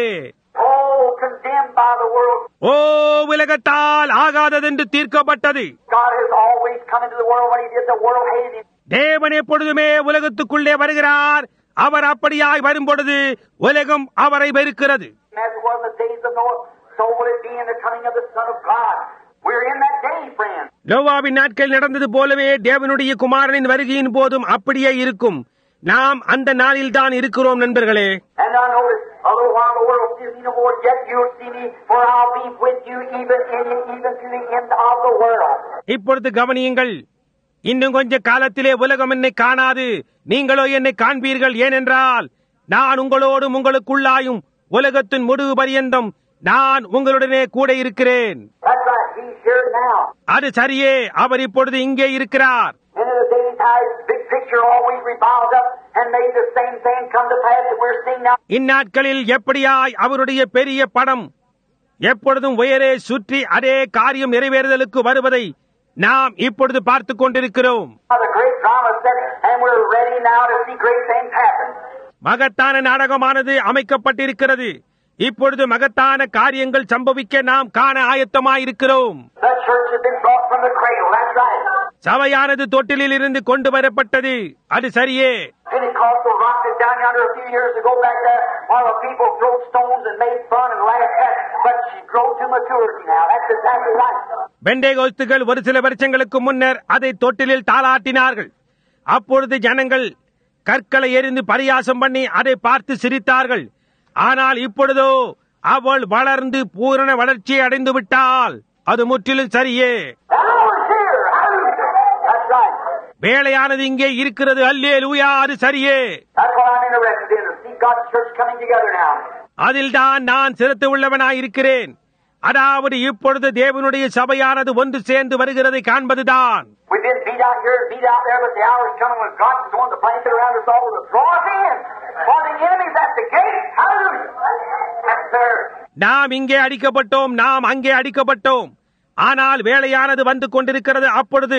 Oh, condemned by the world. O உலகத்தால் ஆகாததென்று தீர்க்கப்பட்டது God has always come into the world when He did. The world hated Him. தேவன் எப்பொழுதுமே உலகத்துக்குள்ளே வருகிறார் அவர் அப்படியாய் வரும்பொழுது உலகம் அவரை வெறுக்கிறது As it was in the days of Noah, so will it be in the coming of the Son of God. We're in that day, friends. நோவாவின் நாட்கள் நடந்தது போலவே தேவனுடைய குமாரனின் வருகையின் போதும் அப்படியே இருக்கும் நாம் அந்த நாளில் தான் இருக்கிறோம் நண்பர்களே And I notice a little while the world sees me no more, yet you'll see me, for I'll be with you even in even to the end of the world. இப்பொழுது கவனியுங்கள் இன்னும் கொஞ்ச காலத்திலே உலகம் என்னை காணாது நீங்களோ என்னை காண்பீர்கள் ஏனென்றால் நான் உங்களோடும் உங்களுக்குள்ளாயும் உலகத்தின் முடிவு பரியந்தம் நான் உங்களுடனே கூட இருக்கிறேன் That's right, He's here now. அது சரியே அவர் இப்பொழுது iங்கே இருக்கிறார் And in the daily times, big picture always revolves up and made the same thing come to pass that we're seeing now. இந்நாட்களில் எப்படியாய் அவருடைய பெரிய படம் எப்பொழுதும் உயரே சுற்றி அதே காரியம் நிறைவேறுதலுக்கு வருவதை நாம் இப்பொழுது பார்த்துக் கொண்டிருக்கிறோம் The great drama set, and we're ready now to see great things happen. மகத்தான நாடகமானது அமைக்கப்பட்டிருக்கிறது இப்பொழுது மகத்தான காரியங்கள் சம்பவிக்க நாம் காண ஆயத்தமாயிருக்கிறோம் The church has been brought from the cradle, that's right. சபையானது தொட்டிலில் இருந்து கொண்டு வரப்பட்டது அது சரியே Pentecostal rocked it down yonder a few years ago back there while the people threw stones and made fun and laughed at it. But she grew to maturity now. That's exactly right. பெண்டேகோஸ்துகள் ஒரு சில வருஷங்களுக்கு முன்னர் அதை தொட்டிலில் தாளாட்டினார்கள் அப்பொழுது ஜனங்கள் கற்களை எறிந்து பரியாசம் பண்ணி அதை பார்த்து சிரித்தார்கள் ஆனால் இப்பொழுதோ அவள் வளர்ந்து பூரண வளர்ச்சியை அடைந்து விட்டால் அது முற்றிலும் சரியே The hour's here. Hallelujah. That's right. வேலையானது இங்கே இருக்கிறது அல்லே லூயா அது சரியே That's what I'm interested in, to see God's church coming together now. அதில்தான் நான் சிரத்து உள்ளவனாயிருக்கிறேன் அதாவது இப்பொழுது தேவனுடைய சபையானது ஒன்று சேர்ந்து வருகிறதை காண்பதுதான் We've been beat out here and beat out there, but the hour's coming when God's throwing the blanket around us all to draw us in. For the enemy's at the gate. Hallelujah. Yes, sir. நாம் இங்கே அடிக்கப்பட்டோம் நாம் அங்கே அடிக்கப்பட்டோம் ஆனால் வேலையானது வந்து கொண்டிருக்கிறது அப்பொழுது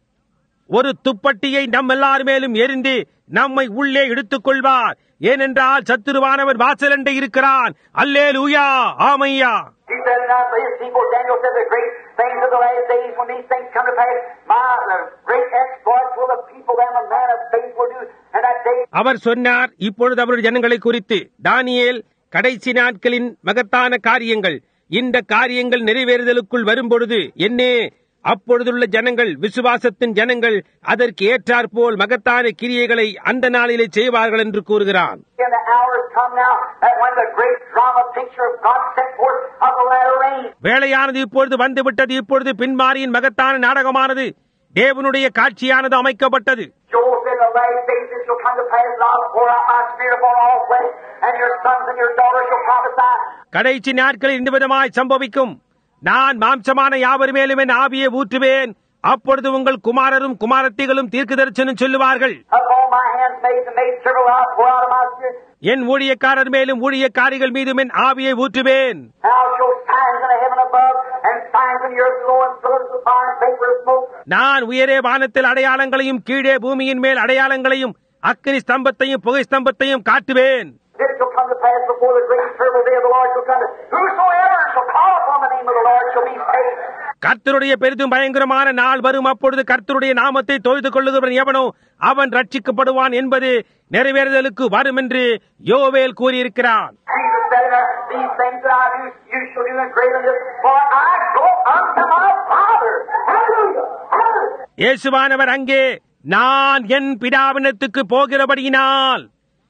ஒரு துப்பட்டியை நம் எல்லார் மேலும் எரிந்து நம்மை உள்ளே இழுத்துக் கொள்வார் ஏனென்றால் சத்துருவானவன் வாசலண்டை இருக்கிறான் அல்லே லூயா ஆமையா He said it unto his people, Daniel said, the great things of the last days, when these things come to pass, my the great exploits will the people them a man of faith will do. And that day அவர் சொன்னார் இப்பொழுது அவருடைய ஜனங்களை குறித்து தானியேல் கடைசி நாட்களின் மகத்தான காரியங்கள் இந்த காரியங்கள் நிறைவேறுதலுக்குள் வரும்பொழுது என்னே அப்பொழுதுள்ள ஜனங்கள் விசுவாசத்தின் ஜனங்கள் அதற்கு ஏற்றாற்போல் மகத்தான கிரியைகளை அந்த நாளிலே செய்வார்கள் என்று கூறுகிறான் and the hour has come now that when the great drama picture of God set forth of the latter rain. வேலையானது இப்பொழுது வந்துவிட்டது இப்பொழுது பின்மாரியின் மகத்தான நாடகமானது தேவனுடைய காட்சியானது அமைக்கப்பட்டது Joel said, in the last days it shall come to pass, and I'll pour out my spirit upon all flesh, and your sons and your daughters shall prophesy. கடைசி நாட்களில் இந்த விதமாய் சம்பவிக்கும் நான் மாம்சமான யாவர் மேலும் என் ஆவியை ஊற்றுவேன் அப்பொழுது உங்கள் குமாரரும் குமாரத்திகளும் தீர்க்க தரிசனம் சொல்லுவார்கள் Upon my hand handmaids and maid servant out, pour out of my spirit. என் ஊழியக்காரர் மேலும் ஊழியக்காரிகள் மீதும் என் ஆவியை ஊற்றுவேன் And I'll show signs in the heaven above and signs in the earth below and pillars of fire and vapor of smoke. நான் உயரே வானத்தில் அடையாளங்களையும் கீழே பூமியின் மேல் அடையாளங்களையும் அக்கினி ஸ்தம்பத்தையும் புகை ஸ்தம்பத்தையும் காட்டுவேன் This shall come to pass before the great and terrible day of the Lord shall come. Whosoever shall call upon the name of the Lord shall be saved. கர்த்தருடைய பெரிதும் பயங்கரமான நாள் வரும் அப்பொழுது கர்த்தருடைய நாமத்தை தொழுது கொள்ளுகிறவன் எவனோ அவன் ரட்சிக்கப்படுவான் என்பது நிறைவேறுதலுக்கு வரும் என்று யோவேல் கூறியிருக்கிறான் Jesus said in there, These things that I do, you shall do in greater this, for I go unto my Father. Hallelujah! Hallelujah! இயேசுவானவர் அங்கே நான் என் பிதாவினத்துக்கு போகிறபடியினால்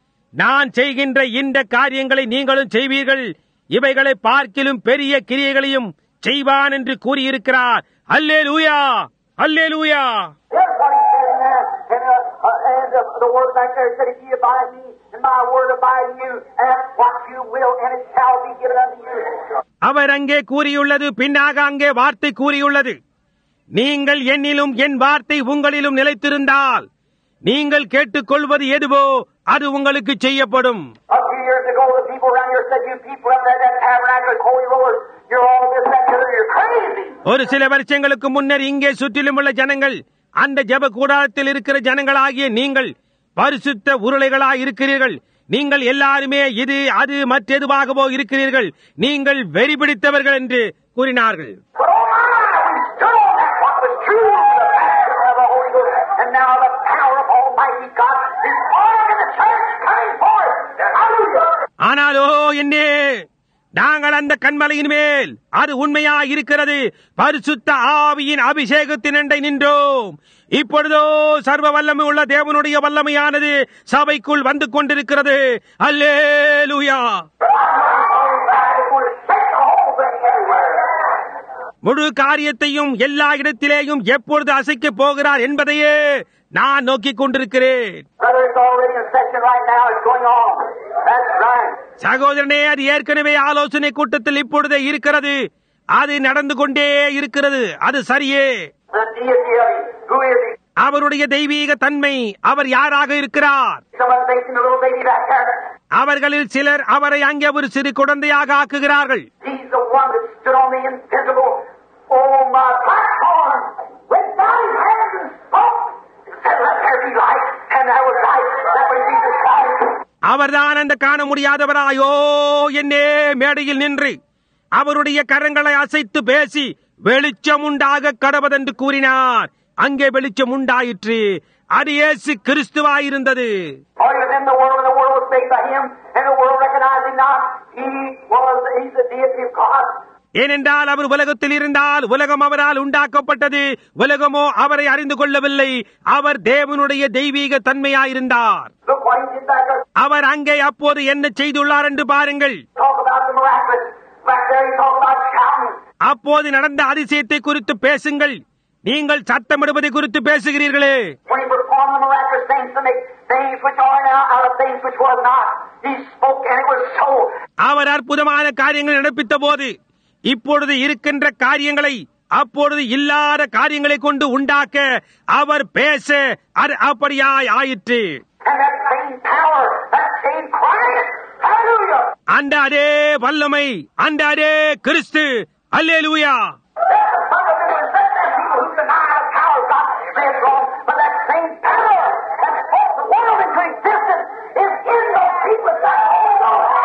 நான் செய்கின்ற இந்த காரியங்களை நீங்களும் செய்வீர்கள் இவைகளை பார்க்கிலும் பெரிய கிரியைகளையும் செய்வான் என்று கூறியிருக்கிறார் அல்லே லூயா அல்லே லூயா Here's what he said in there, and, uh, uh, and uh, the word back there said, If ye abide in me, and my word abide in you, ask what you will, and it shall be given unto you. அவர் அங்கே கூறியுள்ளது பின்னாக அங்கே வார்த்தை கூறியுள்ளது நீங்கள் என்னிலும் என் வார்த்தை உங்களிலும் நிலைத்திருந்தால் நீங்கள் கேட்டுக்கொள்வது எதுவோ அது உங்களுக்கு செய்யப்படும் A few years ago, the people around here said, You people up there at that tabernacle at Holy Rollers, you're all this, that, and the other, you're crazy. ஒரு சில வருஷங்களுக்கு முன்னர் இங்கே சுற்றிலும் உள்ள ஜனங்கள் அந்த ஜெப கூடாரத்தில் இருக்கிற ஜனங்களாகிய நீங்கள் பரிசுத்த உருளைகளாய் இருக்கிறீர்கள் நீங்கள் எல்லாருமே இது அது மற்றெதுவாகவோ இருக்கிறீர்கள் நீங்கள் வெறி பிடித்தவர்கள் என்று கூறினார்கள் But oh my, we stood on that what was true of the baptism of the Holy Ghost. And now the power of Almighty God is pouring in the church, coming forth. Hallelujah! ஆனாலோ என்னே நாங்கள் அந்த கண்மலையின் மேல் அது உண்மையா இருக்கிறது பரிசுத்த ஆவியின் அபிஷேகத்தின் அண்டை நின்றோம் இப்பொழுதோ சர்வ வல்லமை உள்ள தேவனுடைய வல்லமையானது சபைக்குள் வந்து கொண்டிருக்கிறது அல்லேலூயா It's going to shake the whole thing everywhere. முழு காரியத்தையும் எல்லா இடத்திலேயும் எப்பொழுது அசைக்கப் போகிறார் என்பதையே நான் நோக்கிக் கொண்டிருக்கிறேன் Brother, it's already in session right now. It's going on. That's right. சகோதரனே அது ஏற்கனவே ஆலோசனை கூட்டத்தில் இப்பொழுதே இருக்கிறது அது நடந்து கொண்டே இருக்கிறது அது சரியே The deity of Him. Who is He? அவருடைய தெய்வீக தன்மை அவர் யாராக இருக்கிறார் Someone thinking the little baby back there. அவர்களில் சிலர் அவரை அங்கே ஒரு சிறு குழந்தையாக ஆக்குகிறார்கள் He's the one that stood on the invisible, oh my platform, went down his hands and spoke, and said, Let there be light, and there was light. That was Jesus Christ. அவர்தான் அந்த காண முடியாதவராயோ என்னே மேடையில் நின்று அவருடைய கரங்களை அசைத்து பேசி வெளிச்சம் உண்டாக கடவதென்று கூறினார் அங்கே வெளிச்சம் உண்டாயிற்று அது இயேசு கிறிஸ்துவாயிருந்தது For he was in the world, and the world was made by him, and the world recognized him not. He was, he's the deity of God. ஏனென்றால் அவர் உலகத்தில் இருந்தால் உலகம் அவரால் உண்டாக்கப்பட்டது உலகமோ அவரை அறிந்து கொள்ளவில்லை அவர் தேவனுடைய தெய்வீக தன்மையாயிருந்தார் Look what he did back there. அவர் அங்கே அப்போது என்ன செய்துள்ளார் என்று பாருங்கள் Talk about the miraculous. Back there he talked about shouting. அப்போது நடந்த அதிசயத்தை குறித்து பேசுங்கள் நீங்கள் சத்தமிடுவதை குறித்து பேசுகிறீர்களே When he performed the miraculous things to make things which are now out of things which was not, he spoke and it was so. அவர் அற்புதமான காரியங்களை நடப்பித்த போது இப்பொழுது இருக்கின்ற காரியங்களை அப்பொழுது இல்லாத காரியங்களை கொண்டு உண்டாக்க அவர் பேச அது அப்படியாய் ஆயிற்று And that same power, that same Christ, hallelujah, அந்த அதே வல்லமை அந்த அதே கிறிஸ்து அல்லேலூயா Some of them was that that people who deny the power of God said wrong, but that same power that spoke the world into existence is in those people that hold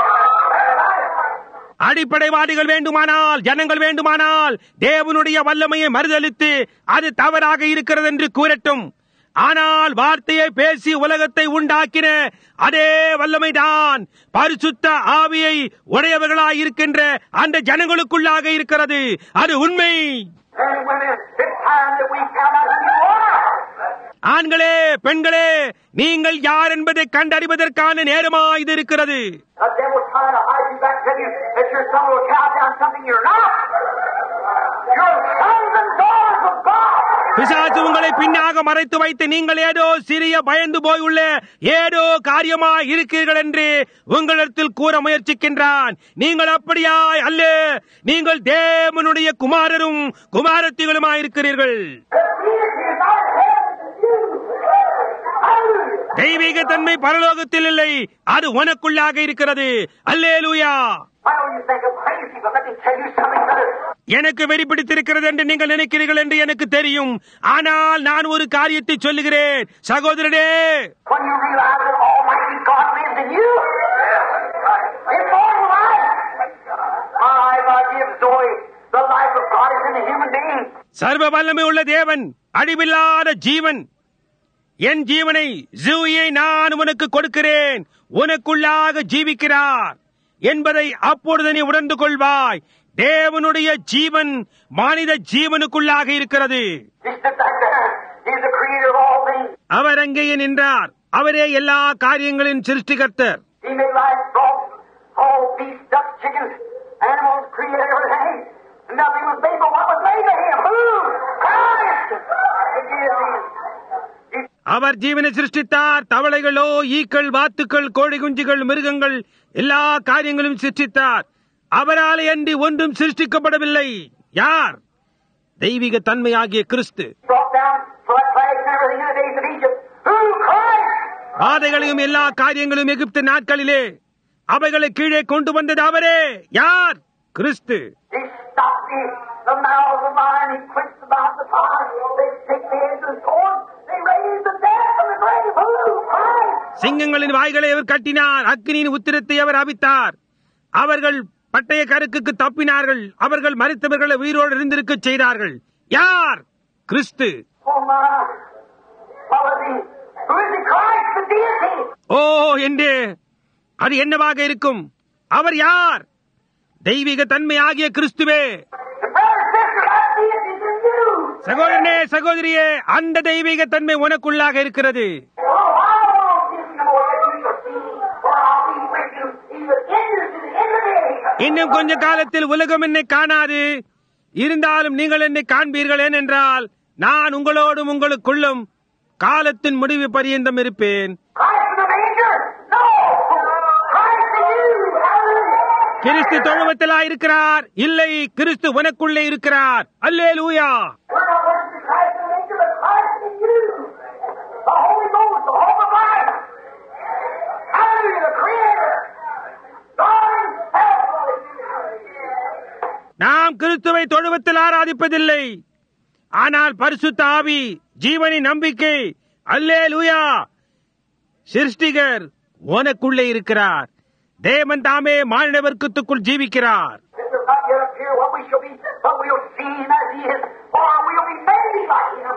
on. அடிப்படைவாதிகள் வேண்டுமானால் ஜனங்கள் வேண்டுமானால் தேவனுடைய வல்லமையை மறுதலித்து அது தவறாக இருக்கிறது என்று கூறட்டும் ஆனால் வார்த்தையை பேசி உலகத்தை உண்டாக்கின அதே வல்லமைதான் பரிசுத்த ஆவியை உடையவர்களாய் இருக்கின்ற அந்த ஜனங்களுக்குள்ளாக இருக்கிறது அது உண்மை Men and women, it's time that we found out who you are. ஆண்களே பெண்களே நீங்கள் யார் என்பதை கண்டறிவதற்கான நேரமா இது இருக்கிறது The devil's trying to hide you back, tell you that you're some little cow down something you're not. You're sons and daughters of God. பிசாசு உங்களை பின்னாக மறைத்து வைத்து நீங்கள் ஏதோ சிறிய பயந்து போய் உள்ள ஏதோ காரியமாய் இருக்கிறீர்கள் என்று உங்களிடத்தில் கூற முயற்சிக்கின்றான் நீங்கள் அப்படியாய் அல்ல நீங்கள் தேவனுடைய குமாரரும் குமாரத்திகளுமாய் இருக்கிறீர்கள் The deity is not in heaven, it's in you. Hallelujah. தெய்வீக தன்மை பரலோகத்தில் இல்லை அது உனக்குள்ளாக இருக்கிறது அல்லேலூயா I know you think I'm crazy, but let me tell you something, brother. எனக்கு வெறி பிடித்திருக்கிறது என்று நீங்கள் நினைக்கிறீர்கள் என்று எனக்கு தெரியும் ஆனால் நான் ஒரு காரியத்தை சொல்லுகிறேன் சகோதரனே When you realize that Almighty God lives in you, immortal life. My God gives Zoe. The life of God is in a human being. சர்வ வல்லமை உள்ள தேவன் அழிவில்லாத ஜீவன் என் ஜீவனை ஜூயை நான் உனக்கு கொடுக்கிறேன் உனக்குள்ளாக ஜீவிக்கிறார் என்பதை அப்பொழுது நீ உணர்ந்து கொள்வாய் தேவனுடைய ஜீவன் மனித ஜீவனுக்குள்ளாக இருக்கிறது He stood back there. He's the creator of all things. அவர் அங்கேயே நின்றார் அவரே எல்லா காரியங்களின் சிருஷ்டிகர்த்தர் He made life, frogs, all beasts, ducks, chickens, animals, created everything. Nothing was made but what was made by Him. Who? Christ! It is He. அவர் ஜீவனை சிருஷ்டித்தார் தவளைகளோ ஈக்கள் வாத்துக்கள் கோழி குஞ்சுகள் மிருகங்கள் எல்லா காரியங்களும் சிருஷ்டித்தார் அவராலே அன்றி ஒன்றும் சிருஷ்டிக்கப்படவில்லை யார் தெய்வீக தன்மையாகிய கிறிஸ்து brought down flood plagues and everything in the days of Egypt. Who? Christ! பாதைகளையும் எல்லா காரியங்களும் எகிப்து நாட்களிலே அவைகளை கீழே கொண்டு வந்தது அவரே யார் கிறிஸ்து He stopped the, the mouths of the lion. He quenched the mouth of the fire. They take the edge of the sword. They raised the dead from the grave. Who? Christ! சிங்கங்களின் வாய்களை அவர் கட்டினார் அக்னியின் உத்திரத்தை அவர் அவித்தார் அவர்கள் பட்டய கருக்குக்கு தப்பினார்கள் அவர்கள் மறித்தவர்களை உயிரோடு இருந்திருக்க செய்தார்கள் யார் கிறிஸ்து Oh my! What was he? Who is he? Christ, the deity. ஓ என்று அது என்னவாக இருக்கும் அவர் யார் தெய்வீக தன்மை ஆகிய கிறிஸ்துவே The brother, sister, that deity is in you. சகோதரனே சகோதரியே அந்த தெய்வீக தன்மை உனக்குள்ளாக இருக்கிறது Oh, I won't give you more than you shall see, for I'll be with you even in you to the end of the age. இன்னும் கொஞ்ச காலத்தில் உலகம் என்னை காணாது இருந்தாலும் நீங்கள் என்னை காண்பீர்கள் ஏனென்றால் நான் உங்களோடும் உங்களுக்குள்ளும் காலத்தின் முடிவு பரியந்தம் இருப்பேன் Christ in the manger? No! Christ in you! Hallelujah! கிறிஸ்து தொழுவத்திலா இருக்கிறார் இல்லை கிறிஸ்து உனக்குள்ளே இருக்கிறார் அல்லே லூயா We're not worshiping Christ in the manger, but Christ in you! The Holy Ghost, the hope of life! Hallelujah, the Creator! God Himself! நாம் கிறிஸ்துவை தொழுவத்தில் ஆராதிப்பதில்லை ஆனால் பரிசுத்த ஆவி ஜீவனின் நம்பிக்கை அல்லே லூயா சிருஷ்டிகர் உனக்குள்ளே இருக்கிறார் தேவன் தாமே மானிட வர்க்கத்துக்குள் ஜீவிக்கிறார் It does not yet appear what we shall be, but we'll see Him as He is, for we'll be made like Him.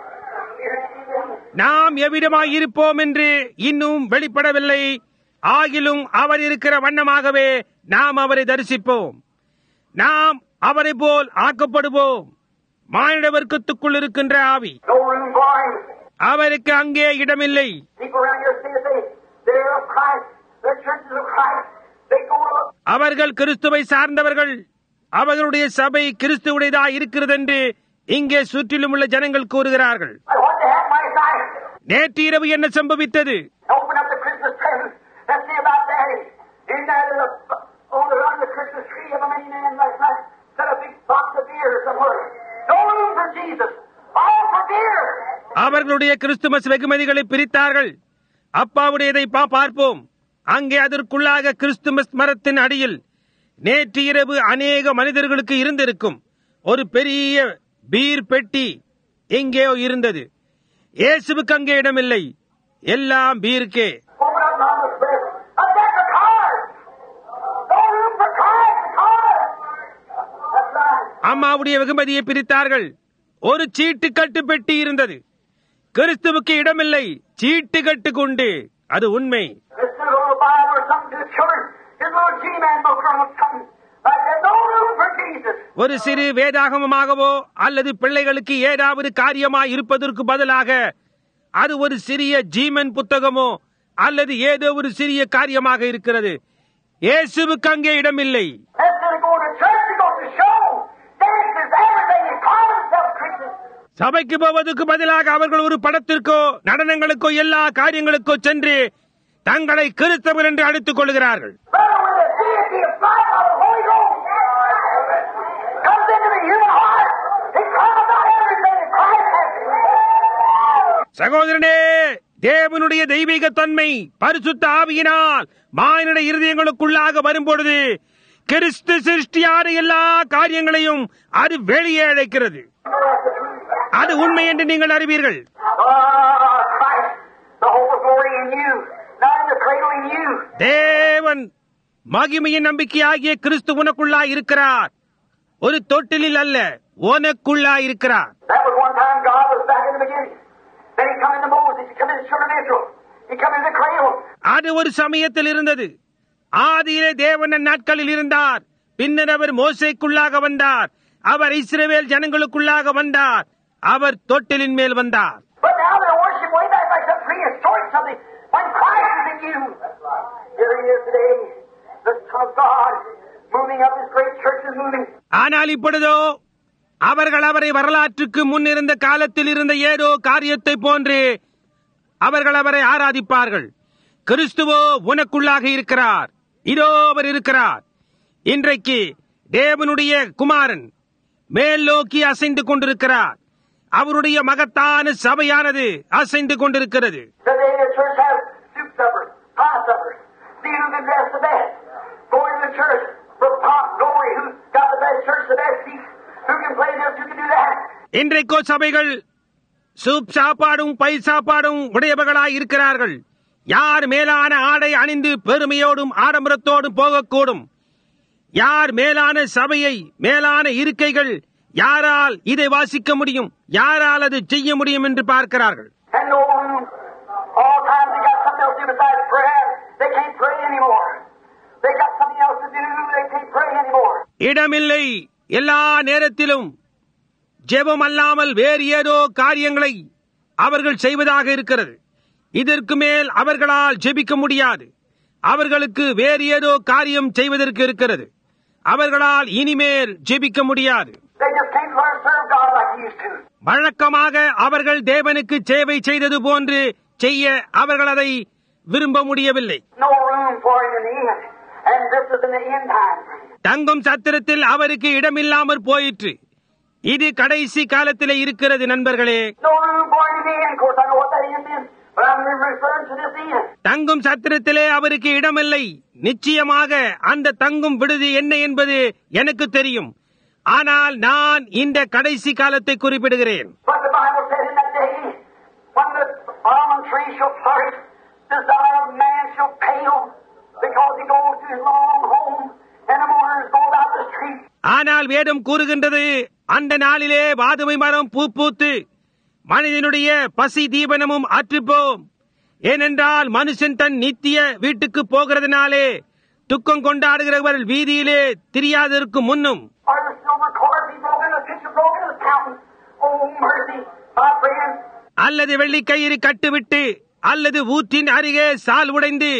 நாம் எவ்விடமாய் இருப்போம் என்று இன்னும் வெளிப்படவில்லை ஆகிலும் அவர் இருக்கிற வண்ணமாகவே நாம் அவரை தரிசிப்போம் நாம் அவரை போல் ஆக்கப்படுவோம் மானிட வர்க்கத்துக்குள் இருக்கின்ற ஆவி No room for Him. அவருக்கு அங்கே இடமில்லை People around here say that they, they're of Christ, they're churches of Christ. They go to அவர்கள் கிறிஸ்துவை சார்ந்தவர்கள் அவர்களுடைய சபை கிறிஸ்துவுடையதா இருக்கிறது என்று இங்கே சுற்றிலும் உள்ள ஜனங்கள் கூறுகிறார்கள் And what they had last night? நேற்று இரவு என்ன சம்பவித்தது Open up the Christmas presents and see about Daddy. In there, there's a, on the, on the Christmas tree of a many man last night, set a big box of beer somewhere. No room for Jesus. All for beer. அவர்களுடைய Christmas வெகுமதிகளை பிரித்தார்கள் அப்பாவுடையதை பா பார்ப்போம் அங்கே அதற்குள்ளாக Christmas மரத்தின் அடியில் நேற்று இரவு அநேக மனிதர்களுக்கு இருந்திருக்கும் ஒரு பெரிய பீர் பெட்டி எங்கேயோ இருந்தது இயேசுவுக்கு அங்கே இடமில்லை எல்லாம் பீருக்கே Open up Mama's bed. A deck of cards. No room for cards. Cards. That's right. அம்மாவுடைய வெகுமதியை பிரித்தார்கள் ஒரு சீட்டு கட்டு பெட்டி இருந்தது கிறிஸ்துவுக்கு இடமில்லை சீட்டு கட்டு கொண்டு அது உண்மை This little Bible or something to the children. His little G-Man book or something. Like that. No room for Jesus. ஒரு சிறு வேதாகமமாகவோ அல்லது பிள்ளைகளுக்கு ஏதாவது காரியமாய் இருப்பதற்கு பதிலாக அது ஒரு சிறிய ஜீமன் புத்தகமோ அல்லது ஏதோ ஒரு சிறிய காரியமாக இருக்கிறது இயேசுவுக்கு அங்கே இடமில்லை Instead of going to church, he goes to show. Dances, everything. He calls himself Christian. சபைக்கு போவதற்கு பதிலாக அவர்கள் ஒரு படத்திற்கோ நடனங்களுக்கோ எல்லா காரியங்களுக்கோ சென்று தங்களை கிறிஸ்தவர் என்று அழைத்துக் கொள்கிறார்கள் Brother, when the deity of God by the Holy Ghost comes into the human heart, he calls out everything that Christ has. சகோதரனே தேவனுடைய தெய்வீக தன்மை பரிசுத்த ஆவியினால் மானிட இருதயங்களுக்குள்ளாக வரும்பொழுது கிறிஸ்து சிருஷ்டியான எல்லா காரியங்களையும் அது வெளியே அழைக்கிறது அது உண்மை என்று நீங்கள் அறிவீர்கள் Oh, Christ, the hope of glory in you, not in the cradle in you. தேவன் மகிமையின் நம்பிக்கையாகிய கிறிஸ்து உனக்குள்ளாய் இருக்கிறார் ஒரு தொட்டிலில் அல்ல உனக்குள்ளாய் இருக்கிறார் That was one time God was back in the beginning. Then He come into Moses, He come into the children of Israel, He come into the cradle. அது ஒரு சமயத்தில் இருந்தது ஆதியிலே தேவன் நாட்களில் இருந்தார் பின்னர் அவர் மோசைக்குள்ளாக வந்தார் அவர் இஸ்ரவேல் ஜனங்களுக்குள்ளாக வந்தார் அவர் தொட்டிலின் மேல் வந்தார் But now they're worshiping way back like some prehistoric something when Christ is in you. Here He is today, the Son of God, moving up His great church is moving. ஆனால் இப்பொழுதோ அவர்கள் அவரை வரலாற்றுக்கு முன்னிருந்த காலத்தில் இருந்த ஏதோ காரியத்தை போன்று அவர்கள் அவரை ஆராதிப்பார்கள் கிறிஸ்துவோ உனக்குள்ளாக இருக்கிறார் இதோ அவர் இருக்கிறார் இன்றைக்கு தேவனுடைய குமாரன் மேல் நோக்கி அசைந்து கொண்டிருக்கிறார் அவருடைய மகத்தான சபையானது அசைந்து கொண்டிருக்கிறது Today the church has soup suppers, pie suppers. See who can dress the best. Going to the church for pop glory, who's got the best church, the best seats, who can play this, who can do that. இன்றைக்கோ சபைகள் soup சாப்பாடும் by சாப்பாடும் உடையவர்களாய் இருக்கிறார்கள் யார் மேலான ஆடை அணிந்து பெருமையோடும் ஆடம்பரத்தோடும் போகக்கூடும் யார் மேலான சபையை மேலான இருக்கைகள் யாரால் இதை வாசிக்க முடியும் யாரால் அது செய்ய முடியும் என்று பார்க்கிறார்கள் And no room. All times they got something else to do besides prayer. They can't pray anymore. They got something else to do. They can't pray anymore. இடமில்லை எல்லா நேரத்திலும் ஜெபம் அல்லாமல் வேறு ஏதோ காரியங்களை அவர்கள் செய்வதாக இருக்கிறது இதற்கு மேல் அவர்களால் ஜெபிக்க முடியாது அவர்களுக்கு வேறு ஏதோ காரியம் செய்வதற்கு இருக்கிறது அவர்களால் இனிமேல் ஜெபிக்க முடியாது They just can't learn to serve God like they used to. வழக்கமாக அவர்கள் தேவனுக்கு சேவை செய்தது போன்று செய்ய அவர்கள் அதை விரும்ப முடியவில்லை No room for him in the end. And this is in the end time. தங்கும் சத்திரத்தில் அவருக்கு இடமில்லாமற் போயிற்று இது கடைசி காலத்திலே இருக்கிறது நண்பர்களே No room for him in the end. Of course, I know what that end is, but I'm referring to this end. தங்கும் சத்திரத்திலே அவருக்கு இடமில்லை நிச்சயமாக அந்த தங்கும் விடுதி என்ன என்பது எனக்கு தெரியும் ஆனால் நான் இந்த கடைசி காலத்தை குறிப்பிடுகிறேன் But the Bible said in that day, when the almond tree shall flourish, the desire of man shall pale, because he goes to his long home, and the mourners go about the street. ஆனால் வேதம் கூறுகின்றது அந்த நாளிலே வாதுமை மரம் பூ பூத்து மனிதனுடைய பசி தீபனமும் அற்றுப்போம் ஏனென்றால் மனுஷன் தன் நித்திய வீட்டுக்கு போகிறதுனாலே துக்கம் கொண்டாடுகிறவர் வீதியிலே திரியாதிருக்கும் முன்னும் Or the silver cord be broken, the pitcher broken, the fountain. Oh, mercy, my friend. அல்லது வெள்ளிக்கயிறு கட்டுவிட்டு அல்லது ஊற்றின் அருகே சால் உடைந்து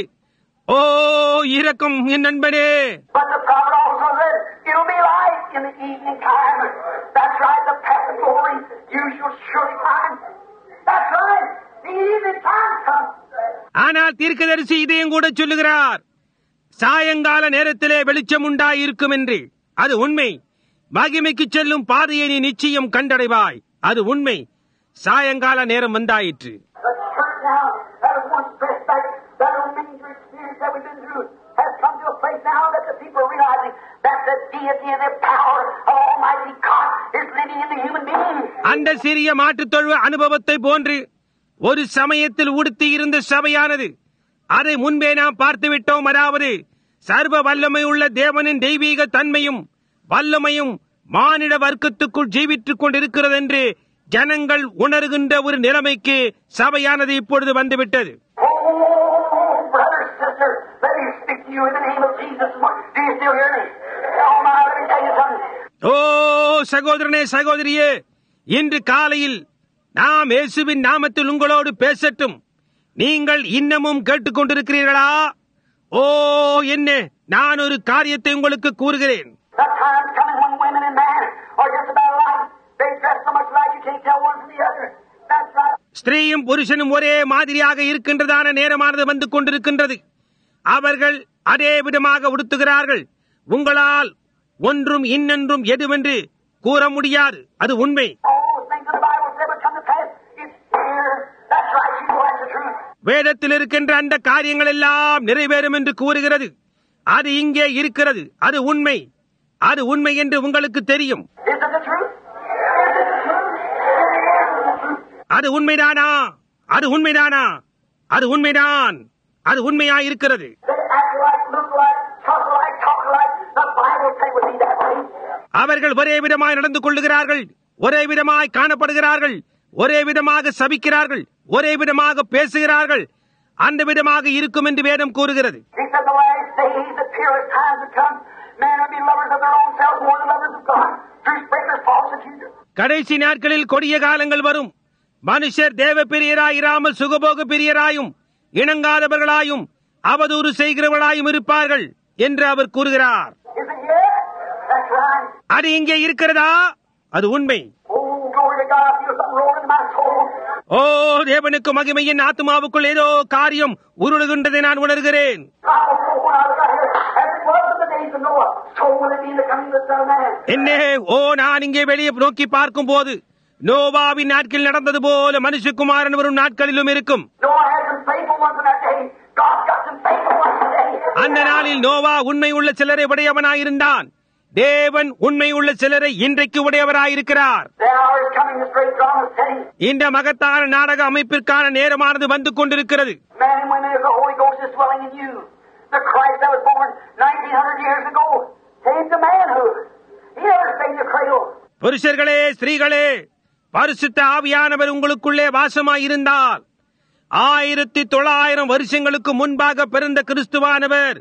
ஓ இரக்கம் என் நண்பனே But the prophet also said, it'll be light in the evening time. That's right, the path of glory, you shall surely find. That's right, the evening time comes. ஆனால் தீர்க்கதரிசி இதையும் கூட சொல்லுகிறார் சாயங்கால நேரத்திலே வெளிச்சம் உண்டாயிருக்கும் என்று அது உண்மை மகிமைக்கு செல்லும் பாதையை நீ நிச்சயம் கண்டடைவாய் அது உண்மை சாயங்கால நேரம் வந்தாயிற்று The church now that was once dressed back, that old ministry experience that we've been through, has come to a place now that the people are realizing that the deity and the power of Almighty God is living in the human being. அந்த சிறிய மாற்றுத்தொழு அனுபவத்தை போன்று ஒரு சமயத்தில் உடுத்தி இருந்த சபையானது அதை முன்பே நாம் பார்த்து விட்டோம் அதாவது சர்வ வல்லமை உள்ள தேவனின் தெய்வீக தன்மையும் வல்லமையும் மானிட வர்க்கத்துக்குள் ஜீவித்துக் கொண்டிருக்கிறது என்று ஜனங்கள் உணர்கின்ற ஒரு நிலைமைக்கு சபையானது இப்பொழுது வந்துவிட்டது Oh, brother, sister, let me speak to you in the name of Jesus. Do you still hear me? Oh, my, let me tell you something. ஓ சகோதரனே சகோதரியே இன்று காலையில் நாம் இயேசுவின் நாமத்தில் உங்களோடு பேசட்டும் நீங்கள் இன்னமும் கேட்டுக்கொண்டிருக்கிறீர்களா ஓ என்ன நான் ஒரு காரியத்தை உங்களுக்கு கூறுகிறேன் That time's coming when women and men are just about alike. They dress so much alike you can't tell one from the other. That's right. ஸ்திரீயும் புருஷனும் ஒரே மாதிரியாக இருக்கின்றதான நேரமானது வந்து கொண்டிருக்கின்றது அவர்கள் அதே விதமாக உடுத்துகிறார்கள் உங்களால் ஒன்றும் இன்னென்றும் எதுவென்று கூற முடியாது அது உண்மை All those things in the Bible said would come to pass. It's here. That's right. You know that's the truth. வேதத்தில் இருக்கின்ற அந்த காரியங்கள் எல்லாம் நிறைவேறும் என்று கூறுகிறது அது இங்கே இருக்கிறது அது உண்மை அது உண்மை என்று உங்களுக்கு தெரியும் Is it the truth? Is it the truth? அது உண்மைதானா அது உண்மைதானா அது உண்மைதான் அது உண்மையா இருக்கிறது They act like, look like, talk like, talk like. The Bible say would be that way. அவர்கள் ஒரே விதமாய் நடந்து கொள்ளுகிறார்கள் ஒரே விதமாய் காணப்படுகிறார்கள் ஒரே விதமாக சபிக்கிறார்கள் ஒரே விதமாக பேசுகிறார்கள் அந்த விதமாக இருக்கும் என்று வேதம் கூறுகிறது He said the last days, the peerless times would come. Men would be lovers of their own selves more than lovers of God. Truth breakers, false accusers. கடைசி நாட்களில் கொடிய காலங்கள் வரும் மனுஷர் தேவ பிரியராய் இராமல் சுகபோக பிரியராயும் இணங்காதவர்களாயும் அவதூறு செய்கிறவர்களாயும் இருப்பார்கள் என்று அவர் கூறுகிறார் Is it yes? That's right. அது இங்கே இருக்கிறதா அது உண்மை Oh, glory to God. I feel something rolling in my soul. ஓ தேவனுக்கு மகிமையின் ஆத்மாவுக்குள் ஏதோ காரியம் உருளுகின்றதை நான் உணர்கிறேன் I don't know when I was out here, as it was in the days of Noah, so will it be in the coming of the Son of Man. என்னே ஓ நான் இங்கே வெளியே நோக்கி பார்க்கும் போது நோவாவின் நாட்களில் நடந்தது போல மனுஷகுமாரன் வரும் நாட்களிலும் இருக்கும் Noah had some faithful ones in that day. God's got some faithful ones today. அந்த நாளில் நோவா உண்மை உள்ள சிலரை உடையவனாயிருந்தான் தேவன் உண்மை உள்ள சிலரை இன்றைக்கு உடையவராயிருக்கிறார் The hour is coming, this great drama is setting. இந்த மகத்தான நாடக அமைப்பிற்கான நேரமானது வந்து கொண்டிருக்கிறது Men and women, as the Holy Ghost is dwelling in you. The Christ that was born 1900 years ago came to manhood. He never stayed in the cradle. புருஷர்களே ஸ்திரீகளே பரிசுத்த ஆவியானவர் உங்களுக்குள்ளே வாசமாயிருந்தால் ஆயிரத்தி தொள்ளாயிரம் வருஷங்களுக்கு முன்பாக பிறந்த கிறிஸ்துவானவர்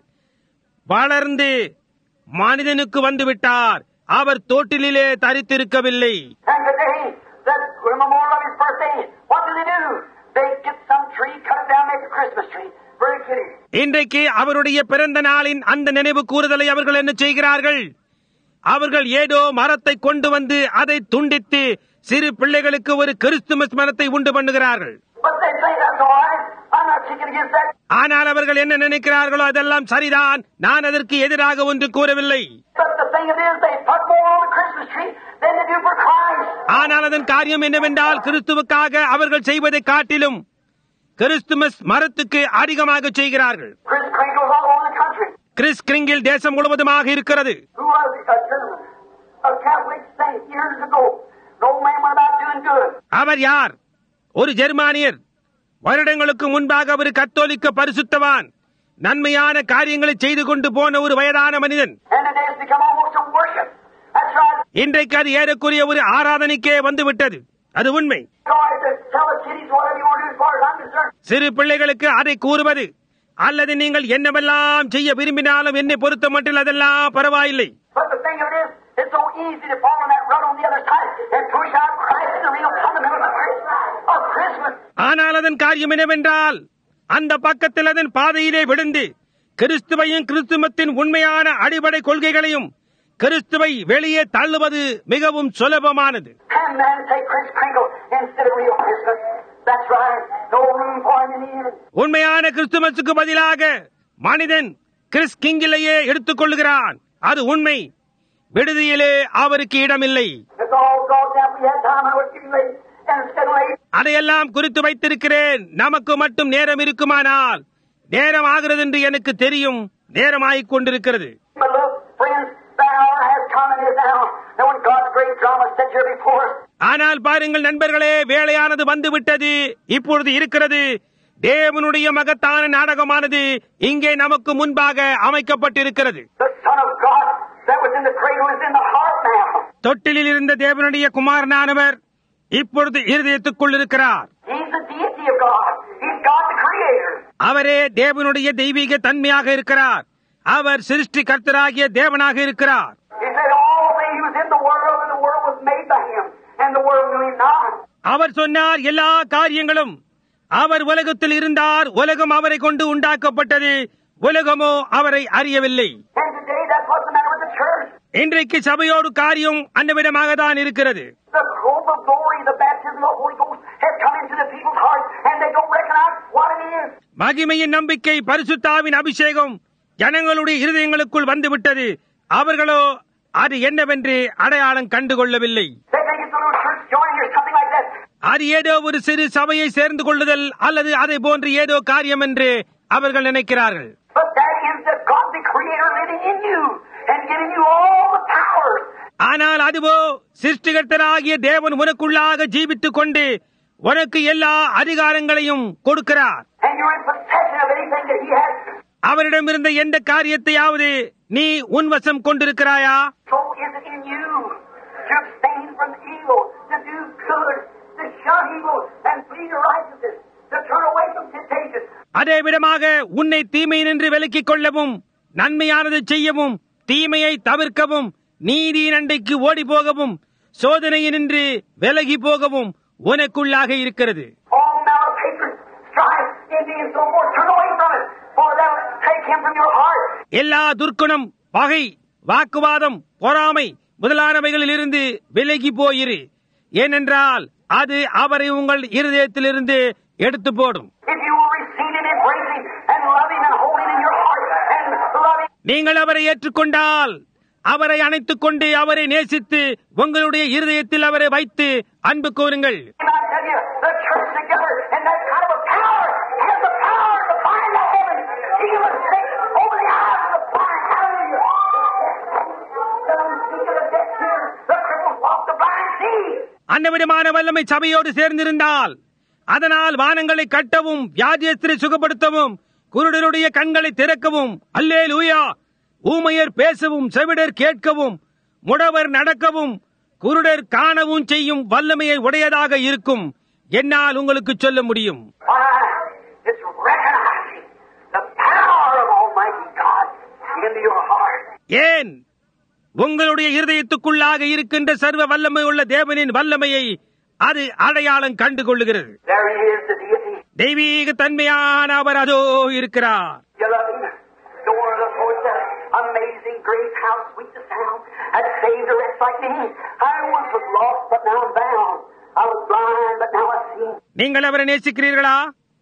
வளர்ந்து மனிதனுக்கு வந்துவிட்டார் அவர் தோட்டிலே தரித்திருக்கவில்லை And today, that memorial of his birthday, what do they do? They get some tree, cut it down, make a Christmas tree. Very kidding. இன்றைக்கு அவருடைய பிறந்த நாளின் அந்த நினைவு கூறுதலை அவர்கள் என்ன செய்கிறார்கள் அவர்கள் ஏதோ மரத்தை கொண்டு வந்து அதை துண்டித்து சிறு பிள்ளைகளுக்கு ஒரு கிறிஸ்துமஸ் மரத்தை உண்டு பண்ணுகிறார்கள் But they say that's all right. I'm not kicking against that. ஆனால் அவர்கள் என்ன நினைக்கிறார்களோ அதெல்லாம் சரிதான் நான் அதற்கு எதிராக ஒன்று கூறவில்லை But the thing it is, they put more on the Christmas tree than they do for Christ. ஆனால் அதன் காரியம் என்னவென்றால் கிறிஸ்துவுக்காக அவர்கள் செய்வதை காட்டிலும் கிறிஸ்துமஸ் மரத்துக்கு அதிகமாக செய்கிறார்கள் Chris Crinkle's all over the country. Kris Kringle தேசம் முழுவதுமாக இருக்கிறது Who was he? A gentleman, a Catholic saint years ago. No man went about doing good. அவர் யார் ஒரு ஜெர்மானியர் வருடங்களுக்கு முன்பாக அவர் கத்தோலிக்க பரிசுத்தவான் நன்மையான காரியங்களை செய்து கொண்டு போன ஒரு வயதான மனிதன் And today it's become almost a worship. That's right. இன்றைக்கு அது ஏறக்குரிய ஒரு ஆராதனைக்கே வந்து விட்டது அது உண்மை Sorry to tell the kiddies whatever you want to do as far as I'm concerned. சிறு பிள்ளைகளுக்கு அதை கூறுவது அல்லது நீங்கள் என்னவெல்லாம் செய்ய விரும்பினாலும் என்னை பொறுத்த மட்டில் அதெல்லாம் பரவாயில்லை But the thing of it is, it's so easy to fall in that rut on the other side and push out Christ the real fundamental of Christ- of Christmas. ஆனால் அதன் காரியம் என்னவென்றால் அந்த பக்கத்தில் அதன் பாதையிலே விழுந்து கிறிஸ்துவையும் கிறிஸ்துமத்தின் உண்மையான அடிப்படை கொள்கைகளையும் கிறிஸ்துவை வெளியே தள்ளுவது மிகவும் சுலபமானது And man take Chris Kringle instead of real Christmas. That's right. No room for him in the end. உண்மையான கிறிஸ்துமஸுக்கு பதிலாக மனிதன் கிறிஸ் கிங்கிலேயே எடுத்துக் கொள்ளுகிறான் அது உண்மை விடுதியிலே அவருக்கு இடமில்லை It's all gone down. We had time. I was getting late. And instead of late, அதையெல்லாம் குறித்து வைத்திருக்கிறேன் நமக்கு மட்டும் நேரம் இருக்குமானால் நேரம் ஆகிறது என்று எனக்கு தெரியும் நேரமாகிக் கொண்டிருக்கிறது but look, friends, the hour has come and is now. And when God's great drama set here before us, ஆனால் பாருங்கள் நண்பர்களே வேலையானது வந்துவிட்டது இப்பொழுது இருக்கிறது தேவனுடைய மகத்தான நாடகமானது இங்கே நமக்கு முன்பாக அமைக்கப்பட்டிருக்கிறது the Son of God that was in the cradle is in the heart now. தொட்டிலில் இருந்த தேவனுடைய குமாரனானவர் இப்பொழுது இருதயத்துக்குள் இருக்கிறார் He's the deity of God. He's God the Creator. அவரே தேவனுடைய தெய்வீக தன்மையாக இருக்கிறார் அவர் சிருஷ்டி கர்த்தராகிய தேவனாக இருக்கிறார் He said all things he was in the world and the world was made by him. And the world knew him not. அவர் சொன்னார் எல்லா காரியங்களும் அவர் உலகத்தில் இருந்தார் உலகம் அவரை கொண்டு உண்டாக்கப்பட்டது உலகமோ அவரை அறியவில்லை And today that's what's the matter with the church. இன்றைக்கு சபையோடு காரியம் அன்னவிடமாக தான் இருக்கிறது The hope of glory, the baptism of the Holy Ghost has come into the people's hearts and they don't recognize what it is. மகிமையின் நம்பிக்கை பரிசுத்தாவின் அபிஷேகம் ஜனங்களுடைய இருதயங்களுக்குள் வந்துவிட்டது அவர்களோ அது என்னவென்று அடையாளம் கண்டுகொள்ளவில்லை They think it's a little church joining or something like that. அது ஏதோ ஒரு சிறு சபையை சேர்ந்து கொள்ளுதல் அல்லது அதை போன்று ஏதோ காரியம் என்று அவர்கள் நினைக்கிறார்கள் But that is the God, the Creator, living in you and giving you all the powers. ஆனால் அதுவோ சிருஷ்டிகர்த்தராகிய தேவன் உனக்குள்ளாக ஜீவித்துக் கொண்டு உனக்கு எல்லா அதிகாரங்களையும் கொடுக்கிறார் And you're in possession of anything that He has. அவரிடமிருந்த எந்த காரியத்தையாவது நீ உன்வசம் கொண்டிருக்கிறாயா So is it in you to abstain from evil, to do good, to shun evil, and flee to righteousness, to turn away from temptation. அதே விதமாக உன்னை தீமை நின்று விலக்கிக் கொள்ளவும் நன்மையானது செய்யவும் தீமையை தவிர்க்கவும் நீதியின் அண்டைக்கு ஓடி போகவும் சோதனையினின்று விலகி போகவும் உனக்குள்ளாக இருக்கிறது All malice, hatred, strife, envy, and so forth, turn away from it, for that will take Him from your heart. எல்லா துர்க்குணம் பகை வாக்குவாதம் பொறாமை முதலானவைகளில் இருந்து விலகி போயிரு ஏனென்றால் அது அவரை உங்கள் இருதயத்திலிருந்து எடுத்து போடும் If you will receive Him, embrace Him, and love Him, and hold Him in your heart, and love Him, நீங்கள் அவரை ஏற்றுக்கொண்டால் அவரை அணைத்துக் கொண்டு அவரை நேசித்து உங்களுடைய இருதயத்தில் அவரை வைத்து அன்பு கூறுங்கள் and I tell you, the church together, and that kind of a power, has the power to bind the heavens, heal the sick, open the eyes of the blind, hallelujah. The unspeak of the deaf hear, the cripples walk, the blind see. அந்த விதமான வல்லமை சபையோடு சேர்ந்திருந்தால் அதனால் வானங்களை கட்டவும் வியாதியஸ்திரை சுகப்படுத்தவும் குருடருடைய கண்களை திறக்கவும் அல்லே லூயா ஊமையர் பேசவும் செவிடர் கேட்கவும் முடவர் நடக்கவும் குருடர் காணவும் செய்யும் வல்லமையை உடையதாக இருக்கும் என்னால் உங்களுக்கு சொல்ல முடியும் Why? It's recognizing the power of Almighty God into your heart. ஏன் உங்களுடைய இருதயத்துக்குள்ளாக இருக்கின்ற சர்வ வல்லமை உள்ள தேவனின் வல்லமையை அது அடையாளம் கண்டு கொள்ளுகிறது There He is, the deity. தெய்வீக தன்மையான அவர் அதோ இருக்கிறார் You love Him. The word of the Lord says, Amazing grace, how sweet the sound that saved a wretch like me. I once was lost, but now I'm found. I was blind, but now I see. நீங்கள் அவரை நேசிக்கிறீர்களா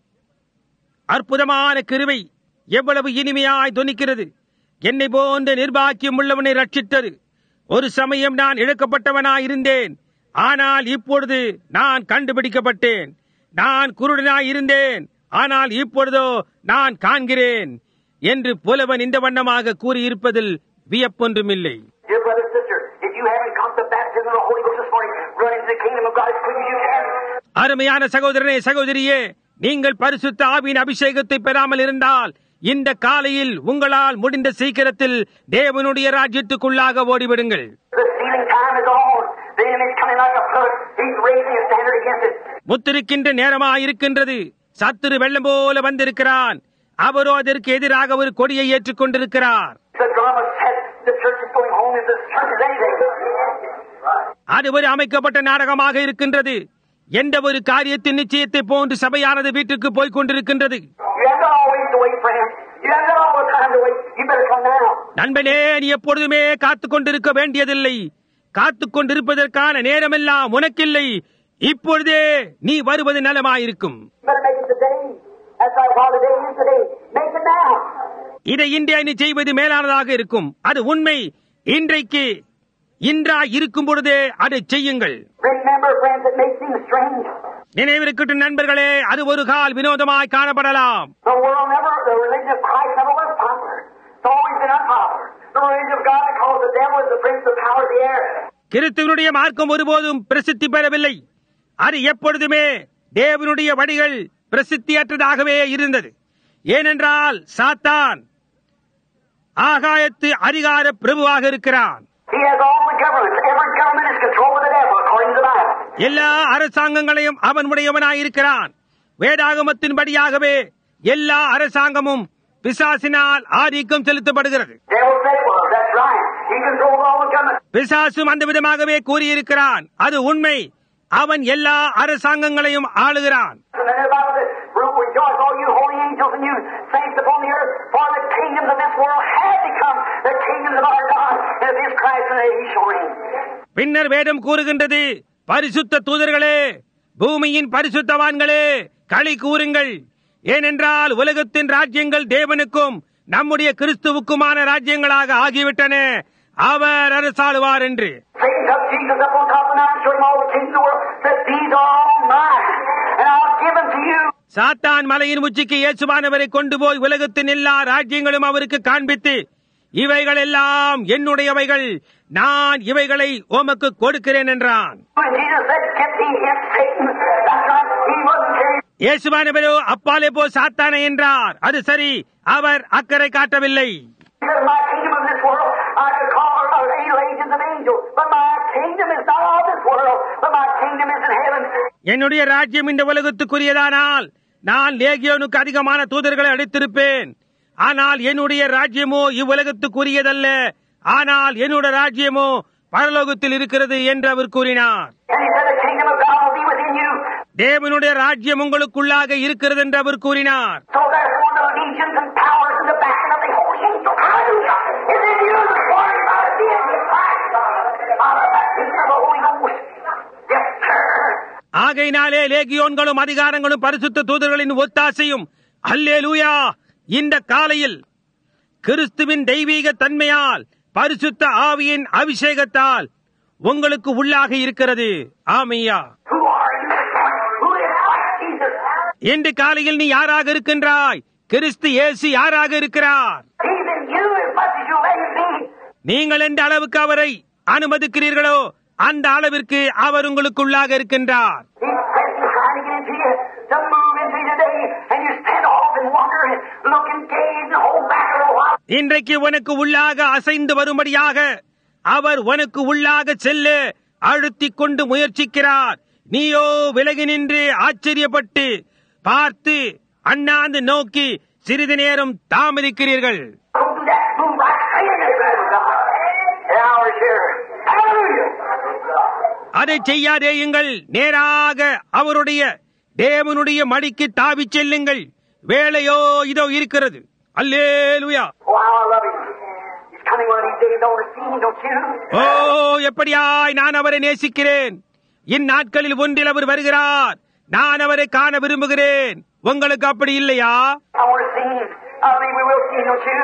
அற்புதமான கிருவை எவ்வளவு இனிமையாய் தொனிக்கிறது என்னை போன்ற நிர்பாக்கியம் உள்ளவனை ரட்சித்தது ஒரு சமயம் நான் இழக்கப்பட்டவனாய் இருந்தேன் ஆனால் இப்பொழுது நான் கண்டுபிடிக்கப்பட்டேன் நான் குருடனாய் இருந்தேன் ஆனால் இப்பொழுதோ நான் காண்கிறேன் என்று புலவன் இந்த வண்ணமாக கூறியிருப்பதில் வியப்பொன்றுமில்லை Dear brother, sister, if you haven't got the baptism of the Holy Ghost this morning, run into the kingdom of God as quick as you can. அருமையான சகோதரனே சகோதரியே நீங்கள் பரிசுத்த ஆவியின் அபிஷேகத்தை பெறாமல் இருந்தால் இந்த காலையில் உங்களால் முடிந்த சீக்கிரத்தில் தேவனுடைய ராஜ்யத்துக்குள்ளாக ஓடிவிடுங்கள் The sealing time is on. The enemy's coming like a flood. He's raising a standard against it. முத்திருக்கின்ற நேரமாயிருக்கின்றது சத்துரு வெள்ளம் போல வந்திருக்கிறான் அவரோ அதற்கு எதிராக ஒரு கொடியை ஏற்றுக் கொண்டிருக்கிறார் The drama said the church is going home if the church is anything. அது ஒரு அமைக்கப்பட்ட நாடகமாக இருக்கின்றது எந்த ஒரு காரியத்தின் நிச்சயத்தை போன்று சபையானது வீட்டுக்கு போய்க் கொண்டிருக்கின்றது You haven't got always to wait, friend. You haven't got all the time to wait. You better come now. நண்பனே நீ எப்பொழுதுமே காத்துக் கொண்டிருக்க வேண்டியதில்லை காத்துக் கொண்டிருப்பதற்கான நேரமெல்லாம் உனக்கில்லை இப்பொழுதே நீ வருவது நலமாயிருக்கும் You better make it today. That's like while the day is today. Make it now. இதை இன்றைய நீ செய்வது மேலானதாக இருக்கும் அது உண்மை இன்றைக்கு இன்றா இருக்கும் பொழுதே அதை செய்யுங்கள் Remember, friends, it may seem strange. நினைவிருக்கட்டும் நண்பர்களே அது ஒரு கால் வினோதமாய் காணப்படலாம் The world never, the religion of Christ never was popular. It's always been unpopular. The religion of God because the devil is the prince of the power of the air. கிறிஸ்துவனுடைய மார்க்கம் ஒருபோதும் பிரசித்தி பெறவில்லை அது எப்பொழுதுமே தேவனுடைய வழிகள் பிரசித்தியற்றதாகவே இருந்தது ஏனென்றால் சாத்தான் ஆகாயத்து அதிகார பிரபுவாக இருக்கிறான் He has all the governments. Every government is controlled by the devil, according to the Bible. எல்லா அரசாங்கங்களையும் அவன் உடையவனாயிருக்கிறான் வேதாகமத்தின்படியாகவே எல்லா அரசாங்கமும் பிசாசினால் ஆதிக்கம் செலுத்தப்படுகிறது devil said it was. That's right. He controls all the governments. பிசாசும் அந்த விதமாகவே கூறியிருக்கிறான் அது உண்மை அவன் எல்லா அரசாங்கங்களையும் ஆளுகிறான் And then the Bible says, Rejoice, all you holy angels and you saints upon the earth, for the kingdoms of this world have become the kingdoms of our God, and of his Christ, and he shall reign. பின்னர் வேதம் கூறுகின்றது பரிசுத்த தூதர்களே பூமியின் பரிசுத்தவான்களே களி கூறுங்கள் ஏனென்றால் உலகத்தின் ராஜ்யங்கள் தேவனுக்கும் நம்முடைய கிறிஸ்துவுக்குமான ராஜ்யங்களாக ஆகிவிட்டன அவர் அரசாளுவார் என்று Satan took Jesus up on top of the mountain, showed him all the kings of the world, said, These are all mine. சாத்தான் மலையின் உச்சிக்கு இயேசுவானவரை கொண்டு போய் உலகத்தின் எல்லா ராஜ்யங்களும் அவருக்கு காண்பித்து இவைகள் எல்லாம் என்னுடையவைகள் நான் இவைகளை உமக்கு கொடுக்கிறேன் என்றான் When Jesus said, Get thee hence, Satan, that's right, he wasn't carried. இயேசுவானவரோ அப்பாலே போ சாத்தானே என்றார் அது சரி அவர் அக்கறை காட்டவில்லை He said, My kingdom of this world, I could call out legions of angels, but my kingdom is not of this world, but my kingdom is in heaven. என்னுடைய ராஜ்யம் இந்த உலகத்துக்குரியதானால் நான் லேகியோனுக்கு அதிகமான தூதர்களை அடித்திருப்பேன் ஆனால் என்னுடைய ராஜ்யமோ இவ்வுலகத்துக்குரியதல்ல ஆனால் என்னுடைய ராஜ்யமோ பரலோகத்தில் இருக்கிறது என்று அவர் கூறினார் And he said, The kingdom of God will be within you. தேவனுடைய ராஜ்யம் உங்களுக்குள்ளாக இருக்கிறது என்று அவர் கூறினார் So therefore the legions and powers and the backing of the holy angels, hallelujah, is in you this morning by the deity of Christ, by the baptism of the Holy Ghost. Yes, sir. ஆகையினாலே லேகியோன்களும் அதிகாரங்களும் பரிசுத்த தூதர்களின் ஒத்தாசையும் அல்லேலூயா இந்த காலையில் கிறிஸ்துவின் தெய்வீக தன்மையால் பரிசுத்த ஆவியின் அபிஷேகத்தால் உங்களுக்கு உள்ளாக இருக்கிறது ஆமையா Who are you this morning? Who is Christ Jesus? இன்று காலையில் நீ யாராக இருக்கின்றாய் கிறிஸ்து இயேசு யாராக இருக்கிறார் He's in you as much as you let him be. நீங்கள் எந்த அளவுக்கு அவரை அனுமதிக்கிறீர்களோ அந்த அளவிற்கு அவர் உங்களுக்குள்ளாக இருக்கின்றார் He's presently trying to get into you, to move into you today, and you stand off and wonder and look and gaze and hold back a little while. இன்றைக்கு உனக்கு உள்ளாக அசைந்து வரும்படியாக அவர் உனக்கு உள்ளாக செல்ல அழுத்திக் கொண்டு முயற்சிக்கிறார் நீயோ விலகி நின்று ஆச்சரியப்பட்டு பார்த்து அண்ணாந்து நோக்கி சிறிது நேரம் தாமதிக்கிறீர்கள் Don't do that. Move right straight into the presence of God. The hour's here. Hallelujah. அதை செய்யாதேயுங்கள் நேராக அவருடைய தேவனுடைய மடிக்கு தாவிச் செல்லுங்கள் வேலையோ இதோ இருக்கிறது அல்லேலுயா Oh, how I love him. He's coming one of these days over to see me, don't you? ஓ எப்படியாய் நான் அவரை நேசிக்கிறேன் இந்நாட்களில் ஒன்றில் அவர் வருகிறார் நான் அவரை காண விரும்புகிறேன் உங்களுக்கு அப்படி இல்லையா I want to see him. I believe we will see him, don't you?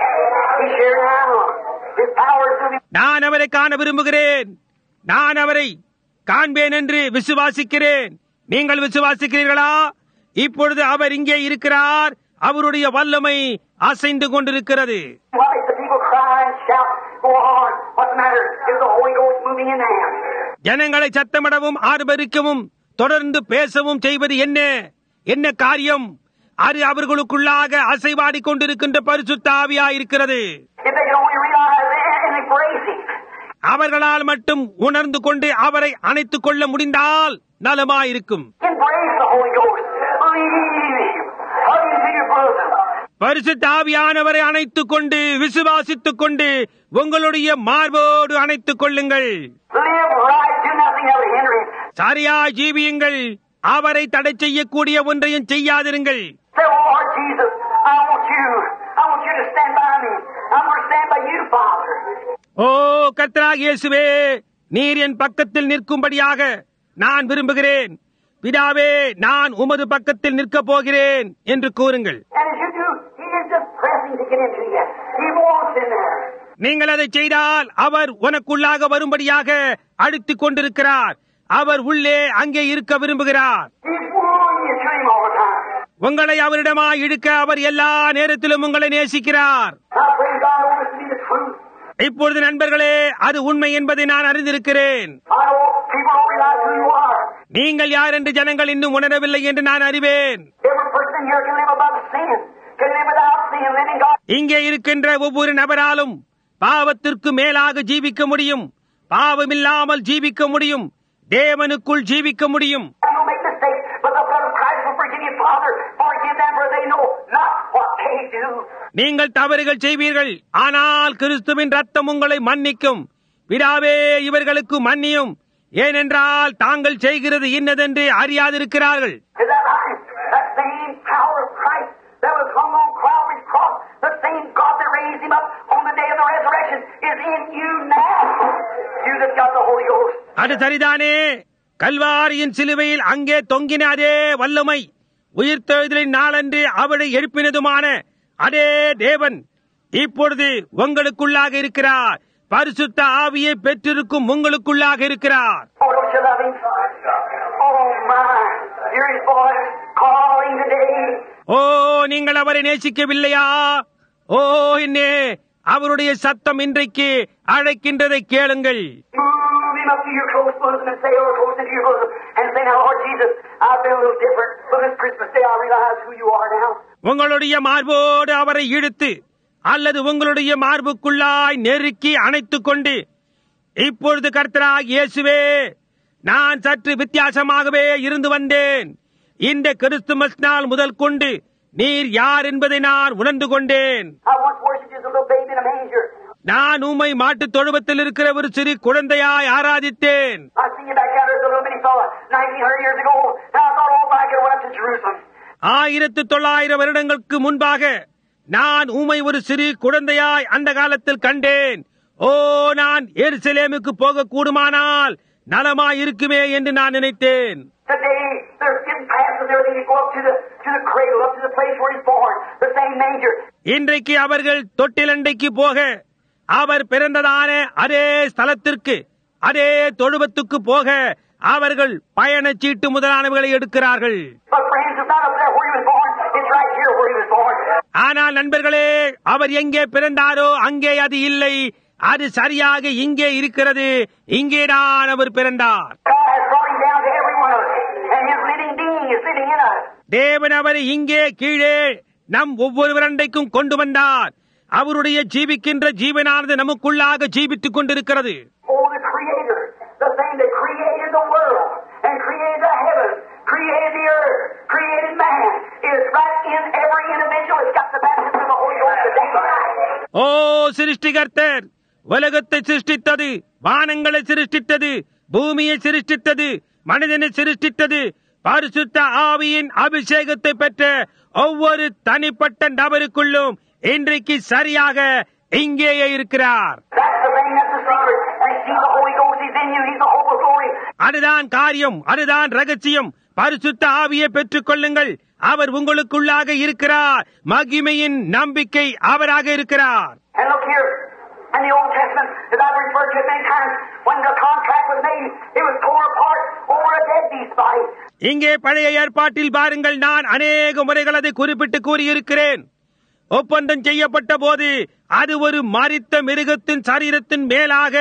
He's here now. His power is moving. நான் அவரை காண விரும்புகிறேன் நான் அவரை காண்பேன் என்று விசுவாசிக்கிறேன் நீங்கள் விசுவாசிக்கிறீர்களா இப்பொழுது அவர் இங்கே இருக்கிறார் அவருடைய வல்லமை அசைந்து கொண்டிருக்கிறது Why does the people cry and shout? Go on. What's the matter? Is the Holy Ghost moving in them? ஜனங்களை சத்தமிடவும் ஆர்ப்பரிக்கவும் தொடர்ந்து பேசவும் செய்வது என்ன என்ன காரியம் அது அவர்களுக்குள்ளாக அசைவாடி கொண்டிருக்கின்ற பரிசுத்த ஆவியாயிருக்கிறது If they can only realize it and embrace him. அவர்களால் மட்டும் உணர்ந்து கொண்டு அவரை அணைத்துக் கொள்ள முடிந்தால் நலமாயிருக்கும் Embrace the Holy Ghost. Believe him. Hug him to your bosom. பரிசுத்த ஆவியானவரை அணைத்துக் கொண்டு விசுவாசித்துக் கொண்டு உங்களுடைய மார்போடு அணைத்துக் கொள்ளுங்கள் Live right. Do nothing that would hinder him. சரியா ஜீவியுங்கள் அவரை தடை செய்யக்கூடிய ஒன்றையும் செய்யாதிருங்கள் Say, oh, Lord Jesus, I want you. I want you to stand by me. I'm going to stand by you, Father. ஓ கர்த்தராகிய இயேசுவே நீர் என் பக்கத்தில் நிற்கும்படியாக நான் விரும்புகிறேன் பிதாவே நான் உமது பக்கத்தில் நிற்கப் போகிறேன் என்று கூறுங்கள் And as you do, he is just pressing to get into you. He wants in there. நீங்கள் அதை செய்தால் அவர் உனக்குள்ளாக வரும்படியாக அழுத்திக் கொண்டிருக்கிறார் அவர் உள்ளே அங்கே இருக்க விரும்புகிறார் He's wooing you to him all the time. உங்களை அவரிடமா இழுக்க அவர் எல்லா நேரத்திலும் உங்களை நேசிக்கிறார் I pray God knows this to be the truth. இப்பொழுது நண்பர்களே அது உண்மை என்பதை நான் அறிந்திருக்கிறேன் I know people don't realize who you are. நீங்கள் யார் என்று ஜனங்கள் இன்னும் உணரவில்லை என்று நான் அறிவேன் Every person in here can live above sin, can live without sin, living God. இங்கே இருக்கின்ற ஒவ்வொரு நபராலும் பாவத்திற்கு மேலாக ஜீவிக்க முடியும் பாவமில்லாமல் ஜீவிக்க முடியும் தேவனுக்குள் ஜீவிக்க முடியும் You'll make mistakes, but the blood of Christ will forgive you, Father. Forgive them, for they know not what they do. நீங்கள் தவறுகள் செய்வீர்கள் ஆனால் கிறிஸ்துவின் ரத்தம் உங்களை மன்னிக்கும் பிதாவே இவர்களுக்கு மன்னியும் ஏனென்றால் தாங்கள் செய்கிறது இன்னதென்று அறியாதிருக்கிறார்கள் Is that right? That same power of Christ that was hung on Calvary's cross, the same God that raised him up on the day of the resurrection, is in you now. You that got the Holy Ghost. அது சரிதானே கல்வாரியின் சிலுவையில் அங்கே தொங்கின அதே வல்லமை உயிர்த்தெழுதலின் நாளன்று அவரை எழுப்பினதுமான அதே தேவன் இப்பொழுது உங்களுக்குள்ளாக இருக்கிறார் பரிசுத்த ஆவியை பெற்றிருக்கும் உங்களுக்குள்ளாக இருக்கிறார் Oh, don't you love him? Oh, my. Hear his voice calling loving today. ஓ நீங்கள் அவரை நேசிக்கவில்லையா ஓ என்னே அவருடைய சத்தம் இன்றைக்கு அழைக்கின்றதை கேளுங்கள் Move him up to your close bosom and say, or close into your bosom, and say, now, Lord Jesus, I've been a little different, but this Christmas day I realize who you are now. உங்களுடைய மார்போடு அவரை இழுத்து அல்லது உங்களுடைய மார்புக்குள்ளாய் நெருக்கி அணைத்துக் கொண்டு இப்பொழுது கர்த்தராக இயேசுவே நான் சற்று வித்தியாசமாகவே இருந்து வந்தேன் இந்த கிறிஸ்துமஸ் நாள் முதல் கொண்டு நீர் யார் என்பதை நான் உணர்ந்து கொண்டேன் I once worshipped you as a little baby in a manger. நான் உம்மை மாட்டுத் தொழுவத்தில் இருக்கிற ஒரு சிறு குழந்தையாய் ஆராதித்தேன் I seen you back out there as a little bitty fella, 1900 years ago, and I thought, oh, if I could have went up to Jerusalem. ஆயிரத்து தொள்ளாயிரம் வருடங்களுக்கு முன்பாக நான் உமை ஒரு சிறு குழந்தையாய் அந்த காலத்தில் கண்டேன் ஓ நான் எருசலேமுக்கு போக கூடுமானால் நலமாய் இருக்குமே என்று நான் நினைத்தேன் Today, they're getting past and everything. You go up to the, to the cradle, up to the place where he's born, the same manger. இன்றைக்கு அவர்கள் தொட்டிலண்டைக்கு போக அவர் பிறந்ததான அதே ஸ்தலத்திற்கு அதே தொழுவத்துக்கு போக அவர்கள் பயணச்சீட்டு முதலானவைகளை எடுக்கிறார்கள் But friends, it's not up there where he was born. It's right here where he was born. ஆனால் நண்பர்களே அவர் எங்கே பிறந்தாரோ அங்கே அது இல்லை அது சரியாக இங்கே இருக்கிறது இங்கேதான் அவர் பிறந்தார் God has brought him down to every one of us, and his living being is living in us. தேவன் அவரை இங்கே கீழே நம் ஒவ்வொருவரண்டைக்கும் கொண்டு வந்தார் அவருடைய ஜீவிக்கின்ற ஜீவனானது நமக்குள்ளாக ஜீவித்துக் கொண்டிருக்கிறது Oh, the Creator, the thing that created the world and created the heavens, created the earth, created man, is right in every individual. It's got the baptism of the Holy Ghost today. ஓ சிருஷ்டிகர்த்தர் உலகத்தை சிருஷ்டித்தது வானங்களை சிருஷ்டித்தது பூமியை சிருஷ்டித்தது மனிதனை சிருஷ்டித்தது பரிசுத்த ஆவியின் அபிஷேகத்தை பெற்ற ஒவ்வொரு தனிப்பட்ட நபருக்குள்ளும் இன்றைக்கு சரியாக இங்கேயே இருக்கிறார் That's the thing, that's the secret. Receive the Holy Ghost, He's in you, He's the hope of glory. அதுதான் காரியம் அதுதான் ரகசியம் பரிசுத்த ஆவியை பெற்றுக் கொள்ளுங்கள் அவர் உங்களுக்குள்ளாக இருக்கிறார் மகிமையின் நம்பிக்கை அவராக இருக்கிறார் And look here, in the Old Testament, as I've referred to it many times, when the contract was made, it was torn apart over a dead beast's body. இங்கே பழைய ஏற்பாட்டில் பாருங்கள் நான் அநேக முறைகள் அதை குறிப்பிட்டு கூறியிருக்கிறேன் ஒப்பந்தம் செய்யப்பட்ட போது அது ஒரு மரித்த மிருகத்தின் சரீரத்தின் மேலாக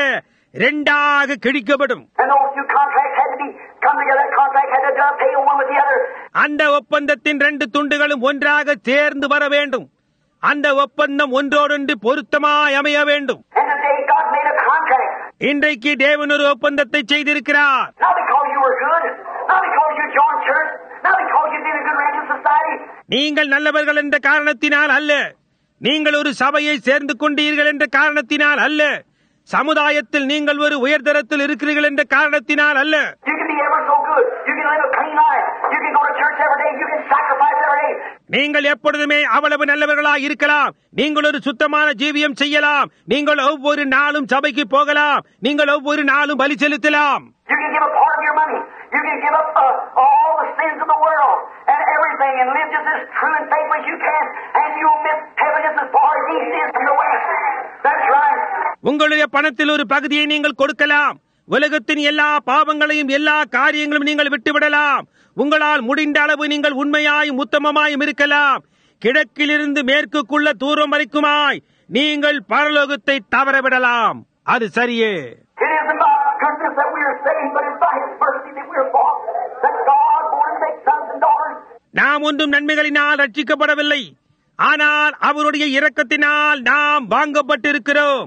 இரண்டாக கிழிக்கப்படும் And those two contracts had to be come together. That contract had to dovetail one with the other. அந்த ஒப்பந்தத்தின் ரெண்டு துண்டுகளும் ஒன்றாக சேர்ந்து வர வேண்டும் அந்த ஒப்பந்தம் ஒன்றோடொன்று பொருத்தமாய் அமைய வேண்டும் And today God made a contract. இன்றைக்கு தேவன் ஒரு ஒப்பந்தத்தை செய்திருக்கிறார் Not because you were good, not because you joined church, not because you did a good rank in society. நீங்கள் நல்லவர்கள் என்ற காரணத்தினால் அல்ல நீங்கள் ஒரு சபையை சேர்ந்து கொண்டீர்கள் என்ற காரணத்தினால் அல்ல சமுதாயத்தில் நீங்கள் ஒரு உயர்தரத்தில் இருக்கிறீர்கள் என்ற காரணத்தினால் அல்ல You can be ever so good. You can live a clean life. You can go to church every day. You can sacrifice every day. நீங்கள் எப்பொழுதுமே அவ்வளவு நல்லவர்களாக இருக்கலாம் நீங்கள் ஒரு சுத்தமான ஜீவியம் செய்யலாம் நீங்கள் ஒவ்வொரு நாளும் சபைக்கு போகலாம் நீங்கள் ஒவ்வொரு நாளும் பலி செலுத்தலாம் You can give up part of your money. You can give up uh, all the sins of the world and everything and live just as true and faithful as you can, and you'll miss heaven just as far as east is from the west. That's right. உங்களுடைய பணத்தில் ஒரு பகுதியை நீங்கள் கொடுக்கலாம் உலகத்தின் எல்லா பாவங்களையும் எல்லா காரியங்களும் நீங்கள் விட்டுவிடலாம் உங்களால் முடிந்த அளவு நீங்கள் உண்மையாயும் உத்தமமாயும் இருக்கலாம் கிழக்கிலிருந்து மேற்குக்குள்ள தூரம் வரைக்குமாய் நீங்கள் பரலோகத்தை தவறவிடலாம் அது சரியே It isn't by goodness that we are saved, but it's by His mercy that we are bought. That God wanted to make sons and daughters. நாம் ஒன்றும் நன்மைகளினால் ரட்சிக்கப்படவில்லை ஆனால் அவருடைய இரக்கத்தினால் நாம் வாங்கப்பட்டிருக்கிறோம்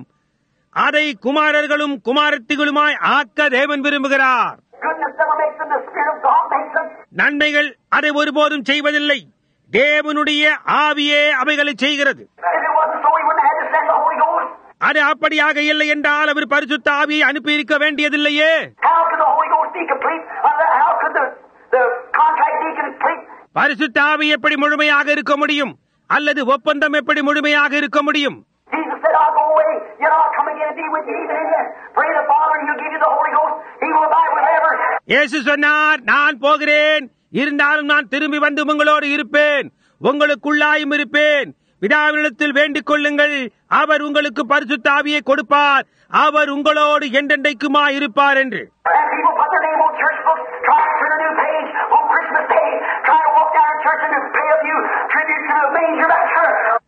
அதை குமாரர்களும் குமாரத்திகளுமாய் ஆக்க தேவன் விரும்புகிறார் Goodness never makes them. The Spirit of God makes them. நன்மைகள் அதை ஒருபோதும் செய்வதில்லை தேவனுடைய ஆவியே அவைகளை செய்கிறது If it wasn't so, He wouldn't have had to send the Holy Ghost. அது அப்படியாக இல்லை என்றால் அவர் பரிசுத்த ஆவியை அனுப்பியிருக்க வேண்டியதில்லையே How could the Holy Ghost be complete? Uh, How could the, the contract be complete? பரிசுத்த ஆவி எப்படி முழுமையாக இருக்க முடியும் அல்லது ஒப்பந்தம் எப்படி முழுமையாக இருக்க முடியும் Jesus said, I'll go away, yet I'll come again and be with you even in death. Pray the Father, and He'll give you the Holy Ghost. He will abide forever. இயேசு சொன்னார் நான் போகிறேன் இருந்தாலும் நான் திரும்பி வந்து உங்களோடு இருப்பேன் உங்களுக்குள்ளாயும் இருப்பேன் விடாவிடத்தில் வேண்டிக் கொள்ளுங்கள் அவர் உங்களுக்கு பரிசுத்த ஆவியை கொடுப்பார் அவர் உங்களோடு என்றென்றைக்குமா இருப்பார் என்று And people put their name on church books, try to turn a new page on Christmas Day, try to walk down in church and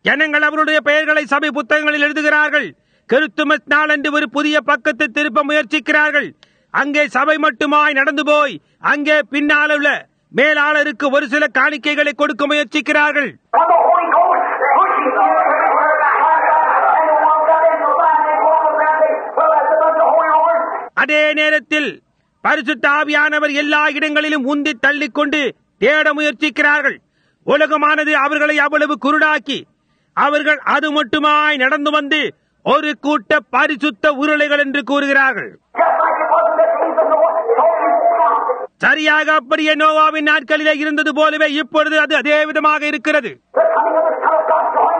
ஜனங்கள் அவருடைய பெயர்களை சபை புத்தகங்களில் எழுதுகிறார்கள் கிறிஸ்துமஸ் நாளன்று ஒரு புதிய பக்கத்தை திருப்ப முயற்சிக்கிறார்கள் அங்கே சபை மட்டுமாய் நடந்து போய் அங்கே பின்னால் உள்ள மேலாளருக்கு ஒரு சில காணிக்கைகளை கொடுக்க முயற்சிக்கிறார்கள் When the Holy Ghost pushes you everywhere and the ones that in the line, they go on around, they, well, that's a bunch of Holy Lord. அதே நேரத்தில் பரிசுத்த ஆவியானவர் எல்லா இடங்களிலும் உந்தி தள்ளிக்கொண்டு தேட முயற்சிக்கிறார்கள் உலகமானது அவர்களை அவ்வளவு குருடாக்கி அவர்கள் அது மட்டுமாய் நடந்து வந்து ஒரு கூட்ட பரிசுத்த உருளைகள் என்று கூறுகிறார்கள் Just like it was in the days of Noah, so it is now. சரியாக அப்படியே நோவாவின் நாட்களிலே இருந்தது போலவே இப்பொழுது அது அதே விதமாக இருக்கிறது The coming of the Son of God drawing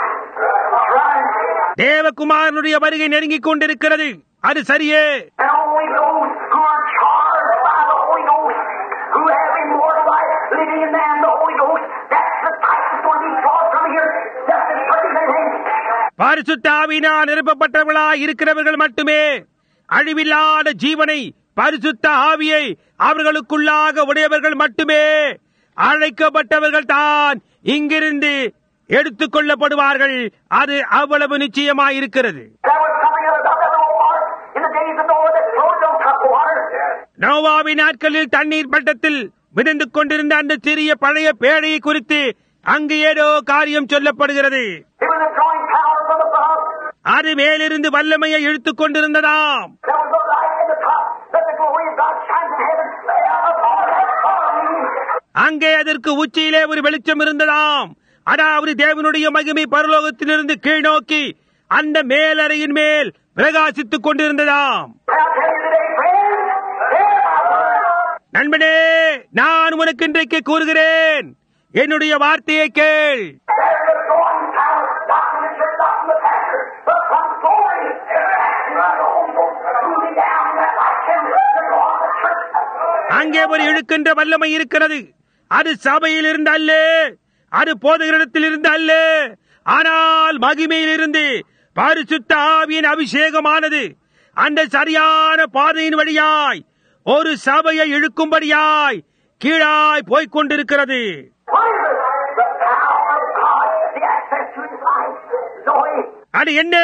nigh. Right. தேவகுமாரனுடைய வருகை நெருங்கிக் கொண்டிருக்கிறது அது சரியே And only those who are charged by the Holy Ghost, who have immortal life living in them, the Holy Ghost, that's the type that's going to be drawn from here. Just as certain things. பரிசுத்த ஆவியினால் நிரப்பப்பட்டவர்களாய் இருக்கிறவர்கள் மட்டுமே அழிவில்லாத ஜீவனை பரிசுத்த ஆவியை அவர்களுக்குள்ளாக உடையவர்கள் மட்டுமே அழைக்கப்பட்டவர்கள் தான் இங்கிருந்து எடுத்துக் கொள்ளப்படுவார்கள் அது அவ்வளவு நிச்சயமாயிருக்கிறது There was something about that little water in the days of Noah that floated on top of water. நோவாவின் நாட்களில் தண்ணீர் பட்டத்தில் மிதந்து கொண்டிருந்த அந்த சிறிய பழைய பேழையை குறித்து அங்கு ஏதோ காரியம் சொல்லப்படுகிறது It was a drawing power from above. அது மேலிருந்து வல்லமையை இழுத்துக் கொண்டிருந்ததாம் There was a light in the top that the glory of God shines in heaven. Upon that falling. அங்கே அதற்கு உச்சியிலே ஒரு வெளிச்சம் இருந்ததாம் அதாவது தேவனுடைய மகிமை பரலோகத்திலிருந்து கீழ் நோக்கி அந்த மேலறையின் மேல் பிரகாசித்துக் கொண்டிருந்ததாம் And I'll tell you today, friends, hear my word. நண்பனே நான் உனக்கு இன்றைக்கு கூறுகிறேன் என்னுடைய வார்த்தையை கேள் There's a drawing power, not from the church, not from the pastor, but from glory. And the Holy Ghost moving down that light chambers to draw the church. அங்கே ஒரு இழுக்கின்ற வல்லமை இருக்கிறது அது சபையில் இருந்து அல்ல அது போதகரிடத்தில் இருந்து அல்ல ஆனால் மகிமையில் இருந்து பரிசுத்த ஆவியின் அபிஷேகமானது அந்த சரியான பாதையின் வழியாய் ஒரு சபையை இழுக்கும்படியாய் கீழாய் போய்க் கொண்டிருக்கிறது What is it? The power of God, the access to His life. Zoe, அது என்ன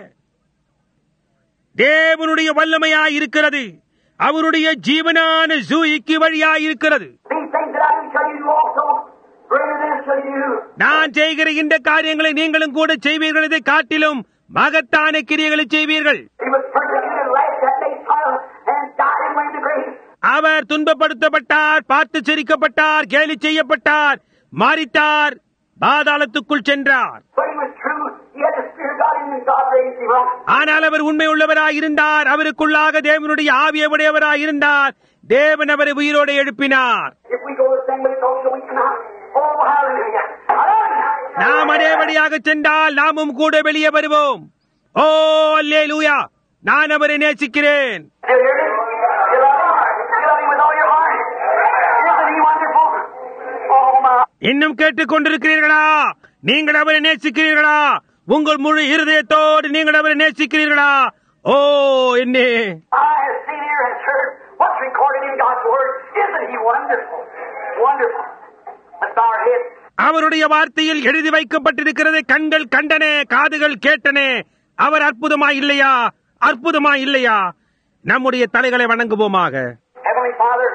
தேவனுடைய வல்லமையாய் இருக்கிறது அவருடைய ஜீவனான ஜூயிக்கு வழியாய் இருக்கிறது these things that I do shall you do also. Greater than shall you do. நான் செய்கிற இந்த காரியங்களை நீங்களும் கூட செய்வீர்கள் இதை காட்டிலும் மகத்தான கிரியைகளை செய்வீர்கள் He was persecuted, laughed at, made fun of, and died and went to grave. அவர் துன்பப்படுத்தப்பட்டார் பார்த்து சிரிக்கப்பட்டார் கேலி செய்யப்பட்டார் மாறித்தார் பாதாளத்துக்குள் சென்றார் But he was true. He had the Spirit of God in him, and God raised him up. ஆனால் அவர் உண்மை உள்ளவராய் இருந்தார் அவருக்குள்ளாக தேவனுடைய ஆவியை உடையவராய் இருந்தார் தேவன் அவரை உயிரோடு எழுப்பினார் If we go the same way, so shall we cannot. Oh, hallelujah. Hallelujah. நாம் அதே வழியாக சென்றால் நாமும் கூட வெளியே வருவோம் ஓ அல்லே லூயா நான் அவரை நேசிக்கிறேன் You hear me? You love him? You love him with all your heart? Isn't he wonderful? Oh, my. இன்னும் கேட்டுக் கொண்டிருக்கிறீர்களா நீங்கள் அவரை நேசிக்கிறீர்களா உங்கள் முழு இருதயத்தோடு நீங்கள் அவரை நேசிக்கிறீர்களா ஓ என்னே I have seen here and heard what's recorded in God's Word. Isn't he wonderful? Wonderful. Let's bow our heads. அவருடைய வார்த்தையில் எழுதி வைக்கப்பட்டிருக்கிறது கண்கள் கண்டனே காதுகள் கேட்டனே அவர் அற்புதமா இல்லையா அற்புதமா இல்லையா நம்முடைய தலைகளை வணங்குவோமாக Heavenly Father,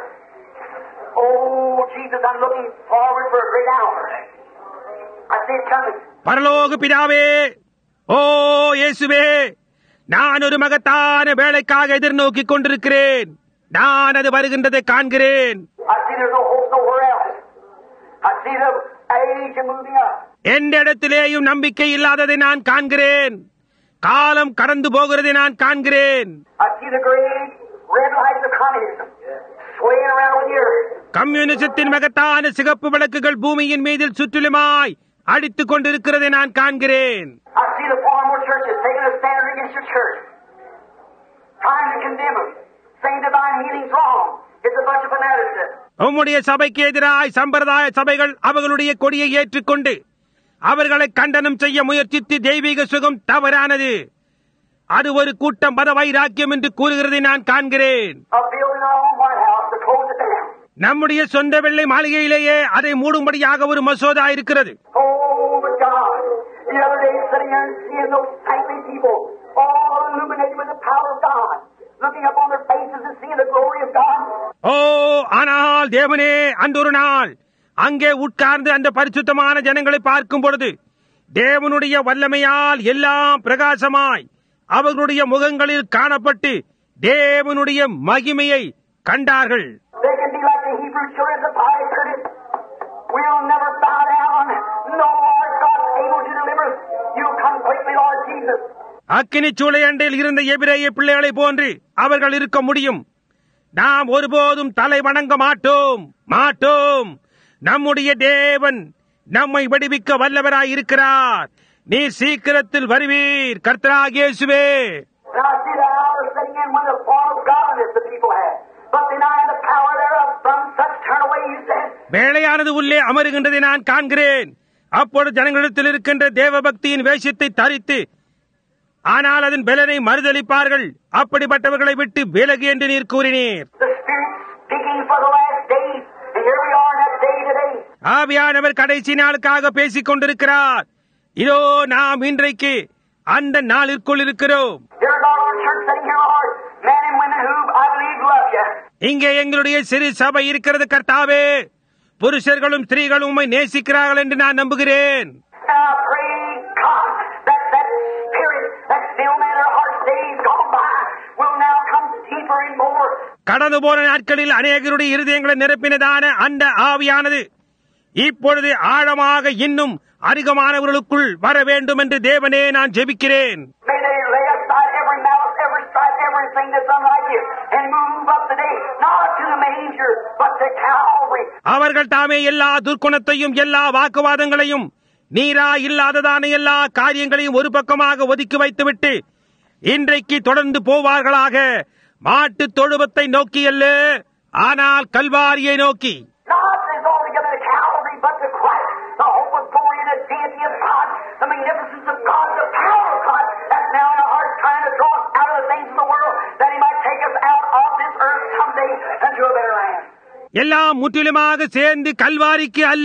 oh, Jesus, I'm looking forward for a great hour. I see it coming. பரலோக பிதாவே ஓ இயேசுவே நான் ஒரு மகத்தான வேலைக்காக எதிர்நோக்கிக் கொண்டிருக்கிறேன் நான் அது வருகின்றதை காண்கிறேன் I see there's no hope nowhere else. I see the age moving up. எந்த இடத்திலேயும் நம்பிக்கை இல்லாததை நான் காண்கிறேன் காலம் கடந்து போகிறதை நான் காண்கிறேன் I see the great red lights of communism swaying around with the earth. கம்யூனிசத்தின் மகத்தான சிகப்பு விளக்குகள் பூமியின் மீதில் சுற்றிலுமாய் அடித்துக் கொண்டிருக்கிறதை நான் காண்கிறேன் I see the former churches taking a stand against your church, trying to condemn them, saying divine healing's wrong. It's a bunch of fanaticism. உம்முடைய சபைக்கு எதிராய் சம்பிரதாய சபைகள் அவர்களுடைய கொடியை ஏற்றுக்கொண்டு அவர்களை கண்டனம் செய்ய முயற்சித்து தெய்வீக சுகம் தவறானது அது ஒரு கூட்டம் மத வைராக்கியம் என்று கூறுகிறதை நான் காண்கிறேன் Of building our own White House to close it down. நம்முடைய சொந்த வெள்ளை மாளிகையிலேயே அதை மூடும்படியாக ஒரு மசோதா இருக்கிறது Oh, but God, those saintly people, all illuminated with the power of God, looking upon their faces and seeing the glory of God. ஓ ஆனால் தேவனே அன்றொரு நாள் அங்கே உட்கார்ந்து அந்த பரிசுத்தமான ஜனங்களை பார்க்கும் பொழுது தேவனுடைய வல்லமையால் எல்லாம் பிரகாசமாய் அவர்களுடைய முகங்களில் காணப்பட்டு தேவனுடைய மகிமையை கண்டார்கள் They can be like the Hebrew children of the piety Curtis. We'll never bow down. No, Lord God is able to deliver us. You come quickly, Lord Jesus. அக்கினி சூளையண்டில் இருந்த எபிரேய பிள்ளைகளை போன்று அவர்கள் இருக்க முடியும் நாம் ஒருபோதும் தலை வணங்க மாட்டோம் மாட்டோம் நம்முடைய தேவன் நம்மை விடுவிக்க வல்லவராய் இருக்கிறார் நீர் சீக்கிரத்தில் வருவீர் கர்த்தராகியேசுவே And I see the hour setting in when the form of godliness the people have. But denying the power thereof from such turn away, you said. வேலையானது உள்ளே அமருகின்றதை நான் காண்கிறேன் அப்பொழுது ஜனங்களிடத்தில் இருக்கின்ற தேவபக்தியின் வேஷத்தை தரித்து ஆனால் அதன் பலனை மறுதளிப்பார்கள் அப்படிப்பட்டவர்களை விட்டு விலகு என்று நீர் கூறினீர் The Spirit speaking for the last days. And here we are in that day today. ஆவியானவர் கடைசி நாளுக்காக பேசிக் கொண்டிருக்கிறார் இதோ நாம் இன்றைக்கு அந்த நாளிற்குள் இருக்கிறோம் Here's our Lord church sitting here, Lord. Men and women who I believe love you. இங்கே எங்களுடைய சிறு சபை இருக்கிறது கர்த்தாவே புருஷர்களும் ஸ்திரீகளும் உம்மை நேசிக்கிறார்கள் என்று நான் நம்புகிறேன் And I pray, God, that that Spirit, that still man in their hearts days gone by, will now come deeper and more. கடந்து போன நாட்களில் அநேகருடைய இருதயங்களை நிரப்பினதான அந்த ஆவியானது இப்பொழுது ஆழமாக இன்னும் அதிகமானவர்களுக்குள் வர வேண்டும் என்று தேவனே நான் ஜெபிக்கிறேன் May they lay aside every malice, every strife, everything that's unlike you, and move up today, not to the manger, but to Calvary. அவர்கள் தாமே எல்லா துர்க்குணத்தையும் எல்லா வாக்குவாதங்களையும் நீரா இல்லாததான எல்லா காரியங்களையும் ஒரு பக்கமாக ஒதுக்கி வைத்துவிட்டு இன்றைக்கு தொடர்ந்து போவார்களாக மாட்டு தொழுவத்தை நோக்கி அல்ல ஆனால் கல்வாரியை நோக்கி Not as altogether to Calvary, but to Christ, the hope of glory and the deity of God, the magnificence of God, the power of God, that's now in our hearts trying to draw us out of the things of the world, that He might take us out of this earth someday into a better land. எல்லாம் முற்றிலுமாக சேர்ந்து கல்வாரிக்கு அல்ல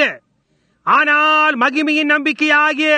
ஆனால் மகிமையின் நம்பிக்கையாகிய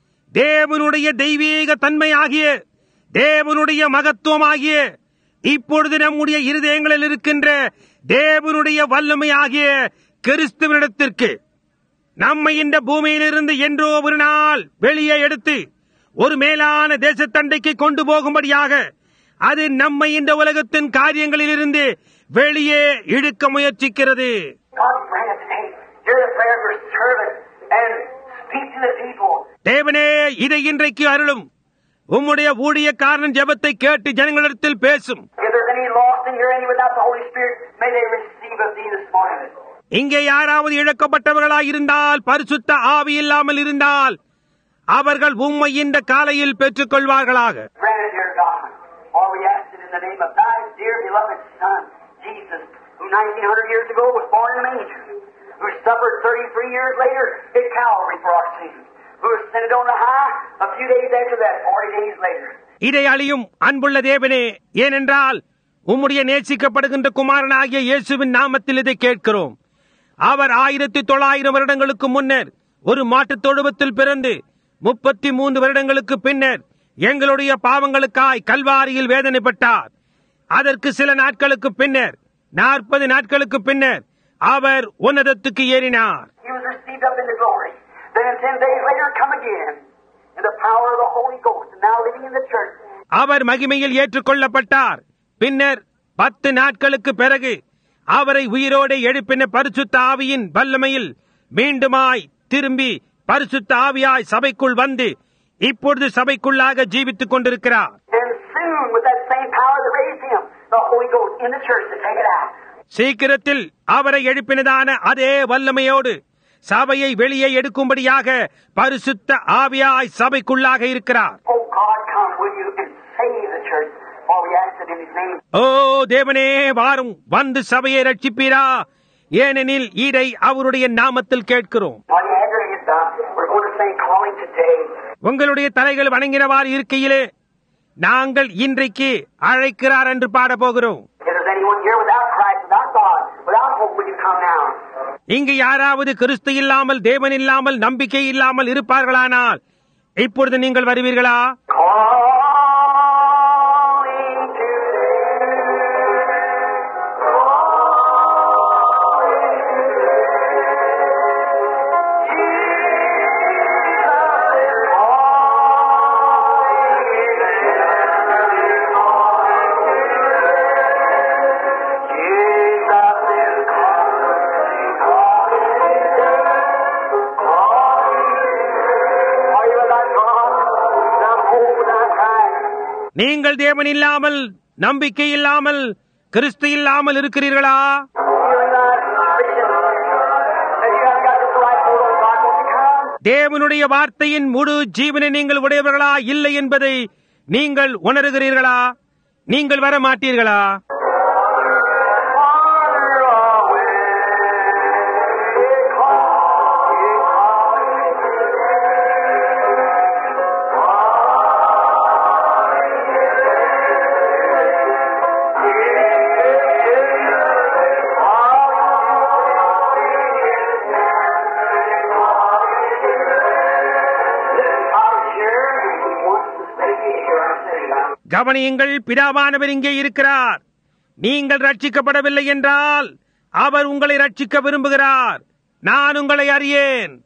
தேவனுடைய தெய்வீக தன்மையாகிய தேவனுடைய மகத்துவமாகிய இப்பொழுது நம்முடைய இருதயங்களில் இருக்கின்ற தேவனுடைய வல்லமையாகிய கிறிஸ்துவனிடத்திற்கு நம்மை இந்த பூமியிலிருந்து என்றோ ஒரு நாள் வெளியே எடுத்து ஒரு மேலான தேசத்தண்டைக்கு கொண்டு போகும்படியாக அது நம்மை இந்த உலகத்தின் காரியங்களிலிருந்து வெளியே இழுக்க முயற்சிக்கிறது God grant us today, hear the prayer of your servant, and speak to the people. தேவனே இதை இன்றைக்கு அருளும் உம்முடைய ஊழியக்காரன் ஜெபத்தை கேட்டு ஜனங்களிடத்தில் பேசும் If there's any lost in here, any without the Holy Spirit, may they receive of thee this morning. இங்கே யாராவது இழக்கப்பட்டவர்களாய் இருந்தால் பரிசுத்த ஆவி இல்லாமல் இருந்தால் அவர்கள் உம்மை இந்த காலையில் பெற்றுக் கொள்வார்களாக Grant it, dear God. All we ask it in the name of thy dear beloved Son, Jesus, who 1900 years ago was born in a manger, who suffered 33 years later at Calvary for our sins, who ascended on the high a few days after that, 40 days later. இதை அழியும் அன்புள்ள தேவனே ஏனென்றால் உம்முடைய நேசிக்கப்படுகின்ற குமாரனாகிய இயேசுவின் நாமத்தில் இதை கேட்கிறோம் அவர் ஆயிரத்தி தொள்ளாயிரம் வருடங்களுக்கு முன்னர் ஒரு மாட்டுத் தொழுவத்தில் பிறந்து முப்பத்தி மூன்று வருடங்களுக்கு பின்னர் எங்களுடைய பாவங்களுக்காய் கல்வாரியில் வேதனைப்பட்டார் அதற்கு சில நாட்களுக்கு பின்னர் நாற்பது நாட்களுக்கு பின்னர் அவர் உன்னதத்துக்கு ஏறினார் He was received up into glory. Then 10 days later, come again in the power of the Holy Ghost, and now living in the church. அவர் மகிமையில் ஏற்றுக்கொள்ளப்பட்டார் பின்னர் பத்து நாட்களுக்கு பிறகு அவரை உயிரோடு எழுப்பின பரிசுத்த ஆவியின் வல்லமையில் மீண்டுமாய் திரும்பி பரிசுத்த ஆவியாய் சபைக்குள் வந்து இப்பொழுது சபைக்குள்ளாக ஜீவித்துக் கொண்டிருக்கிறார் And soon, with that same power that raised him, the Holy Ghost in the church to take it out. சீக்கிரத்தில் அவரை எழுப்பினதான அதே வல்லமையோடு சபையை வெளியே எடுக்கும்படியாக பரிசுத்த ஆவியாய் சபைக்குள்ளாக இருக்கிறார் Oh God, come, will you, and save the church. For we ask it in His name. ஓ தேவனே வாரும் வந்து சபையை ரட்சிப்பீரா ஏனெனில் இதை அவருடைய நாமத்தில் கேட்கிறோம் While you have your heads down, we're going to sing calling today. உங்களுடைய தலைகள் வணங்கினவாறு இருக்கையிலே நாங்கள் இன்றைக்கு அழைக்கிறார் என்று பாட போகிறோம் If there's anyone here without Christ, without God, without hope, will you come now? இங்கு யாராவது கிறிஸ்து இல்லாமல் தேவன் இல்லாமல் நம்பிக்கை இல்லாமல் இருப்பார்களானால் இப்பொழுது நீங்கள் வருவீர்களா நீங்கள் தேவன் இல்லாமல் நம்பிக்கை இல்லாமல் கிறிஸ்து இல்லாமல் இருக்கிறீர்களா தேவனுடைய வார்த்தையின் முழு ஜீவனை நீங்கள் உடையவர்களா இல்லை என்பதை நீங்கள் உணர்கிறீர்களா நீங்கள் வர மாட்டீர்களா கவனியுங்கள் பிதாவானவர் இங்கே இருக்கிறார் நீங்கள் ரட்சிக்கப்படவில்லை என்றால் அவர் உங்களை ரட்சிக்க விரும்புகிறார் நான் உங்களை அறியேன்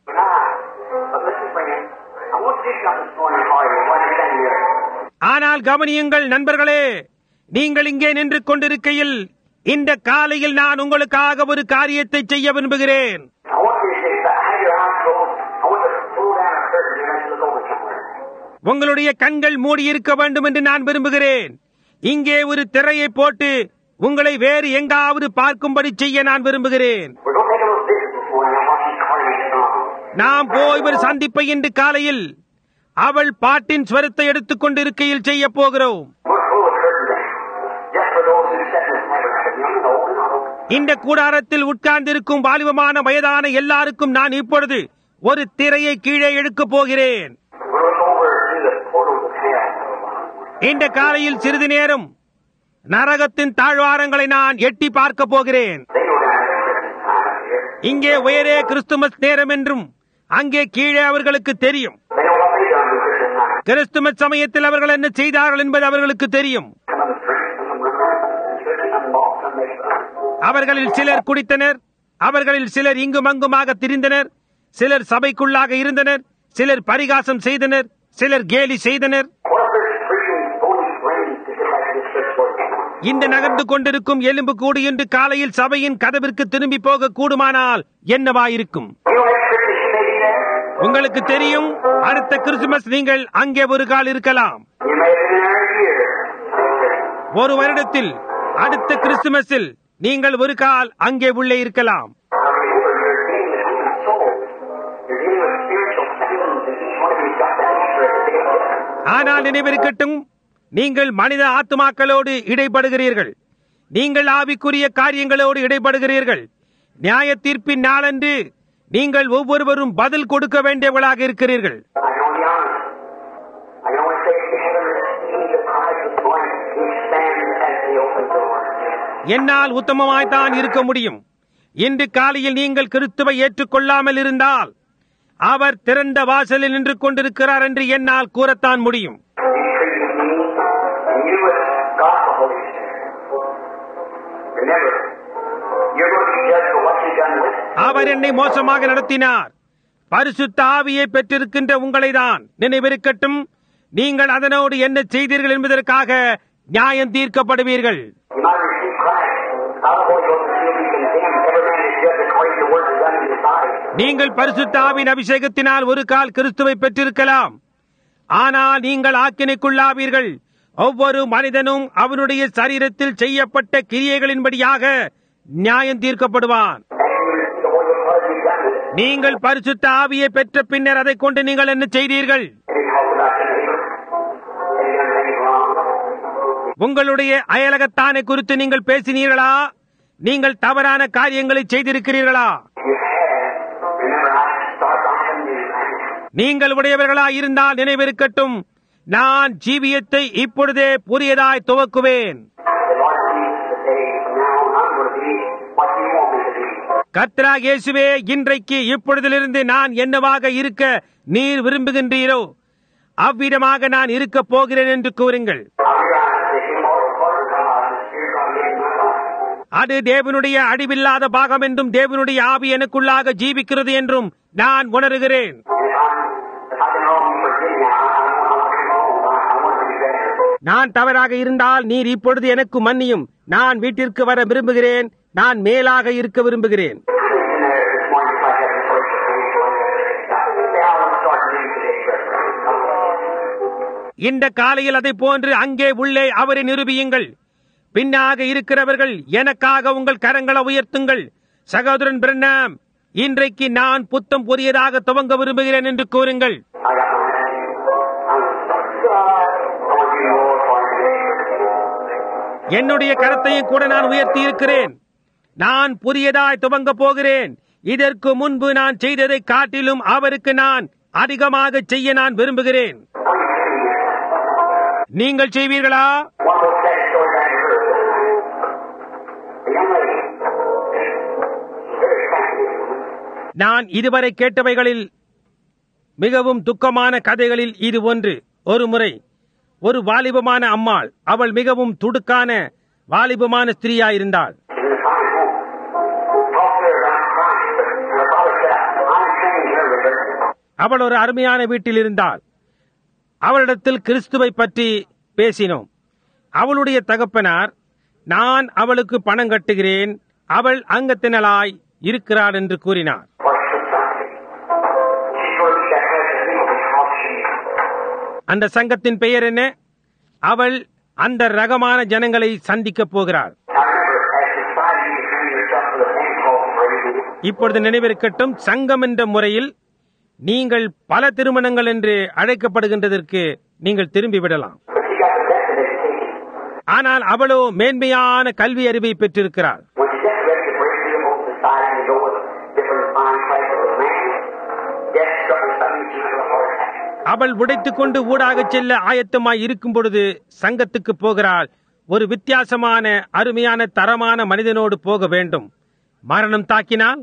But listen, friend, I want to do something this morning for you while you're standing here. ஆனால் கவனியுங்கள் நண்பர்களே நீங்கள் இங்கே நின்று கொண்டிருக்கையில் இந்த காலையில் நான் உங்களுக்காக ஒரு காரியத்தை செய்ய விரும்புகிறேன் I want you to say, have your eyes closed. I want you to pull down a curtain and let you look over somewhere. உங்களுடைய கண்கள் மூடியிருக்க வேண்டும் என்று நான் விரும்புகிறேன் இங்கே ஒரு திரையை போட்டு உங்களை வேறு எங்காவது பார்க்கும்படி செய்ய நான் விரும்புகிறேன் We're going to take a little visit this morning. I want you to call your song. நாம் போய் ஒரு சந்திப்பை இன்று காலையில் அவள் பாட்டின் ஸ்வரத்தை எடுத்துக் கொண்டிருக்கையில் செய்ய போகிறோம் We'll pull the curtain down. Just for those who sit in this tabernacle, young and old and old. இந்த கூடாரத்தில் உட்கார்ந்திருக்கும் வாலிபமான வயதான எல்லாருக்கும் நான் இப்பொழுது ஒரு திரையை கீழே இழுக்கப் போகிறேன் We'll look over through the portals of hell. இந்த காலையில் சிறிது நேரம் நரகத்தின் தாழ்வாரங்களை நான் எட்டி பார்க்க போகிறேன் They go down there at Christmas time up here. இங்கே உயரே கிறிஸ்துமஸ் நேரம் என்றும் அங்கே கீழே அவர்களுக்கு தெரியும் They know what they done with Christmas time. Christmas சமயத்தில் அவர்கள் என்ன செய்தார்கள் என்பது அவர்களுக்கு தெரியும் Some of them drink, some of them run, some of them walk, some of them அவர்களில் சிலர் குடித்தனர் அவர்களில் சிலர் இங்கும் அங்குமாக திரிந்தனர் சிலர் சபைக்குள்ளாக இருந்தனர் சிலர் பரிகாசம் செய்தனர் சிலர் கேலி செய்தனர் What if there's preaching phony brains to get back to this church for you? இந்த நகர்ந்து கொண்டிருக்கும் எலும்பு கூடு என்று காலையில் சபையின் கதவிற்கு திரும்பி போக கூடுமானால் என்னவாயிருக்கும் You know that Christmas you may be there? உங்களுக்கு தெரியும் அடுத்த கிறிஸ்துமஸ் நீங்கள் அங்கே ஒரு கால் இருக்கலாம் You may have been there a year. ஒரு வருடத்தில் அடுத்த கிறிஸ்துமஸில் நீங்கள் ஒரு கால் அங்கே உள்ளே இருக்கலாம் Remember, you're dealing with human souls. You're dealing with spiritual things, and each one of you's got that secret. ஆனால் நினைவிருக்கட்டும் நீங்கள் மனித ஆத்துமாக்களோடு இடைப்படுகிறீர்கள் நீங்கள் ஆவிக்குரிய காரியங்களோடு இடைப்படுகிறீர்கள் நியாய தீர்ப்பின் நாளன்று நீங்கள் ஒவ்வொருவரும் பதில் கொடுக்க வேண்டியவர்களாக இருக்கிறீர்கள் I can only honest. I can only say to heaven that Jesus Christ is going. He stands at the open door. என்னால் உத்தமமாய்த்தான் இருக்க முடியும் இன்று காலையில் நீங்கள் கிறிஸ்துவை ஏற்றுக்கொள்ளாமல் இருந்தால் அவர் திறந்த வாசலில் நின்று கொண்டிருக்கிறார் என்று என்னால் கூறத்தான் முடியும் You treated me, and you with God the Holy Spirit. Remember, you're going to be judged for what you've done with it. அவர் என்னை மோசமாக நடத்தினார் பரிசுத்த ஆவியை பெற்றிருக்கின்ற உங்களை தான் நினைவிருக்கட்டும் நீங்கள் அதனோடு என்ன செய்தீர்கள் என்பதற்காக நியாயம் தீர்க்கப்படுவீர்கள் You might receive Christ. Not the Holy Ghost and you'll be condemned. Every man is judged according to the work done in his body. நீங்கள் பரிசுத்த ஆவின் அபிஷேகத்தினால் ஒரு கால் கிறிஸ்துவை பெற்றிருக்கலாம் ஆனால் நீங்கள் ஆக்கினைக்குள்ளாவீர்கள் ஒவ்வொரு மனிதனும் அவனுடைய சரீரத்தில் செய்யப்பட்ட கிரியைகளின்படியாக நியாயம் தீர்க்கப்படுவான் After you receive the Holy Ghost, what have you done with it? நீங்கள் பரிசுத்த ஆவியை பெற்ற பின்னர் அதை கொண்டு நீங்கள் என்ன செய்தீர்கள் Have you talked about your neighbor? Have you done things wrong? உங்களுடைய அயலகத்தானை குறித்து நீங்கள் பேசினீர்களா நீங்கள் தவறான காரியங்களை செய்திருக்கிறீர்களா You have. Remember, I start by having you. நீங்கள் உடையவர்களா இருந்தால் நினைவிருக்கட்டும் நான் ஜீவியத்தை இப்பொழுதே புதியதாய் துவக்குவேன் The Lord Jesus today, from now on, I'm going to be what you want me to be. கத்ரா இயேசுவே இன்றைக்கு இப்பொழுதிலிருந்து நான் என்னவாக இருக்க நீர் விரும்புகின்றீரோ அவ்விதமாக நான் இருக்கப் போகிறேன் என்று கூறுங்கள் I'll realize the immortal part of God and the Spirit of God in my life. அது தேவனுடைய அடிவில்லாத பாகம் என்றும் தேவனுடைய ஆவி எனக்குள்ளாக ஜீவிக்கிறது என்றும் நான் உணர்கிறேன் And if I'm, if I've been wrong, forgive me. I, I, I want to be wrong. I, I want to be better. நான் தவறாக இருந்தால் நீர் இப்பொழுது எனக்கு மன்னியும் நான் வீட்டிற்கு வர விரும்புகிறேன் நான் மேலாக இருக்க விரும்புகிறேன் in there this morning if I had the first thing. Say, I want to start reading today's reference. இந்த காலையில் அதை போன்று அங்கே உள்ளே அவரை நிரூபியுங்கள் பின்னாக இருக்கிறவர்கள் எனக்காக உங்கள் கரங்களை உயர்த்துங்கள் சகோதரன் பிரண்ணாம் இன்றைக்கு நான் புத்தம் புதியதாக துவங்க விரும்புகிறேன் என்று கூறுங்கள் I got my hand. I'm Lord, you Lord, for your என்னுடைய கரத்தையும் கூட நான் உயர்த்தி இருக்கிறேன் நான் புதியதாய் துவங்க போகிறேன் இதற்கு முன்பு நான் செய்ததை காட்டிலும் அவருக்கு நான் அதிகமாக செய்ய நான் விரும்புகிறேன் நீங்கள் செய்வீர்களா One more sad story I heard. A young lady, very sensitive, நான் இதுவரை கேட்டவைகளில் மிகவும் துக்கமான கதைகளில் இது ஒன்று ஒரு முறை ஒரு வாலிபமான அம்மாள் அவள் மிகவும் துடுக்கான வாலிபமான ஸ்திரீயாயிருந்தாள் in the fine home. Talked to her about Christ, but her father said, I'm training her with her. அவள் ஒரு அருமையான வீட்டில் இருந்தாள் அவளிடத்தில் கிறிஸ்துவை பற்றி பேசினோம் அவளுடைய தகப்பனார் நான் அவளுக்கு பணம் கட்டுகிறேன் அவள் அங்கத்தினளாய் இருக்கிறாள் என்று கூறினார் for society. She works that has to do with how she அந்த சங்கத்தின் பெயர் என்ன அவள் அந்த ரகமான ஜனங்களை சந்திக்கப் போகிறாள் I remember as society you train yourself for the thing called praise. இப்பொழுது நினைவிருக்கட்டும் சங்கம் என்ற முறையில் நீங்கள் பல திருமணங்கள் என்று அழைக்கப்படுகின்றதற்கு நீங்கள் திரும்பி விடலாம் But she got the best of education. ஆனால் அவளோ மேன்மையான கல்வி அறிவை பெற்றிருக்கிறாள் When she gets ready to break through the whole society and go with different fine classes of man, death struck her suddenly she had a heart attack. அவள் உடைத்துக் கொண்டு ஊடாகச் செல்ல ஆயத்தமாய் இருக்கும் பொழுது சங்கத்துக்கு போகிறாள் ஒரு வித்தியாசமான அருமையான தரமான மனிதனோடு போக வேண்டும் மரணம் தாக்கினால்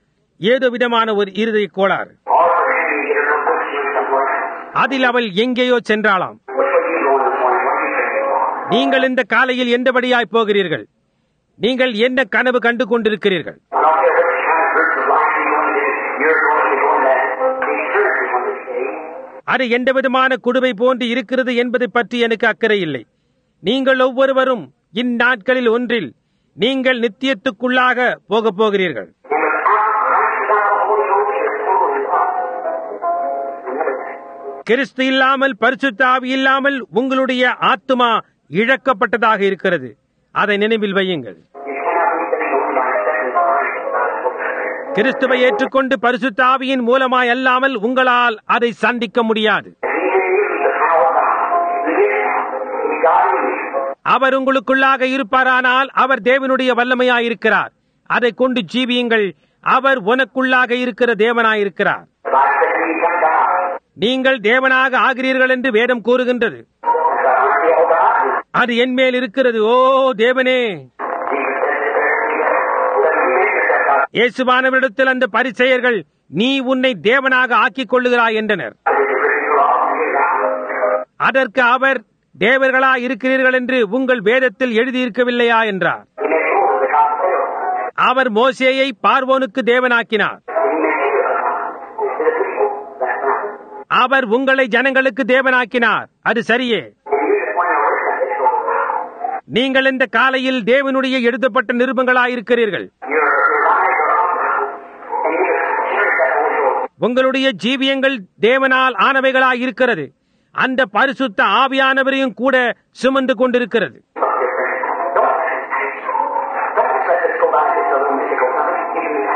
ஏதோ விதமான ஒரு இருதய கோளாறு All of her hand, you get her little book, she went somewhere. அதில் அவள் எங்கேயோ சென்றாளாம் Which way you going this morning? What are you thinking for? நீங்கள் இந்த காலையில் எந்தபடியாய் போகிறீர்கள் நீங்கள் என்ன கனவு கண்டு கொண்டிருக்கிறீர்கள் I don't care what kind of group of life you're going to do. You're going to be going to be spiritual one this day. அது எந்த விதமான குடுவை போன்று இருக்கிறது என்பதை பற்றி எனக்கு அக்கறை இல்லை நீங்கள் ஒவ்வொருவரும் இந்நாட்களில் ஒன்றில் நீங்கள் நித்தியத்துக்குள்ளாக போகப் போகிறீர்கள் And without Christ, without the Holy Ghost, you're full of love. Remember that. கிறிஸ்து இல்லாமல் பரிசுத்த ஆவி இல்லாமல் உங்களுடைய ஆத்துமா இழக்கப்பட்டதாக இருக்கிறது அதை நினைவில் வையுங்கள் You cannot be saved only by accepting Christ without the Holy Spirit. கிறிஸ்துவை ஏற்றுக்கொண்டு பரிசுத்த ஆவியின் மூலமாய் அல்லாமல் உங்களால் அதை சந்திக்க முடியாது He can use the power of God. He is God. He's God in you. அவர் உங்களுக்குள்ளாக இருப்பாரானால் அவர் தேவனுடைய வல்லமையாயிருக்கிறார் அதை கொண்டு ஜீவியுங்கள் அவர் உனக்குள்ளாக இருக்கிற தேவனாயிருக்கிறார் By accepting you come down. நீங்கள் தேவனாக ஆகிறீர்கள் என்று வேதம் கூறுகின்றது That's the mercy of God. அது என் மேல் இருக்கிறது ஓ தேவனே Jesus said it there. Let me make yourself God. இயேசுவானவரிடத்தில் அந்த பரிசெயர்கள் நீ உன்னை தேவனாக ஆக்கிக் கொள்ளுகிறாய் என்றனர் I did the pretty girl off and get out. அதற்கு அவர் தேவர்களா இருக்கிறீர்கள் என்று உங்கள் வேதத்தில் எழுதியிருக்கவில்லையா என்றார் He made Moses the God of Pharaoh. அவர் மோசேயை பார்வோனுக்கு தேவனாக்கினார் And he made you a God to the people. That's right. அவர் உங்களை ஜனங்களுக்கு தேவனாக்கினார் அது சரியே And you just want to work that this goes. நீங்கள் இந்த காலையில் தேவனுடைய எழுதப்பட்ட நிருபங்களாயிருக்கிறீர்கள் Your, your lives are awesome. And you just cherish that Holy Ghost. உங்களுடைய ஜீவியங்கள் தேவனால் ஆனவைகளாய் இருக்கிறது அந்த பரிசுத்த ஆவியானவரையும் கூட சுமந்து கொண்டிருக்கிறது Don't get friends. Don't, don't let this go back to the mystical something. Give me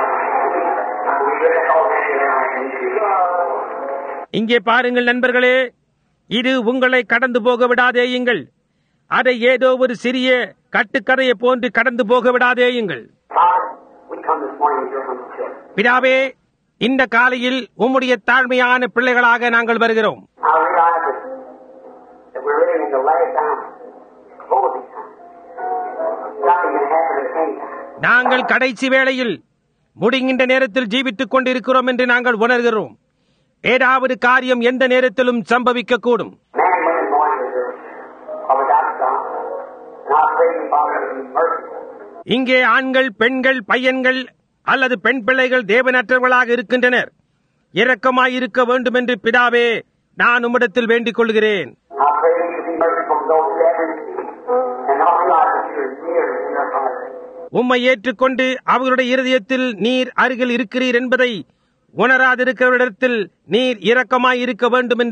I believe that's all that you have in you. இங்கே பாருங்கள் நண்பர்களே இது உங்களை கடந்து போக விடாதேயுங்கள் அதை ஏதோ ஒரு சிறிய கட்டுக்கதையை போன்று கடந்து போக விடாதேயுங்கள் Father, we come this morning with your humble children. பிதாவே இந்த காலையில் உம்முடைய தாழ்மையான பிள்ளைகளாக நாங்கள் வருகிறோம் I realize that, that we're living in the last time, closing time. Something can happen at any time. நாங்கள் கடைசி வேளையில் முடிகின்ற நேரத்தில் ஜீவித்துக் கொண்டிருக்கிறோம் என்று நாங்கள் உணர்கிறோம் ஏதாவது காரியம் எந்த நேரத்திலும் சம்பவிக்கக்கூடும் Man, women, boys, or girls, are without God. And I pray you, Father, to be merciful. இங்கே ஆண்கள் பெண்கள் பையன்கள் அல்லது பெண் பிள்ளைகள் தேவனற்றவர்களாக இருக்கின்றனர் இரக்கமாயிருக்க வேண்டும் என்று பிதாவே நான் உம்மிடத்தில் வேண்டிக் கொள்கிறேன் I pray you to be merciful to those who ever and not realize that you're near in their heart. உம்மை ஏற்றுக்கொண்டு அவர்களுடைய இருதயத்தில் நீர் அருகில் இருக்கிறீர் என்பதை உணராதிருக்கிறவரிடத்தில் நீர் இரக்கமாய் இருக்க வேண்டும் என்று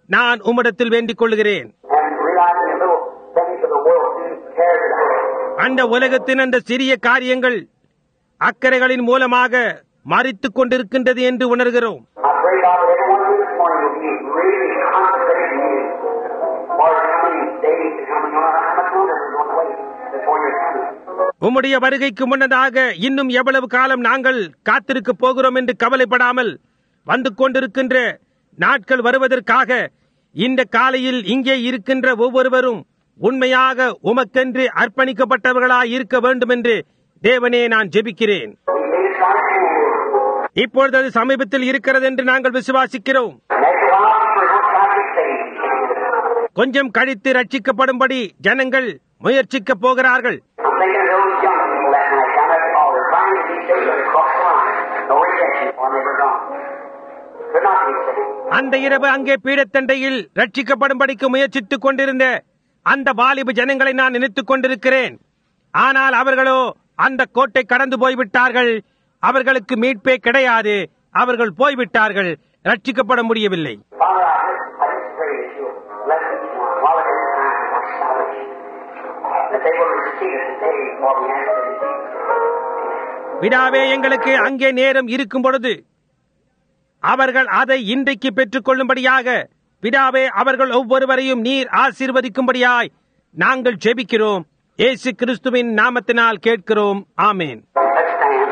நான் உம்மிடத்தில் வேண்டிக் கொள்கிறேன் and realizing the little things of the world do cares about. அந்த உலகத்தின் அந்த சிறிய காரியங்கள் அக்கறைகளின் மூலமாக மறித்துக் கொண்டிருக்கின்றது என்று உணர்கிறோம் I pray, God, that everyone here this morning will be really concentrating on you for the coming days to come. And no matter how much longer we're going to wait before your coming. உம்முடைய வருகைக்கு முன்னதாக இன்னும் எவ்வளவு காலம் நாங்கள் காத்திருக்கப் போகிறோம் என்று கவலைப்படாமல் வந்து கொண்டிருக்கின்ற நாட்கள் வருவதற்காக இந்த காலையில் இங்கே இருக்கின்ற ஒவ்வொருவரும் உண்மையாக உமக்கென்று அர்ப்பணிக்கப்பட்டவர்களாய் இருக்க வேண்டும் என்று தேவனே நான் ஜெபிக்கிறேன் We need to try to do இப்பொழுது அது சமீபத்தில் இருக்கிறது என்று நாங்கள் விசுவாசிக்கிறோம் Next while, we're going to try to save. கொஞ்சம் கழித்து ரட்சிக்கப்படும்படி ஜனங்கள் முயற்சிக்கப் போகிறார்கள் I'm thinking of those young people that night down at the altar trying to be saved across the line. No redemption for they were gone. Could not be saved. அந்த இரவு அங்கே பீடத்தண்டையில் ரட்சிக்கப்படும்படிக்கு முயற்சித்துக் கொண்டிருந்த அந்த வாலிப ஜனங்களை நான் நினைத்துக் கொண்டிருக்கிறேன் ஆனால் அவர்களோ அந்த கோட்டை கடந்து போய்விட்டார்கள் அவர்களுக்கு மீட்பே கிடையாது அவர்கள் போய்விட்டார்கள் ரட்சிக்கப்பட முடியவில்லை Father, I just, I just pray that you'll bless each one while it is time for salvation. That they will receive it today while we ask it in Jesus' விடாவே எங்களுக்கு அங்கே நேரம் இருக்கும் பொழுது அவர்கள் அதை இன்றைக்கு பெற்றுக் கொள்ளும்படியாக பிதாவே அவர்கள் ஒவ்வொருவரையும் நீர் ஆசீர்வதிக்கும்படியாய் நாங்கள் ஜெபிக்கிறோம் இயேசு கிறிஸ்துவின் நாமத்தினால் கேட்கிறோம் ஆமேன் Let's stand.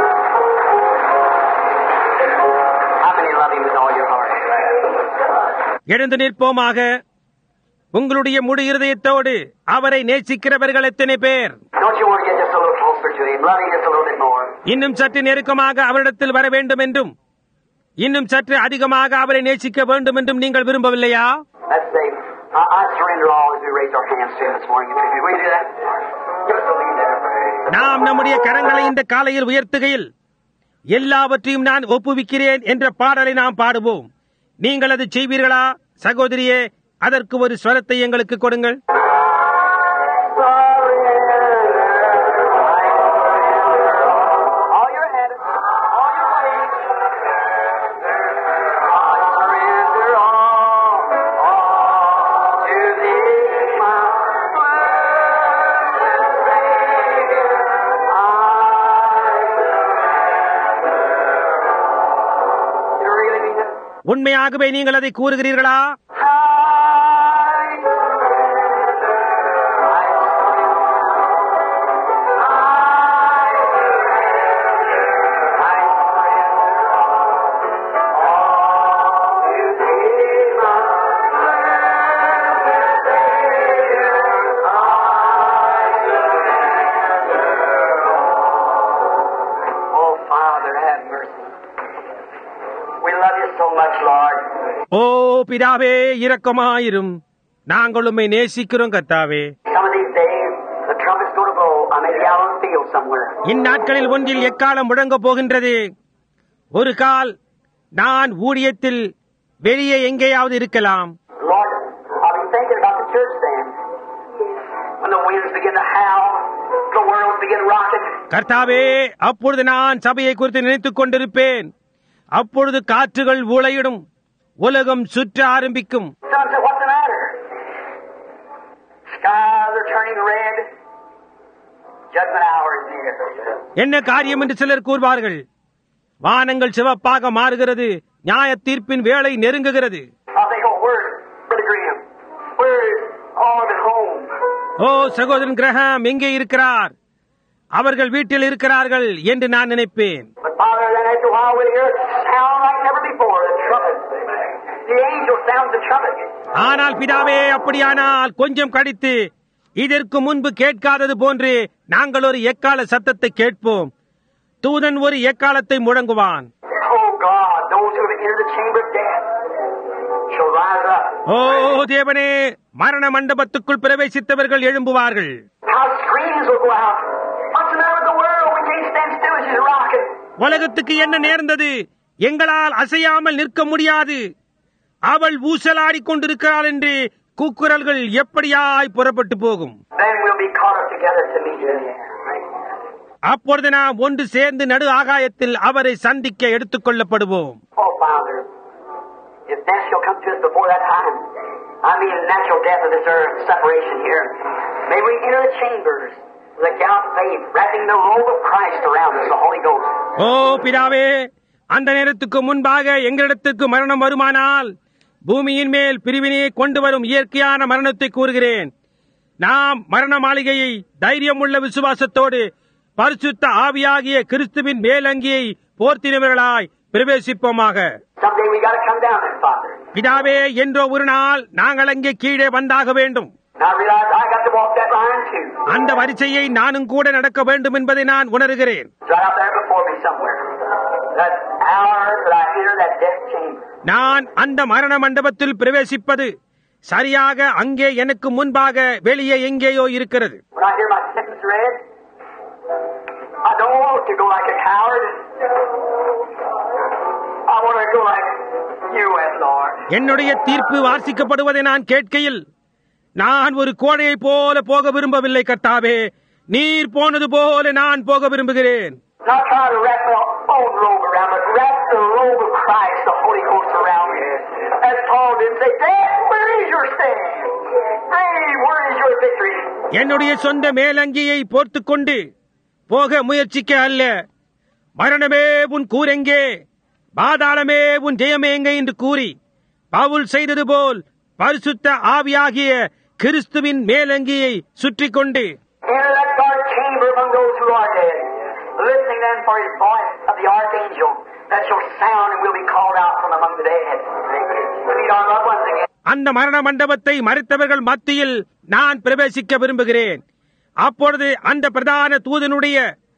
How many love him with all your heart? எழுந்து நிற்போமாக உங்களுடைய முழு இருதயத்தோடு அவரை நேசிக்கிறவர்கள் எத்தனை பேர் Don't you want to get just a little closer to him? Love him just a little bit more. இன்னும் சற்று நெருக்கமாக அவரிடத்தில் வர வேண்டும் என்றும் இன்னும் சற்று அதிகமாக அவரை நேசிக்க வேண்டும் என்றும் நீங்கள் விரும்பவில்லையா Let's say, I, I surrender all as we raise our hands to him this morning. Will you do that? Give us a lead there. நாம் நம்முடைய கரங்களை இந்த காலையில் உயர்த்துகையில் எல்லாவற்றையும் நான் ஒப்புவிக்கிறேன் என்ற பாடலை நாம் பாடுவோம் நீங்கள் அது செய்வீர்களா சகோதரியே அதற்கு ஒரு ஸ்வரத்தை எங்களுக்கு கொடுங்கள் All your head, all your ways. I surrender all, all to thee, my blessed Savior. I surrender. You really mean that? உண்மையாகவே நீங்கள் அதை கூறுகிறீர்களா I surrender. I Oh, Father, have mercy. We love you so much, Lord. ஓ பிதாவே இரக்கமாயிரும் நாங்கள் உம்மை நேசிக்கிறோம் கர்த்தாவே Some of these days, the trumpet's going to blow. I'm maybe out on the field somewhere. இந்நாட்களில் ஒன்றில் எக்காலம் முழங்க போகின்றது ஒரு கால் நான் ஊழியத்தில் வெளியே எங்கேயாவது இருக்கலாம் Lord, I'll be thinking about the church then. When the winds begin to howl, the world begin rocking. கர்த்தாவே அப்பொழுது நான் சபையை குறித்து நினைத்துக் கொண்டிருப்பேன் அப்பொழுது காற்றுகள் ஊளையிடும் உலகம் சுற்ற ஆரம்பிக்கும் Son said, what's the matter? Skies are turning red. Judgment hour is near. என்ன காரியம் என்று சிலர் கூறுவார்கள் வானங்கள் சிவப்பாக மாறுகிறது நியாய தீர்ப்பின் வேலை நெருங்குகிறது I think, oh, where's Brother Graham? Where's all at home? ஓ சகோதரன் கிரகம் எங்கே இருக்கிறார் அவர்கள் வீட்டில் இருக்கிறார்கள் என்று நான் நினைப்பேன் But Father, then after a while we'll hear it sound like never before, the trumpet. The angel sounds the trumpet. ஆனால் பிதாவே அப்படியானால் கொஞ்சம் கடித்து இதற்கு முன்பு கேட்காதது போன்று நாங்கள் ஒரு எக்கால சத்தத்தை கேட்போம் தூதன் ஒரு எக்காலத்தை முழங்குவான் Oh God, those who have entered the chamber of death shall rise up. ஓ தேவனே மரண மண்டபத்துக்குள் பிரவேசித்தவர்கள் எழும்புவார்கள் How screams will go out. What's the matter with the world? We can't stand still as she's rocking. உலகத்துக்கு என்ன நேர்ந்தது எங்களால் அசையாமல் நிற்க முடியாது அவள் ஊசலாடிக் கொண்டிருக்கிறாள் என்று கூக்குரல்கள் எப்படியாய் புறப்பட்டு போகும் Then we'll be caught up together to meet you in the air. அப்பொழுது நாம் ஒன்று சேர்ந்து நடு ஆகாயத்தில் அவரை சந்திக்க எடுத்துக் கொள்ளப்படுவோம் Oh, Father, if death shall come to us before that time, I mean natural death of this earth, separation here, may we enter the chambers of the gown of faith, wrapping the robe of Christ around us, the Holy Ghost. ஓ பிதாவே அந்த நேரத்துக்கு முன்பாக எங்களிடத்துக்கு மரணம் வருமானால் பூமியின் மேல் பிரிவினையை கொண்டு வரும் இயற்கையான மரணத்தை கூறுகிறேன் நாம் மரண மாளிகையை தைரியமுள்ள விசுவாசத்தோடு பரிசுத்த ஆவியாகிய கிறிஸ்துவின் மேலங்கியை போர்த்தினவர்களாய் பிரவேசிப்போமாக Someday we got to come down there, Father. பிதாவே என்றோ ஒரு நாள் நாங்கள் அங்கே கீழே வந்தாக வேண்டும் And I realize I got to walk that line too. அந்த வரிசையை நானும் கூட நடக்க வேண்டும் என்பதை நான் உணர்கிறேன் It's right out there before me somewhere. That hour that I enter that death chamber. நான் அந்த மரண மண்டபத்தில் பிரவேசிப்பது சரியாக அங்கே எனக்கு முன்பாக வெளியே எங்கேயோ இருக்கிறது When I hear my sentence read, I don't want to go like a coward. I want to go like you have, Lord. என்னுடைய தீர்ப்பு வாசிக்கப்படுவதை நான் கேட்கையில் நான் ஒரு கோடையைப் போல போக விரும்பவில்லை கர்த்தாவே நீர் போனது போல நான் போக விரும்புகிறேன் Not trying to wrap my own robe around, but wrap the robe of Christ, the Holy Ghost, around me. As Paul did say, Dad, where is your stand? Hey, where is your victory? என்னுடைய சொந்த மேலங்கியை போர்த்துக் கொண்டு போக முயற்சிக்க அல்ல மரணமே உன் கூரெங்கே பாதாளமே உன் ஜெயமே எங்கே என்று கூறி பவுல் செய்தது போல் பரிசுத்த ஆவியாகிய கிறிஸ்துவின் மேலங்கியை சுற்றிக் கொண்டு Enter that dark chamber among those who are dead, listening then for his voice of the archangel that shall sound and will be called out from among the dead. Meet our loved ones again. அந்த மரண மண்டபத்தை மறைத்தவர்கள் மத்தியில் நான் பிரவேசிக்க விரும்புகிறேன் அப்பொழுது அந்த பிரதான தூதனுடைய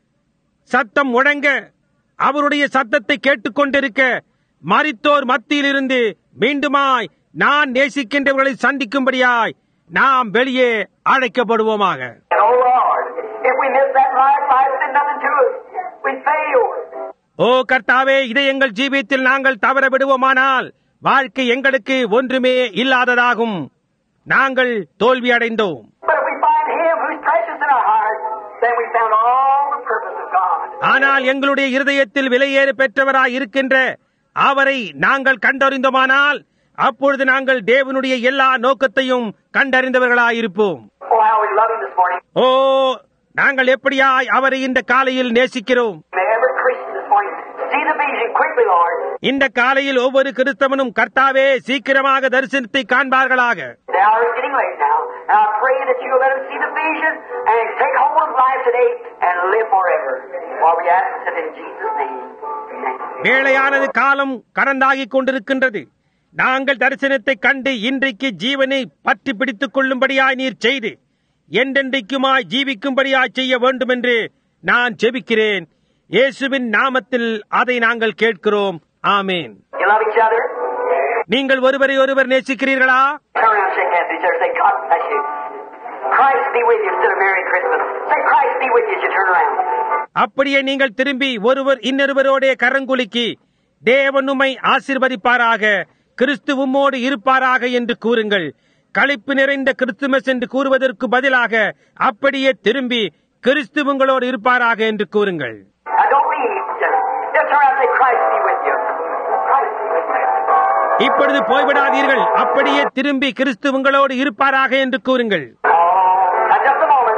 சத்தம் முழங்க அவருடைய சத்தத்தை கேட்டுக்கொண்டிருக்க மரித்தோர் மத்தியிலிருந்து மீண்டுமாய் நான் நேசிக்கின்றவர்களை சந்திக்கும்படியாய் நாம் வெளியே அழைக்கப்படுவோமாக And oh Lord, if we miss that life, life's been nothing to us. We failed. ஓ கர்த்தாவே இதை எங்கள் ஜீவியத்தில் நாங்கள் தவற விடுவோமானால் வாழ்க்கை எங்களுக்கு ஒன்றுமே இல்லாததாகும் நாங்கள் தோல்வி அடைந்தோம் But if we find Him who's precious in our heart, then we found all the purpose of God. ஆனால் எங்களுடைய இருதயத்தில் விலையேறு பெற்றவராய் இருக்கின்ற அவரை நாங்கள் கண்டறிந்தோமானால் அப்பொழுது நாங்கள் தேவனுடைய எல்லா நோக்கத்தையும் கண்டறிந்தவர்களாயிருப்போம் Oh, how we love Him this morning. ஓ நாங்கள் எப்படியாய் அவரை இந்த காலையில் நேசிக்கிறோம் May every Christian this morning see the vision quickly, Lord. இந்த காலையில் ஒவ்வொரு கிறிஸ்தவனும் கர்த்தாவே சீக்கிரமாக தரிசனத்தை காண்பார்களாக The hour is getting late now, and I pray that you'll let us see the vision and take hold of life today and live forever. While we ask it in Jesus' name. Amen. வேளையானது காலம் கடந்தாகிக் கொண்டிருக்கின்றது நாங்கள் தரிசனத்தை கண்டு இன்றைக்கு ஜீவனை பற்றி பிடித்துக் கொள்ளும்படியாய் நீர் செய்து என்றென்றைக்குமாய் ஜீவிக்கும்படியாய் செய்ய வேண்டும் என்று நான் ஜெபிக்கிறேன் இயேசுவின் நாமத்தில் அதை நாங்கள் கேட்கிறோம் ஆமேன் You love each other? நீங்கள் ஒருவரை ஒருவர் நேசிக்கிறீர்களா Turn around and shake hands with each other. Say, God bless you. Christ be with you instead of Merry Christmas. Say, Christ be with you as you turn around. அப்படியே நீங்கள் திரும்பி ஒருவர் இன்னொருவரோடே கரங்குலுக்கி தேவன் உம்மை ஆசீர்வதிப்பாராக கிறிஸ்து உம்மோடு இருப்பாராக என்று கூறுங்கள் களிப்பு நிறைந்த கிறிஸ்துமஸ் என்று கூறுவதற்கு பதிலாக அப்படியே திரும்பி கிறிஸ்து உங்களோடு இருப்பாராக என்று கூறுங்கள் Now don't leave. Just, just turn around and say, Christ be with you. Christ be with you. இப்பொழுது போய்விடாதீர்கள் அப்படியே திரும்பி கிறிஸ்து உங்களோடு இருப்பாராக என்று கூறுங்கள் Oh, now just a moment.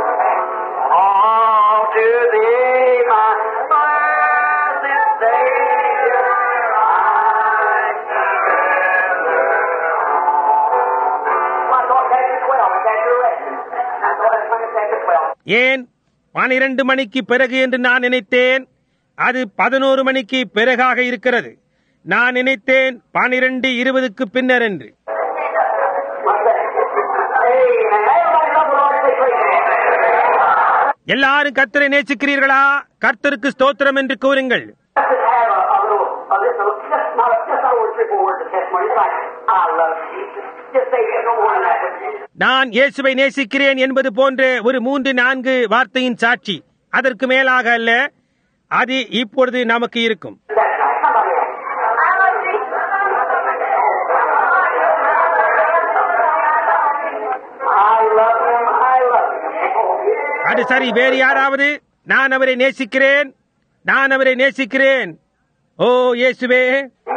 Oh, to thee, my blessed Savior, I surrender. I thought chapter 12 was chapter 11. I thought it was chapter 12. ஏன் பனிரெண்டு மணிக்கு பிறகு என்று நான் நினைத்தேன் அது பதினோரு மணிக்கு பிறகாக இருக்கிறது நான் நினைத்தேன் பனிரெண்டு இருபதுக்கு பின்னர் என்று What's that? Amen. Everybody love the Lord. Say praise Him. எல்லாரும் கர்த்தரை நேசிக்கிறீர்களா கர்த்தருக்கு ஸ்தோத்திரம் என்று கூறுங்கள் Let's just have a, a little, a little, just not, a, just not a word, three, four words of testimony. It's like, I love Jesus. Just say it, no more than that. நான் இயேசுவை நேசிக்கிறேன் என்பது போன்ற ஒரு மூன்று நான்கு வார்த்தையின் சாட்சி அதற்கு மேலாக அல்ல அது இப்பொழுது நமக்கு இருக்கும் That's right. Somebody else. I love Jesus. I love him. I love him. அது சரி வேறு யாராவது நான் அவரை நேசிக்கிறேன் நான் அவரை நேசிக்கிறேன் ஓ இயேசுவே